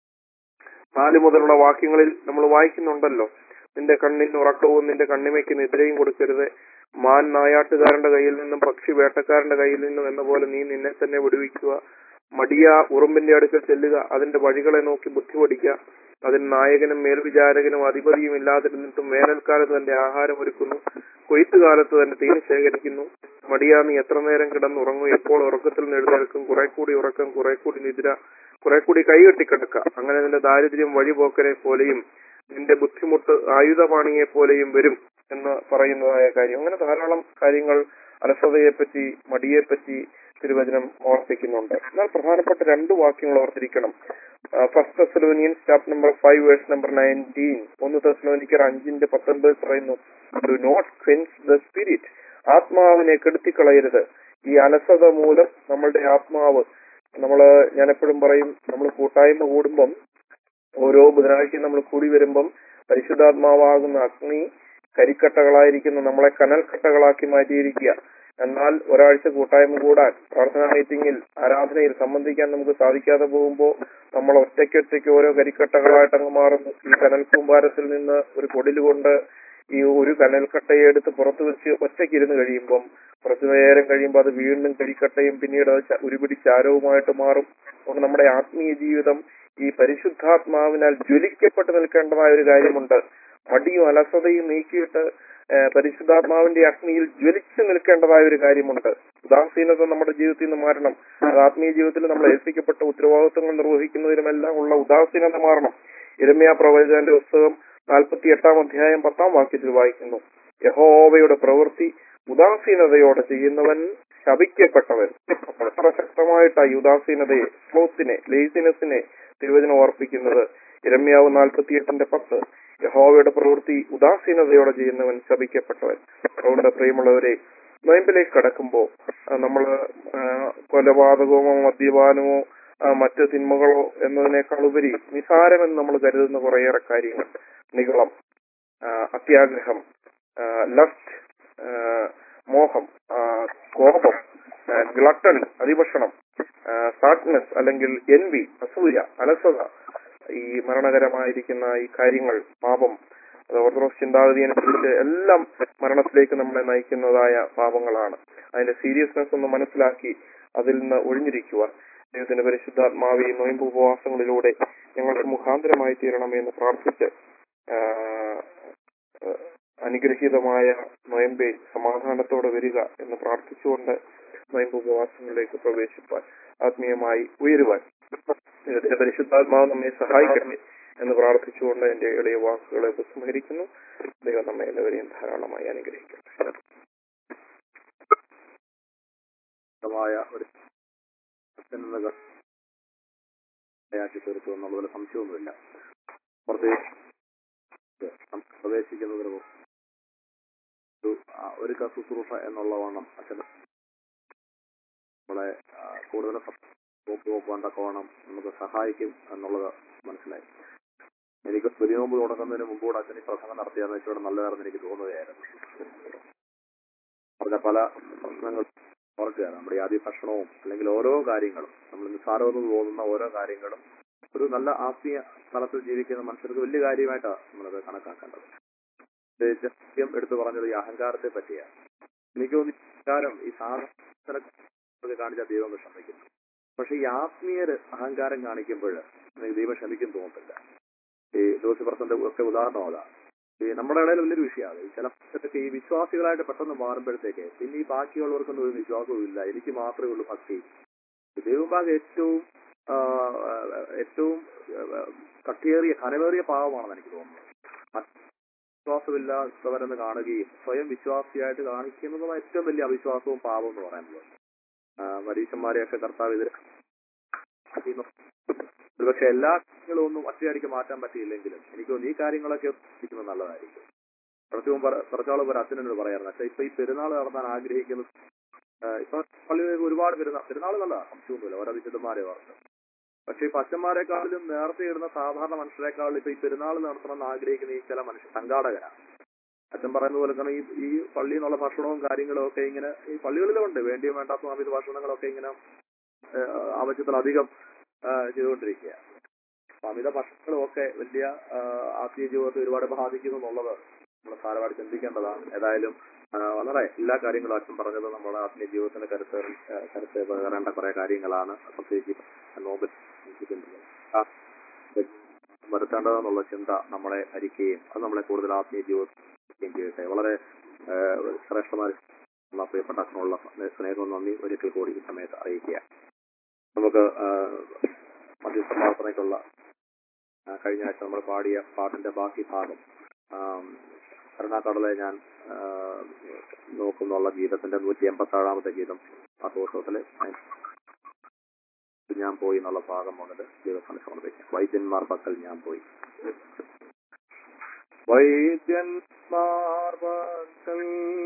നാല് മുതലുള്ള വാക്യങ്ങളിൽ നമ്മൾ വായിക്കുന്നുണ്ടല്ലോ നിന്റെ കണ്ണിന് ഉറക്കവും നിന്റെ കണ്ണിമയ്ക്ക് നിദ്രയും കൊടുക്കരുത് മാൻ നായാട്ടുകാരന്റെ കയ്യിൽ നിന്നും പക്ഷി വേട്ടക്കാരന്റെ കയ്യിൽ നിന്നും എന്ന പോലെ നീ നിന്നെ തന്നെ വിടുവിക്കുക മടിയ ഉറുമ്പിന്റെ അടുക്കൽ ചെല്ലുക അതിന്റെ വഴികളെ നോക്കി ബുദ്ധി പഠിക്കുക അതിന് നായകനും മേൽവിചാരകനും അധിപതിയും ഇല്ലാതിരുന്നിട്ടും വേനൽക്കാലത്ത് തന്റെ ആഹാരം ഒരുക്കുന്നു കൊയ്ത്തുകാലത്ത് തന്റെ തീന് ശേഖരിക്കുന്നു മടിയാ നീ എത്ര നേരം കിടന്നുറങ്ങും എപ്പോൾ ഉറക്കത്തിൽ നിന്ന് എഴുന്നേൽക്കും കുറെ കൂടി ഉറക്കം കുറെ കൂടി നിദ്ര കുറെ കൂടി കൈകെട്ടിക്കിടക്കുക അങ്ങനെ നിന്റെ ദാരിദ്ര്യം വഴിപോക്കരെ പോലെയും നിന്റെ ബുദ്ധിമുട്ട് ആയുധപാണിയെ പോലെയും വരും എന്ന് പറയുന്നതായ കാര്യം അങ്ങനെ ധാരാളം കാര്യങ്ങൾ അലസതയെപ്പറ്റി മടിയെപ്പറ്റി തിരുവചനം ഓർപ്പിക്കുന്നുണ്ട് എന്നാൽ പ്രധാനപ്പെട്ട രണ്ട് വാക്യങ്ങൾ ഓർത്തിരിക്കണം first Thessalonians chapter number five verse number nineteen ഒന്ന് തെസ്സലോനിക്കർ അഞ്ചിന്റെ പത്തൊൻപത് പറയുന്നു do not quench the spirit ആത്മാവിനെ കെടുത്തിക്കളയരുത് ഈ അലസത മൂലം നമ്മളുടെ ആത്മാവ് നമ്മള് ഞാൻ എപ്പോഴും പറയും നമ്മൾ കൂട്ടായ്മ കൂടുമ്പം ഓരോ ബുധനാഴ്ചയും നമ്മൾ കൂടി വരുമ്പം പരിശുദ്ധാത്മാവാകുന്ന അഗ്നി കരിക്കട്ടകളായിരിക്കുന്ന നമ്മളെ കനൽക്കട്ടകളാക്കി മാറ്റിയിരിക്കുക എന്നാൽ ഒരാഴ്ച കൂട്ടായ്മ കൂടാൻ പ്രാർത്ഥനാ മീറ്റിംഗിൽ ആരാധനയിൽ സംബന്ധിക്കാൻ നമുക്ക് സാധിക്കാതെ പോകുമ്പോൾ നമ്മൾ ഒറ്റയ്ക്കൊറ്റയ്ക്ക് ഓരോ കരിക്കട്ടകളായിട്ട് അങ്ങ് മാറുന്നു ഈ കനൽ കൂമ്പാരത്തിൽ നിന്ന് ഒരു കൊടിലുകൊണ്ട് ഈ ഒരു കനൽക്കട്ടയെ എടുത്ത് പുറത്തു വെച്ച് ഒറ്റയ്ക്ക് ഇരുന്ന് കഴിയുമ്പം കുറച്ചു നേരം കഴിയുമ്പോൾ അത് വീണ്ടും കരിക്കട്ടയും പിന്നീട് അത് ച- ഒരുപിടി ചാരവുമായിട്ട് മാറും അതുകൊണ്ട് നമ്മുടെ ആത്മീയ ജീവിതം ഈ പരിശുദ്ധാത്മാവിനാൽ ജ്വലിക്കപ്പെട്ട് നിൽക്കേണ്ടതായ ഒരു കാര്യമുണ്ട് മടിയും അലസതയും നീക്കിയിട്ട് ഏഹ്, പരിശുദ്ധാത്മാവിന്റെ അഗ്നിയിൽ ജ്വലിച്ചു നിൽക്കേണ്ടതായ ഒരു കാര്യമുണ്ട് ഉദാസീനത നമ്മുടെ ജീവിതത്തിൽ നിന്ന് മാറണം അത് ആത്മീയ ജീവിതത്തിൽ നമ്മൾ ഏൽപ്പിക്കപ്പെട്ട ഉത്തരവാദിത്വങ്ങൾ നിർവഹിക്കുന്നതിനുമെല്ലാം ഉള്ള ഉദാസീനത മാറണം ഇരമ്യ പ്രവചന്റെ പുസ്തകം നാൽപ്പത്തി എട്ടാം അധ്യായം പത്താം വാക്യത്തിൽ വായിക്കുന്നു യഹോവയുടെ പ്രവൃത്തി ഉദാസീനതയോടെ ചെയ്യുന്നവൻ ശപിക്കപ്പെട്ടവൻ അപ്പോൾ എത്ര ശക്തമായിട്ടാണ് ഈ ഉദാസീനതയെ സ്ലോത്തിനെ ലേസിനെസിനെ തിരുവചനം ഓർപ്പിക്കുന്നത് ഇരമ്യാവ് നാൽപ്പത്തി എട്ടിന്റെ പത്ത് യഹോവയുടെ പ്രവൃത്തി ഉദാസീനതയോടെ ചെയ്യുന്നവൻ ശപിക്കപ്പെട്ടവൻ അതുകൊണ്ട് പ്രിയമുള്ളവരെ നോയമ്പിലേക്ക് കടക്കുമ്പോൾ നമ്മൾ കൊലപാതകമോ മദ്യപാനമോ ആ, മറ്റ് തിന്മകളോ എന്നതിനേക്കാൾ ഉപരി നിസാരമെന്ന് നമ്മൾ കരുതുന്ന കുറേയേറെ കാര്യങ്ങൾ നികളം ആ, അത്യാഗ്രഹം ലസ്റ്റ് മോഹം ആ, കോപം ഗ്ലട്ടൺ അതിഭക്ഷണം സാഡ്നസ് അല്ലെങ്കിൽ എൻവി അസൂയ അലസത ഈ മരണകരമായിരിക്കുന്ന ഈ കാര്യങ്ങൾ പാപം അത് ഓർത്തഡോക്സ് ചിന്താഗതി അനുസരിച്ച് എല്ലാം മരണത്തിലേക്ക് നമ്മളെ നയിക്കുന്നതായ പാപങ്ങളാണ് അതിന്റെ സീരിയസ്നെസ് ഒന്ന് മനസ്സിലാക്കി അതിൽ നിന്ന് ഒഴിഞ്ഞിരിക്കുവാൻ ദൈവത്തിന്റെ പരിശുദ്ധാത്മാവി നോയമ്പ് ഉപവാസങ്ങളിലൂടെ ഞങ്ങൾക്ക് മുഖാന്തരമായി തീരണമേ എന്ന് പ്രാർത്ഥിച്ച് ആ, ആ, അനുഗ്രഹീതമായ നോയമ്പെ സമാധാനത്തോടെ വരിക എന്ന് പ്രാർത്ഥിച്ചുകൊണ്ട് നോയമ്പ് ഉപവാസങ്ങളിലേക്ക് പ്രവേശിപ്പാൻ ആത്മീയമായി ഉയരുവാൻ ദൈവത്തിന്റെ പരിശുദ്ധാത്മാവ് നമ്മെ സഹായിക്കണമേ എന്ന് പ്രാർത്ഥിച്ചുകൊണ്ട് എന്റെ എളിയ വാക്കുകളെ ഉപസംഹരിക്കുന്നു ദൈവം നമ്മെ എല്ലാവരെയും ധാരാളമായി അനുഗ്രഹിക്കട്ടെ മായ ഒരു എന്നത് ആക്കി തീർത്തു എന്നുള്ളതിൽ സംശയമൊന്നുമില്ല പ്രത്യേകിച്ച് നമുക്ക് പ്രവേശിക്കുന്നതിന് മുമ്പ് ഒരു ആ, ഒരു ശുശ്രൂഷ എന്നുള്ള വണ്ണം അച്ഛൻ നമ്മളെ ആ, കൂടുതൽ നോക്കുവാൻ തക്കവണ്ണം നമുക്ക് സഹായിക്കും എന്നുള്ളത് മനസ്സിലായി എനിക്ക് പുതിയോമ്പ് തുടങ്ങുന്നതിന് മുമ്പോട് അച്ഛൻ ഈ പ്രസംഗം നടത്തിയാന്ന് വെച്ചോടെ നല്ലതാണെന്ന് എനിക്ക് തോന്നുകയായിരുന്നു പറഞ്ഞ പല പ്രശ്നങ്ങൾ ഓർക്കുകയാണ് നമ്മുടെ ഈ ആദ്യ ഭക്ഷണവും അല്ലെങ്കിൽ ഓരോ കാര്യങ്ങളും നമ്മൾ നിസ്സാരമെന്ന് തോന്നുന്ന ഓരോ കാര്യങ്ങളും ഒരു നല്ല ആത്മീയ സ്ഥലത്തിൽ ജീവിക്കുന്ന മനുഷ്യർക്ക് വലിയ കാര്യമായിട്ടാണ് നമ്മളത് കണക്കാക്കേണ്ടത് പ്രത്യേകിച്ച് സത്യം എടുത്തു പറഞ്ഞത് ഈ അഹങ്കാരത്തെ പറ്റിയാണ് എനിക്ക് തോന്നി ഈ അഹങ്കാരം ഈ സാധന കാണിച്ച ദൈവം ക്ഷമിക്കുന്നു പക്ഷെ ഈ ആത്മീയര് അഹങ്കാരം കാണിക്കുമ്പോൾ എനിക്ക് ദൈവം ക്ഷമിക്കും തോന്നത്തില്ല ഈ ലൂസിഫർസന്റെ ഒക്കെ ഉദാഹരണം അതാണ് ഈ നമ്മുടെ ഇടയിൽ വലിയൊരു വിഷയമാണ് ഈ ചില സ്ഥലത്തൊക്കെ ഈ വിശ്വാസികളായിട്ട് പെട്ടെന്ന് മാറുമ്പോഴത്തേക്ക് പിന്നെ ഈ ബാക്കിയുള്ളവർക്കൊന്നും ഒരു വിശ്വാസവും ഇല്ല എനിക്ക് മാത്രമേ ഉള്ളൂ ഭക്തി ദൈവഭാഗം ഏറ്റവും ആ, ആ, ഏറ്റവും ആ, കട്ടിയേറിയ കനവേറിയ പാവമാണെന്ന് എനിക്ക് തോന്നുന്നത് വിശ്വാസമില്ലാത്തവരെന്ന് കാണുകയും സ്വയം വിശ്വാസിയായിട്ട് കാണിക്കുന്നതും ഏറ്റവും വലിയ അവിശ്വാസവും പാപവും എന്ന് പറയുന്നത് ആ, പരീക്ഷന്മാരെയൊക്കെ കർത്താവ് എതിരെ ഒരുപക്ഷെ എല്ലാ കാര്യങ്ങളും ഒന്നും ഒറ്റയടിക്ക് മാറ്റാൻ പറ്റിയില്ലെങ്കിലും എനിക്ക് തോന്നുന്നു ഈ കാര്യങ്ങളൊക്കെ ഇരിക്കുന്നത് നല്ലതായിരിക്കും കുറച്ചു മുമ്പ് കുറച്ചാളും ഒരു അച്ഛനോട് പറയാറുണ്ട് പക്ഷെ ഇപ്പൊ ഈ പെരുന്നാൾ നടത്താൻ ആഗ്രഹിക്കുന്നത് ആ, ഇപ്പൊ പള്ളിയിൽ ഒരുപാട് പെരുന്നാൾ പെരുന്നാൾ നല്ല സംശയമൊന്നുമില്ല ഓരോ വിശുദ്ധന്മാരെ ഓർത്ത് പക്ഷെ ഈ പച്ചന്മാരെക്കാളിലും നേരത്തെ ഇടുന്ന സാധാരണ മനുഷ്യരെക്കാളും ഇപ്പൊ ഈ പെരുന്നാൾ നടത്തണമെന്ന് ആഗ്രഹിക്കുന്ന ഈ ചില മനുഷ്യ സംഘാടകരാണ് അച്ഛൻ പറയുന്ന പോലെ തന്നെ ഈ ഈ പള്ളിയിൽ നിന്നുള്ള ഭക്ഷണവും കാര്യങ്ങളും ഒക്കെ ഇങ്ങനെ ഈ പള്ളികളിലും ഉണ്ട് വേണ്ടിയും വേണ്ടാത്ത അമിത ഭക്ഷണങ്ങളൊക്കെ ഇങ്ങനെ ആ, ആവശ്യത്തിലധികം ആ, ചെയ്തുകൊണ്ടിരിക്കുക അപ്പൊ അമിത ഭക്ഷണങ്ങളും ഒക്കെ വലിയ ആ, ആത്മീയ ജീവിതത്തെ ഒരുപാട് ബാധിക്കുന്നു എന്നുള്ളത് നമ്മൾ സാരമായിട്ട് ചിന്തിക്കേണ്ടതാണ് ഏതായാലും ആ, വളരെ എല്ലാ കാര്യങ്ങളും അച്ഛൻ പറഞ്ഞത് നമ്മുടെ ആത്മീയ ജീവിതത്തിന് കരുത്ത് ആ, കരുത്ത് പകരേണ്ട കുറെ കാര്യങ്ങളാണ് പ്രത്യേകിച്ച് നോബൽ ആ, വരുത്തേണ്ടതെന്നുള്ള ചിന്ത നമ്മളെ ഭരിക്കുകയും അത് നമ്മളെ കൂടുതൽ ആത്മീയ ജീവിതം ചെയ്യട്ടെ വളരെ ആ, ശ്രേഷ്ഠമായ ഉള്ള പ്രിയപ്പെട്ട അച്ഛനുള്ള സ്നേഹവും നന്ദി ഒരിക്കൽ കൂടി ഈ സമയത്ത് അറിയിക്കുക നമുക്ക് ആ, മധ്യസ്ഥ പ്രാർത്ഥനയ്ക്കുള്ള ആ, കഴിഞ്ഞ ആഴ്ച നമ്മൾ പാടിയ പാട്ടിന്റെ ബാക്കി ഭാഗം ആം, കരുണാക്കടലെ ഞാൻ ആ, നോക്കുന്നുള്ള ഗീതത്തിന്റെ നൂറ്റി എൺപത്തി ഏഴാമത്തെ ഗീതം ആഘോഷത്തില് ഞാൻ പോയി എന്നുള്ള ഭാഗം മുതൽ ദൈവത്തിന് സമർപ്പിക്കാം വൈദ്യന്മാർ പക്കൽ ഞാൻ പോയി വൈദ്യന്മാർ പക്കൽ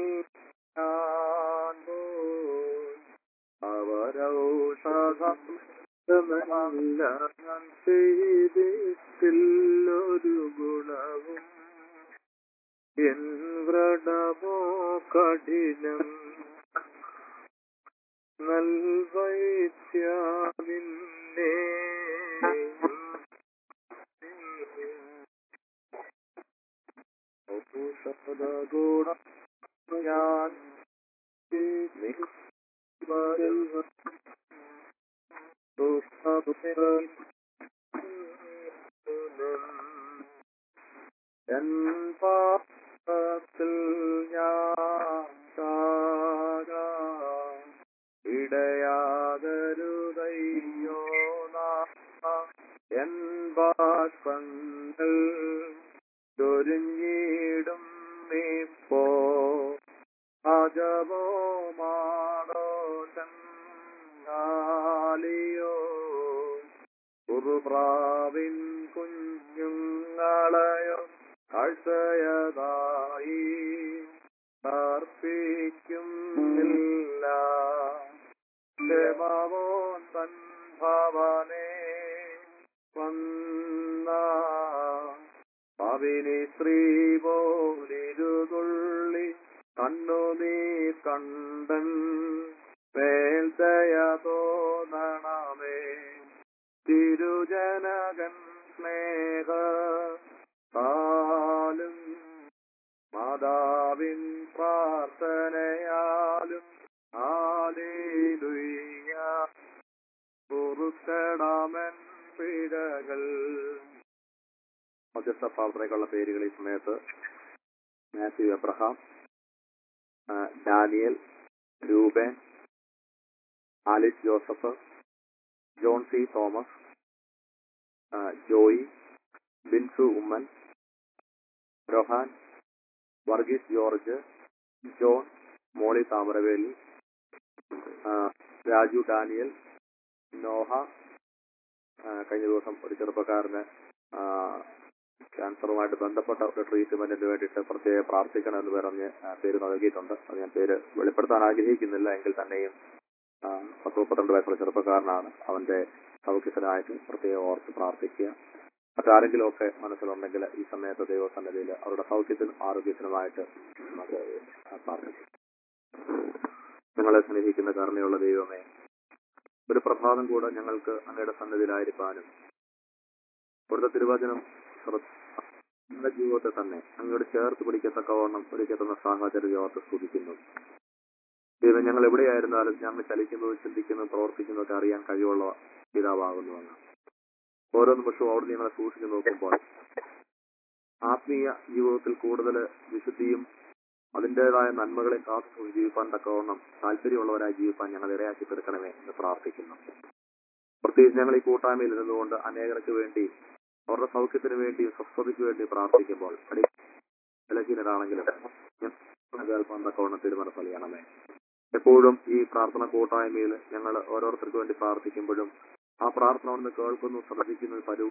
ഞാൻ പോയി അവരൗഷധം ഞാൻ ചെയ്തിട്ടില്ലൊരു ഗുണവും എൻ വ്രണമോ കഠിനം നൽവൈദ്യാവിന്നെ ഔഷധഗുണം ഞാൻ എൻ പാപത്തിൽ ഞാൻ ചാകാം ഇടയാകരുതയ്യോ നാഥ, എൻ ബാഷ്പങ്ങൾ ചൊരിഞ്ഞിടും ഇപ്പോ അജവോ മാടോ ചങ്ങാലിയോ കുറുപ്രാവിൻ കുഞ്ഞുങ്ങളെയോ കാഴ്ചയതായി അർപ്പിക്കുന്നില്ല ദേവാവോൻ തൻ ഭവനേ വന്ന പവിനി സ്ത്രീ പോലിരുതുള്ളി കണ്ണുനീ കണ്ടൻ മേൽതയ തോന്നണമേ തിരുജനകൻ സ്നേഹ കാലും മാതാവിൻ പ്രാർത്ഥനയാലും ആലേലുയ്യ കുറുക്കടാമൻ പിഴകൾ മധ്യസ്ഥ പ്രാർത്ഥനയ്ക്കുള്ള പേരുകൾ ഈ സമയത്ത് മാത്യു എബ്രഹാം ആ, Daniel Rupan Alice Joseph John C Thomas ആ, Joy Binsu Oommen Rohan Varghese George John Molly Thamaravely ആ, രാജു ഡാനിയൽ നോഹ ആ, കഴിഞ്ഞ ദിവസം ഒരു ചെറുപ്പക്കാരന് ആ, ക്യാൻസറുമായിട്ട് ബന്ധപ്പെട്ട ഒരു ട്രീറ്റ്മെന്റിന് വേണ്ടിയിട്ട് പ്രത്യേകം പ്രാർത്ഥിക്കണം എന്ന് പറഞ്ഞ് ആ, പേര് നൽകിയിട്ടുണ്ട് അത് ഞാൻ പേര് വെളിപ്പെടുത്താൻ ആഗ്രഹിക്കുന്നില്ല എങ്കിൽ തന്നെയും ആ, പത്ത് മുപ്പത്തിരണ്ട് വയസ്സുള്ള ചെറുപ്പക്കാരനാണ് അവന്റെ സൗഖ്യത്തിനായിട്ട് പ്രത്യേകം ഓർത്ത് പ്രാർത്ഥിക്കുക മറ്റാരെങ്കിലും ഒക്കെ മനസ്സിലുണ്ടെങ്കിൽ ഈ സമയത്ത് ദൈവസന്നിധിയിൽ അവരുടെ സൗഖ്യത്തിനും ആരോഗ്യത്തിനുമായിട്ട് നമുക്ക് പ്രാർത്ഥിക്കാം നിങ്ങളെ സ്നേഹിക്കുന്ന കരുണയുള്ള ദൈവമേ ഒരു പ്രഭാതം കൂടെ ഞങ്ങൾക്ക് അങ്ങയുടെ സന്നിധിയിലായിരിക്കാനും ഇവിടുത്തെ തിരുവചനം ശ്രദ്ധ- ഞങ്ങളുടെ ജീവിതത്തെ തന്നെ അങ്ങോട്ട് ചേർത്ത് പിടിക്കത്തക്കവണ്ണം ഒരുക്കുന്ന സാഹചര്യം ഓർത്ത് സ്തുതിക്കുന്നു ദൈവം ഞങ്ങൾ എവിടെയായിരുന്നാലും ഞങ്ങൾ ചലിക്കുന്നത് ചിന്തിക്കുന്നത് പ്രവർത്തിക്കുന്നതൊക്കെ അറിയാൻ കഴിവുള്ള പിതാവാകുന്നുവെന്ന് ഓരോ നിമിഷവും അവിടെ ഞങ്ങളെ സൂക്ഷിച്ചു നോക്കുമ്പോൾ ആത്മീയ ജീവിതത്തിൽ കൂടുതൽ വിശുദ്ധിയും അതിൻ്റെതായ നന്മകളെ കാത്തു ജീവിപ്പാൻ തക്കവണ്ണം താല്പര്യമുള്ളവരായി ജീവിപ്പാൻ ഞങ്ങൾ ഇടയാക്കി തീർക്കണമേ എന്ന് പ്രാർത്ഥിക്കുന്നു പ്രത്യേകിച്ച് ഞങ്ങൾ ഈ കൂട്ടായ്മയിൽ ഇരുന്നുകൊണ്ട് അനേകർക്ക് വേണ്ടി അവരുടെ സൗഖ്യത്തിന് വേണ്ടി സ്വസ്ഥതയ്ക്ക് വേണ്ടി പ്രാർത്ഥിക്കുമ്പോൾ അടി ബലഹീനരാണെങ്കിലും കേൾക്കാൻ തക്കവണ്ണം തിരുമനസ് നൽകണമേ എപ്പോഴും ഈ പ്രാർത്ഥന കൂട്ടായ്മയിൽ ഞങ്ങൾ ഓരോരുത്തർക്ക് വേണ്ടി പ്രാർത്ഥിക്കുമ്പോഴും ആ പ്രാർത്ഥന അവിടുന്ന് കേൾക്കുന്നു ശ്രദ്ധിക്കുന്നു പരു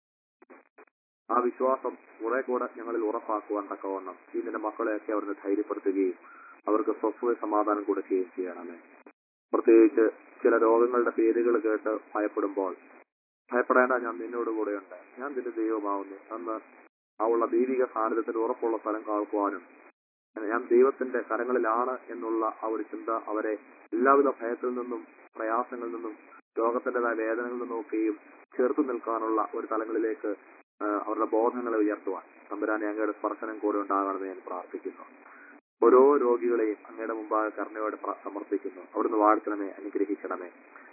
ആ വിശ്വാസം കുറെ കൂടെ ഞങ്ങളിൽ ഉറപ്പാക്കുവാൻ തക്കവണ്ണം ഈ നിന്റെ മക്കളെയൊക്കെ അവിടുന്ന് ധൈര്യപ്പെടുത്തുകയും അവർക്ക് സ്വസ്ഥത സമാധാനം കൊടുക്കുകയും ചെയ്യണമേ പ്രത്യേകിച്ച് ചില രോഗങ്ങളുടെ പേരുകൾ കേട്ട് ഭയപ്പെടുമ്പോൾ ഭയപ്പെടേണ്ട ഞാൻ നിന്നോട് കൂടെയുണ്ട് ഞാൻ നിന്റെ ദൈവമാവുന്നു അന്ന് ആ ഉള്ള ദൈവിക സാന്നിധ്യത്തിൽ ഉറപ്പുള്ള സ്ഥലം കാൾക്കുവാനും ഞാൻ ദൈവത്തിന്റെ കരങ്ങളിലാണ് എന്നുള്ള ആ ഒരു ചിന്ത അവരെ എല്ലാവിധ ഭയത്തിൽ നിന്നും പ്രയാസങ്ങളിൽ നിന്നും രോഗത്തിൻ്റെതായ വേദനകളിൽ നിന്നൊക്കെയും ചേർത്ത് നിൽക്കാനുള്ള ഒരു തലങ്ങളിലേക്ക് ആ, അവരുടെ ബോധങ്ങളെ ഉയർത്തുവാൻ തമ്പുരാനെ അങ്ങയുടെ സ്പർശനം കൂടെ ഉണ്ടാകണമെന്ന് ഞാൻ പ്രാർത്ഥിക്കുന്നു ഓരോ രോഗികളെയും അങ്ങയുടെ മുമ്പാകെ കരുണയോടെ പ്ര- സമർപ്പിക്കുന്നു അവിടുന്ന് വാഴ്ത്തണമേ അനുഗ്രഹിക്കണമേ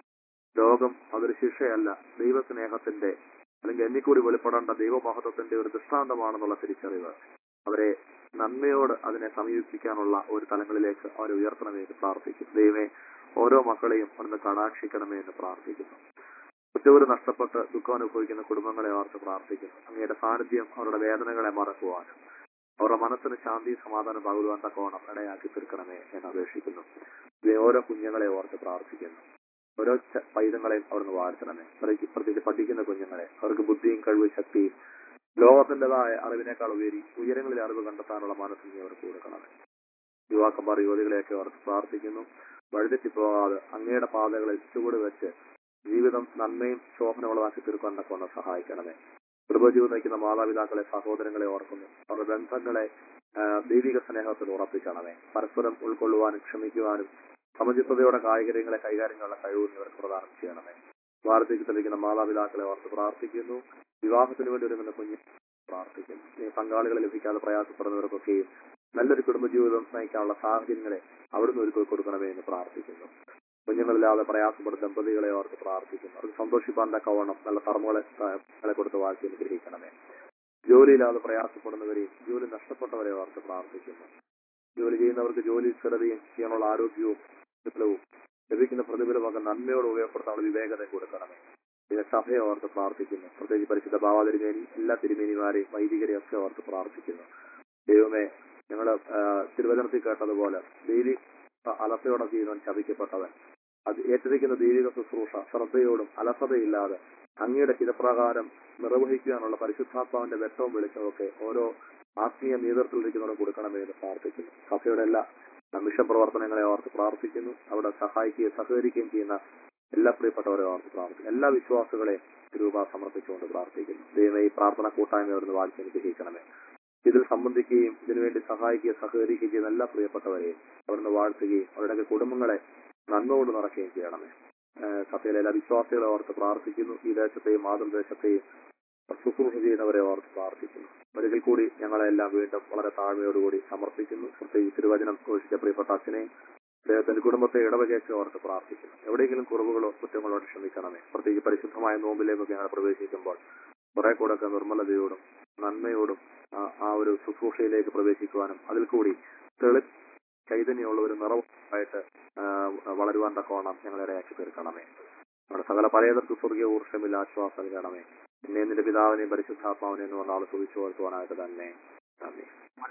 രോഗം അതൊരു ശിക്ഷയല്ല ദൈവസ്നേഹത്തിന്റെ അല്ലെങ്കിൽ എന്നിക്കൂടി വെളിപ്പെടേണ്ട ദൈവമഹത്വത്തിന്റെ ഒരു ദൃഷ്ടാന്തമാണെന്നുള്ള തിരിച്ചറിവ് അവരെ നന്മയോട് അതിനെ സമീപിക്കാനുള്ള ഒരു തലങ്ങളിലേക്ക് അവരെ ഉയർത്തണമേ എന്ന് പ്രാർത്ഥിക്കും ദൈവമേ ഓരോ മക്കളെയും അവിടുന്ന് കടാക്ഷിക്കണമേ എന്ന് പ്രാർത്ഥിക്കുന്നു ഉറ്റവർ നഷ്ടപ്പെട്ട് ദുഃഖം അനുഭവിക്കുന്ന കുടുംബങ്ങളെ ഓർത്ത് പ്രാർത്ഥിക്കുന്നു അങ്ങയുടെ സാന്നിധ്യം അവരുടെ വേദനകളെ മറക്കുവാനും അവരുടെ മനസ്സിന് ശാന്തി സമാധാനം പകരുവാൻ തക്കവണ്ണം ഇടയാക്കി തീർക്കണമേ എന്ന് അപേക്ഷിക്കുന്നു ദേ ഓരോ കുഞ്ഞുങ്ങളെ ഓർത്ത് പ്രാർത്ഥിക്കുന്നു ഓരോ ച- പൈതങ്ങളെയും അവിടുന്ന് വാഴ്ത്തണമേ പ്രത്യേകിച്ച് പ്രത്യേകിച്ച് പഠിക്കുന്ന കുഞ്ഞുങ്ങളെ അവർക്ക് ബുദ്ധിയും കഴിവും ശക്തിയും ലോകത്തിൻ്റെതായ അറിവിനേക്കാൾ ഉപരി ഉയരങ്ങളിൽ അറിവ് കണ്ടെത്താനുള്ള മനസ്സിൽ നീ അവർക്ക് കൊടുക്കണമേ യുവാക്കന്മാർ യുവതികളെയൊക്കെ ഓർത്ത് പ്രാർത്ഥിക്കുന്നു വഴുതെറ്റി പോകാതെ അങ്ങയുടെ പാതകളിൽ ചുവട് വെച്ച് ജീവിതം നന്മയും ശോഭനമുള്ളതാക്കി തീർക്കാൻ തക്കവണ്ണം സഹായിക്കണമേ കുടുംബജീവിതം നയിക്കുന്ന മാതാപിതാക്കളെ സഹോദരങ്ങളെ ഓർക്കുന്നു അവരുടെ ബന്ധങ്ങളെ ആ, ദൈവിക സ്നേഹത്തിൽ ഉറപ്പിക്കണമേ പരസ്പരം ഉൾക്കൊള്ളുവാനും ക്ഷമിക്കുവാനും സമചിത്തതയോടെ കായികര്യങ്ങളെ കൈകാര്യം ചെയ്യാനുള്ള കഴിവ് ഇവർക്ക് പ്രദാനം ചെയ്യണമേ വാർദ്ധക്യത്തിൽ ഇരിക്കുന്ന മാതാപിതാക്കളെ ഓർത്ത് പ്രാർത്ഥിക്കുന്നു വിവാഹത്തിന് വേണ്ടി ഒരുങ്ങുന്ന കുഞ്ഞ് പ്രാർത്ഥിക്കുന്നു ഈ പങ്കാളികളെ ലഭിക്കാതെ പ്രയാസപ്പെടുന്നവർക്കൊക്കെയും നല്ലൊരു കുടുംബജീവിതം നയിക്കാനുള്ള സാഹചര്യങ്ങളെ അവിടുന്ന് ഒരുക്കി കൊടുക്കണമേ എന്ന് പ്രാർത്ഥിക്കുന്നു കുഞ്ഞുങ്ങളില്ലാതെ പ്രയാസപ്പെടുന്ന ദമ്പതികളെ ഓർത്ത് പ്രാർത്ഥിക്കുന്നു അവർക്ക് സന്തോഷിപ്പാൻ തക്കവണ്ണം നല്ല കർമ്മങ്ങളെ ങ്ങളെ കൊടുത്ത് വാഴ്ത്തി അനുഗ്രഹിക്കണമേ ജോലിയില്ലാതെ പ്രയാസപ്പെടുന്നവരെയും ജോലി നഷ്ടപ്പെട്ടവരെ ഓർത്ത് പ്രാർത്ഥിക്കുന്നു ജോലി ചെയ്യുന്നവർക്ക് ജോലി സ്ഥിരതയും ചെയ്യാനുള്ള ആരോഗ്യവും വിപ്ലവവും ലഭിക്കുന്ന പ്രതിഫലമൊക്കെ നന്മയോട് ഉപയോഗപ്പെടുത്താനുള്ള വിവേകത കൊടുക്കണമേ പിന്നെ സഭയെ ഓർത്ത് പ്രാർത്ഥിക്കുന്നു പ്രത്യേകിച്ച് പരിശുദ്ധ ഭാവ തിരുമേനി എല്ലാ തിരുമേനിമാരെയും വൈദികരെയും ഒക്കെ ഓർത്ത് പ്രാർത്ഥിക്കുന്നു ദൈവമേ ഞങ്ങൾ തിരുവചനത്തിൽ കേട്ടതുപോലെ ദൈവി അലസയോടെ ചെയ്യുന്നവൻ ശപിക്കപ്പെട്ടവൻ അത് ഏറ്റെടുക്കുന്ന ദൈവിക ശുശ്രൂഷ ശ്രദ്ധയോടും അലസതയില്ലാതെ അങ്ങയുടെ ഹിതപ്രകാരം നിർവഹിക്കാനുള്ള പരിശുദ്ധാത്മാവിന്റെ വെട്ടവും വെളിച്ചമൊക്കെ ഓരോ ആത്മീയ നേതൃത്വത്തിലിരിക്കുന്നവരും കൊടുക്കണമേ എന്ന് പ്രാർത്ഥിക്കുന്നു സഭയുടെ എല്ലാ മിഷൻ പ്രവർത്തനങ്ങളെ ഓർത്ത് പ്രാർത്ഥിക്കുന്നു അവിടെ സഹായിക്കുകയും സഹകരിക്കുകയും ചെയ്യുന്ന എല്ലാ പ്രിയപ്പെട്ടവരെ ഓർത്ത് പ്രാർത്ഥിക്കുന്നു എല്ലാ വിശ്വാസികളെയും രൂപ സമർപ്പിച്ചുകൊണ്ട് പ്രാർത്ഥിക്കുന്നു ദൈവമേ ഈ പ്രാർത്ഥന കൂട്ടായ്മ അവിടുന്ന് വാഴ്ച അനുഗ്രഹിക്കണമേ ഇതിൽ സംബന്ധിക്കുകയും ഇതിനുവേണ്ടി സഹായിക്കുകയും സഹകരിക്കുകയും ചെയ്യുന്ന എല്ലാ പ്രിയപ്പെട്ടവരെയും അവിടുന്ന് വാഴ്ത്തുകയും അവരുടെ കുടുംബങ്ങളെ നന്മ കൊണ്ട് നിറയ്ക്കുകയും ചെയ്യണമേ ഏഹ് സഭയിലെ എല്ലാ വിശ്വാസികളെ ഓർത്ത് പ്രാർത്ഥിക്കുന്നു ഈ ദേശത്തെയും മാതൃദേശത്തെയും ശുശ്രൂഷ ചെയ്യുന്നവരെ ഓർത്ത് പ്രാർത്ഥിക്കുന്നു ഒരിക്കൽ കൂടി ഞങ്ങളെല്ലാം വീണ്ടും വളരെ താഴ്മയോടുകൂടി സമർപ്പിക്കുന്നു പ്രത്യേകിച്ച് തിരുവചനം ഘോഷിച്ച പ്രിയപ്പെട്ട അച്ഛനെ അദ്ദേഹത്തിന്റെ കുടുംബത്തെ ഇടവകയൊക്കെ ഓർത്ത് പ്രാർത്ഥിക്കുന്നു എവിടെയെങ്കിലും കുറവുകളോ കുറ്റങ്ങളോ ക്ഷമിക്കണമേ പ്രത്യേകിച്ച് പരിശുദ്ധമായ നോമ്പിലേക്കൊക്കെ ഞങ്ങൾ പ്രവേശിക്കുമ്പോൾ കുറെ കൂടെയൊക്കെ നിർമ്മലതയോടും നന്മയോടും ആ- ആ ഒരു ശുശ്രൂഷയിലേക്ക് പ്രവേശിക്കുവാനും അതിൽ കൂടി തെളി ചൈതന്യമുള്ള ഒരു നിറവായിട്ട് ആ, വളരുവാൻ തക്കോണം ഞങ്ങളെ ഇടയാക്കി തീർക്കണമേ നമ്മുടെ സകല പഴയതർക്ക് സ്വർഗീയ ഊർഷമില്ല ആശ്വാസം നൽകണമേ പിന്നെ നിന്റെ പിതാവിനെയും പരിശുദ്ധാത്മാവിനെയും എന്ന് പറഞ്ഞ ആളെ തുതിച്ചു ഓർത്തുവാനായിട്ട് തന്നെ നന്ദി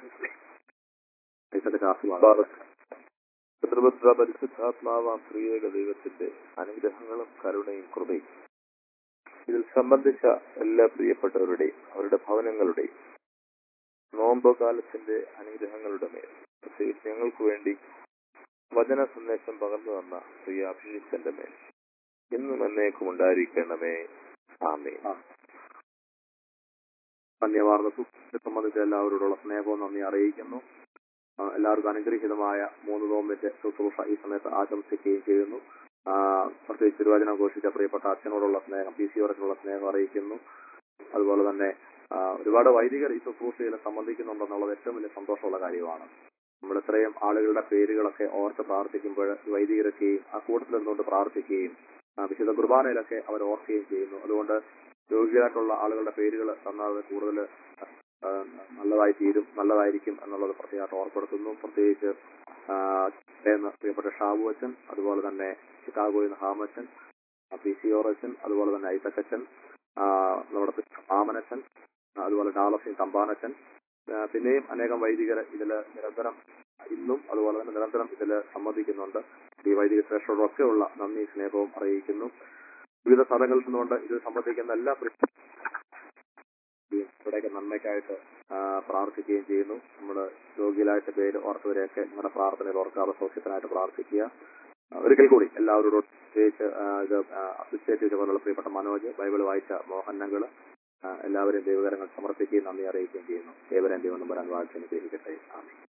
ടീച്ചറുടെ ക്ലാസ് വളരെ പിതൃപുത്ര പരിശുദ്ധാത്മാവാം പ്രിയേക ദൈവത്തിന്റെ അനുഗ്രഹങ്ങളും കരുണയും കൃപയും ഇതിൽ സംബന്ധിച്ച എല്ലാ പ്രിയപ്പെട്ടവരുടെയും അവരുടെ ഭവനങ്ങളുടെയും നോമ്പ് കാലത്തിന്റെ അനുഗ്രഹങ്ങളുടെ മേൽ പ്രത്യേകിച്ച് ഞങ്ങൾക്ക് വേണ്ടി വചന സന്ദേശം പകർന്നു തന്ന പ്രിയ അഭിഷിക്തന്റെ മേൽ ഇന്നും എന്നേക്കും ഉണ്ടായിരിക്കണമേ ആമേ ധന്യവാർന്ന സുഹൃത്തെ സംബന്ധിച്ച് എല്ലാവരോടുള്ള സ്നേഹവും നന്ദി അറിയിക്കുന്നു ആ, എല്ലാവർക്കും അനുഗ്രഹീതമായ മൂന്ന് നോമ്പിന്റെ ശുശ്രൂഷ ഈ സമയത്ത് ആശംസിക്കുകയും ചെയ്യുന്നു ആ, പ്രത്യേകിച്ച് തിരുവചനം ഘോഷിച്ച പ്രിയപ്പെട്ട അച്ഛനോടുള്ള സ്നേഹം പി സി ഓർക്കുള്ള സ്നേഹം അറിയിക്കുന്നു അതുപോലെ തന്നെ ആ, ഒരുപാട് വൈദികർ ഈ ശുശ്രൂഷയിൽ സംബന്ധിക്കുന്നുണ്ടെന്നുള്ളത് ഏറ്റവും വലിയ സന്തോഷമുള്ള കാര്യമാണ് നമ്മൾ ഇത്രയും ആളുകളുടെ പേരുകളൊക്കെ ഓർത്ത് പ്രാർത്ഥിക്കുമ്പോൾ വൈദികരൊക്കെയും ആ കൂട്ടത്തിൽ നിന്നുകൊണ്ട് പ്രാർത്ഥിക്കുകയും ആ, വിശുദ്ധ കുർബാനയിലൊക്കെ അവർ ഓർക്കുകയും ചെയ്യുന്നു അതുകൊണ്ട് യോഗ്യരായിട്ടുള്ള ആളുകളുടെ പേരുകൾ തന്നാൽ കൂടുതൽ ആ, നല്ലതായി തീരും നല്ലതായിരിക്കും എന്നുള്ളത് പ്രത്യേകമായിട്ട് ഓർപ്പെടുത്തുന്നു പ്രത്യേകിച്ച് ആ, എന്ന് പ്രിയപ്പെട്ട ഷാബു അച്ഛൻ അതുപോലെ തന്നെ ചിക്കാഗോയിൽ നിന്ന് ഹാമച്ചൻ പി സി ഓർ അച്ഛൻ അതുപോലെ തന്നെ ഐസക് അച്ഛൻ ആ, നമ്മുടെ ആമനച്ചൻ അതുപോലെ ഡാലസിൻ തമ്പാനച്ചൻ ആ, പിന്നെയും അനേകം വൈദികർ ഇതിൽ നിരന്തരം ഇന്നും അതുപോലെ തന്നെ നിരന്തരം ഇതിൽ സംബന്ധിക്കുന്നുണ്ട് ഈ വൈദിക ശ്രേഷ്ഠരോടൊക്കെ ഉള്ള നന്ദി സ്നേഹവും അറിയിക്കുന്നു വിവിധ സ്ഥലങ്ങളിൽ നിന്നുകൊണ്ട് ഇതിൽ സംബന്ധിക്കുന്ന എല്ലാ പ്രിയ- ഇവിടെയൊക്കെ നന്മയ്ക്കായിട്ട് ആ, പ്രാർത്ഥിക്കുകയും ചെയ്യുന്നു നമ്മൾ രോഗികളായിട്ട് പേര് ഓർത്തവരെയൊക്കെ നിങ്ങളുടെ പ്രാർത്ഥനയിൽ ഓർക്കാതെ സൗഖ്യത്തിനായിട്ട് പ്രാർത്ഥിക്കുക ആ, ഒരിക്കൽ കൂടി എല്ലാവരോടും പ്രത്യേകിച്ച് ആ, ഇത് അസിസ്റ്റേറ്റ് ചെയ്ത പോലുള്ള പ്രിയപ്പെട്ട മനോജ് ബൈബിൾ വായിച്ച മോഹനങ്ങൾ എല്ലാവരെയും ദൈവകരങ്ങൾ സമർപ്പിക്കുകയും നന്ദി അറിയിക്കുകയും ചെയ്യുന്നു ഏവരെയും ദൈവം നമ്പരാൻ വാഴ്ച അനുഗ്രഹിക്കട്ടെ ആമീൻ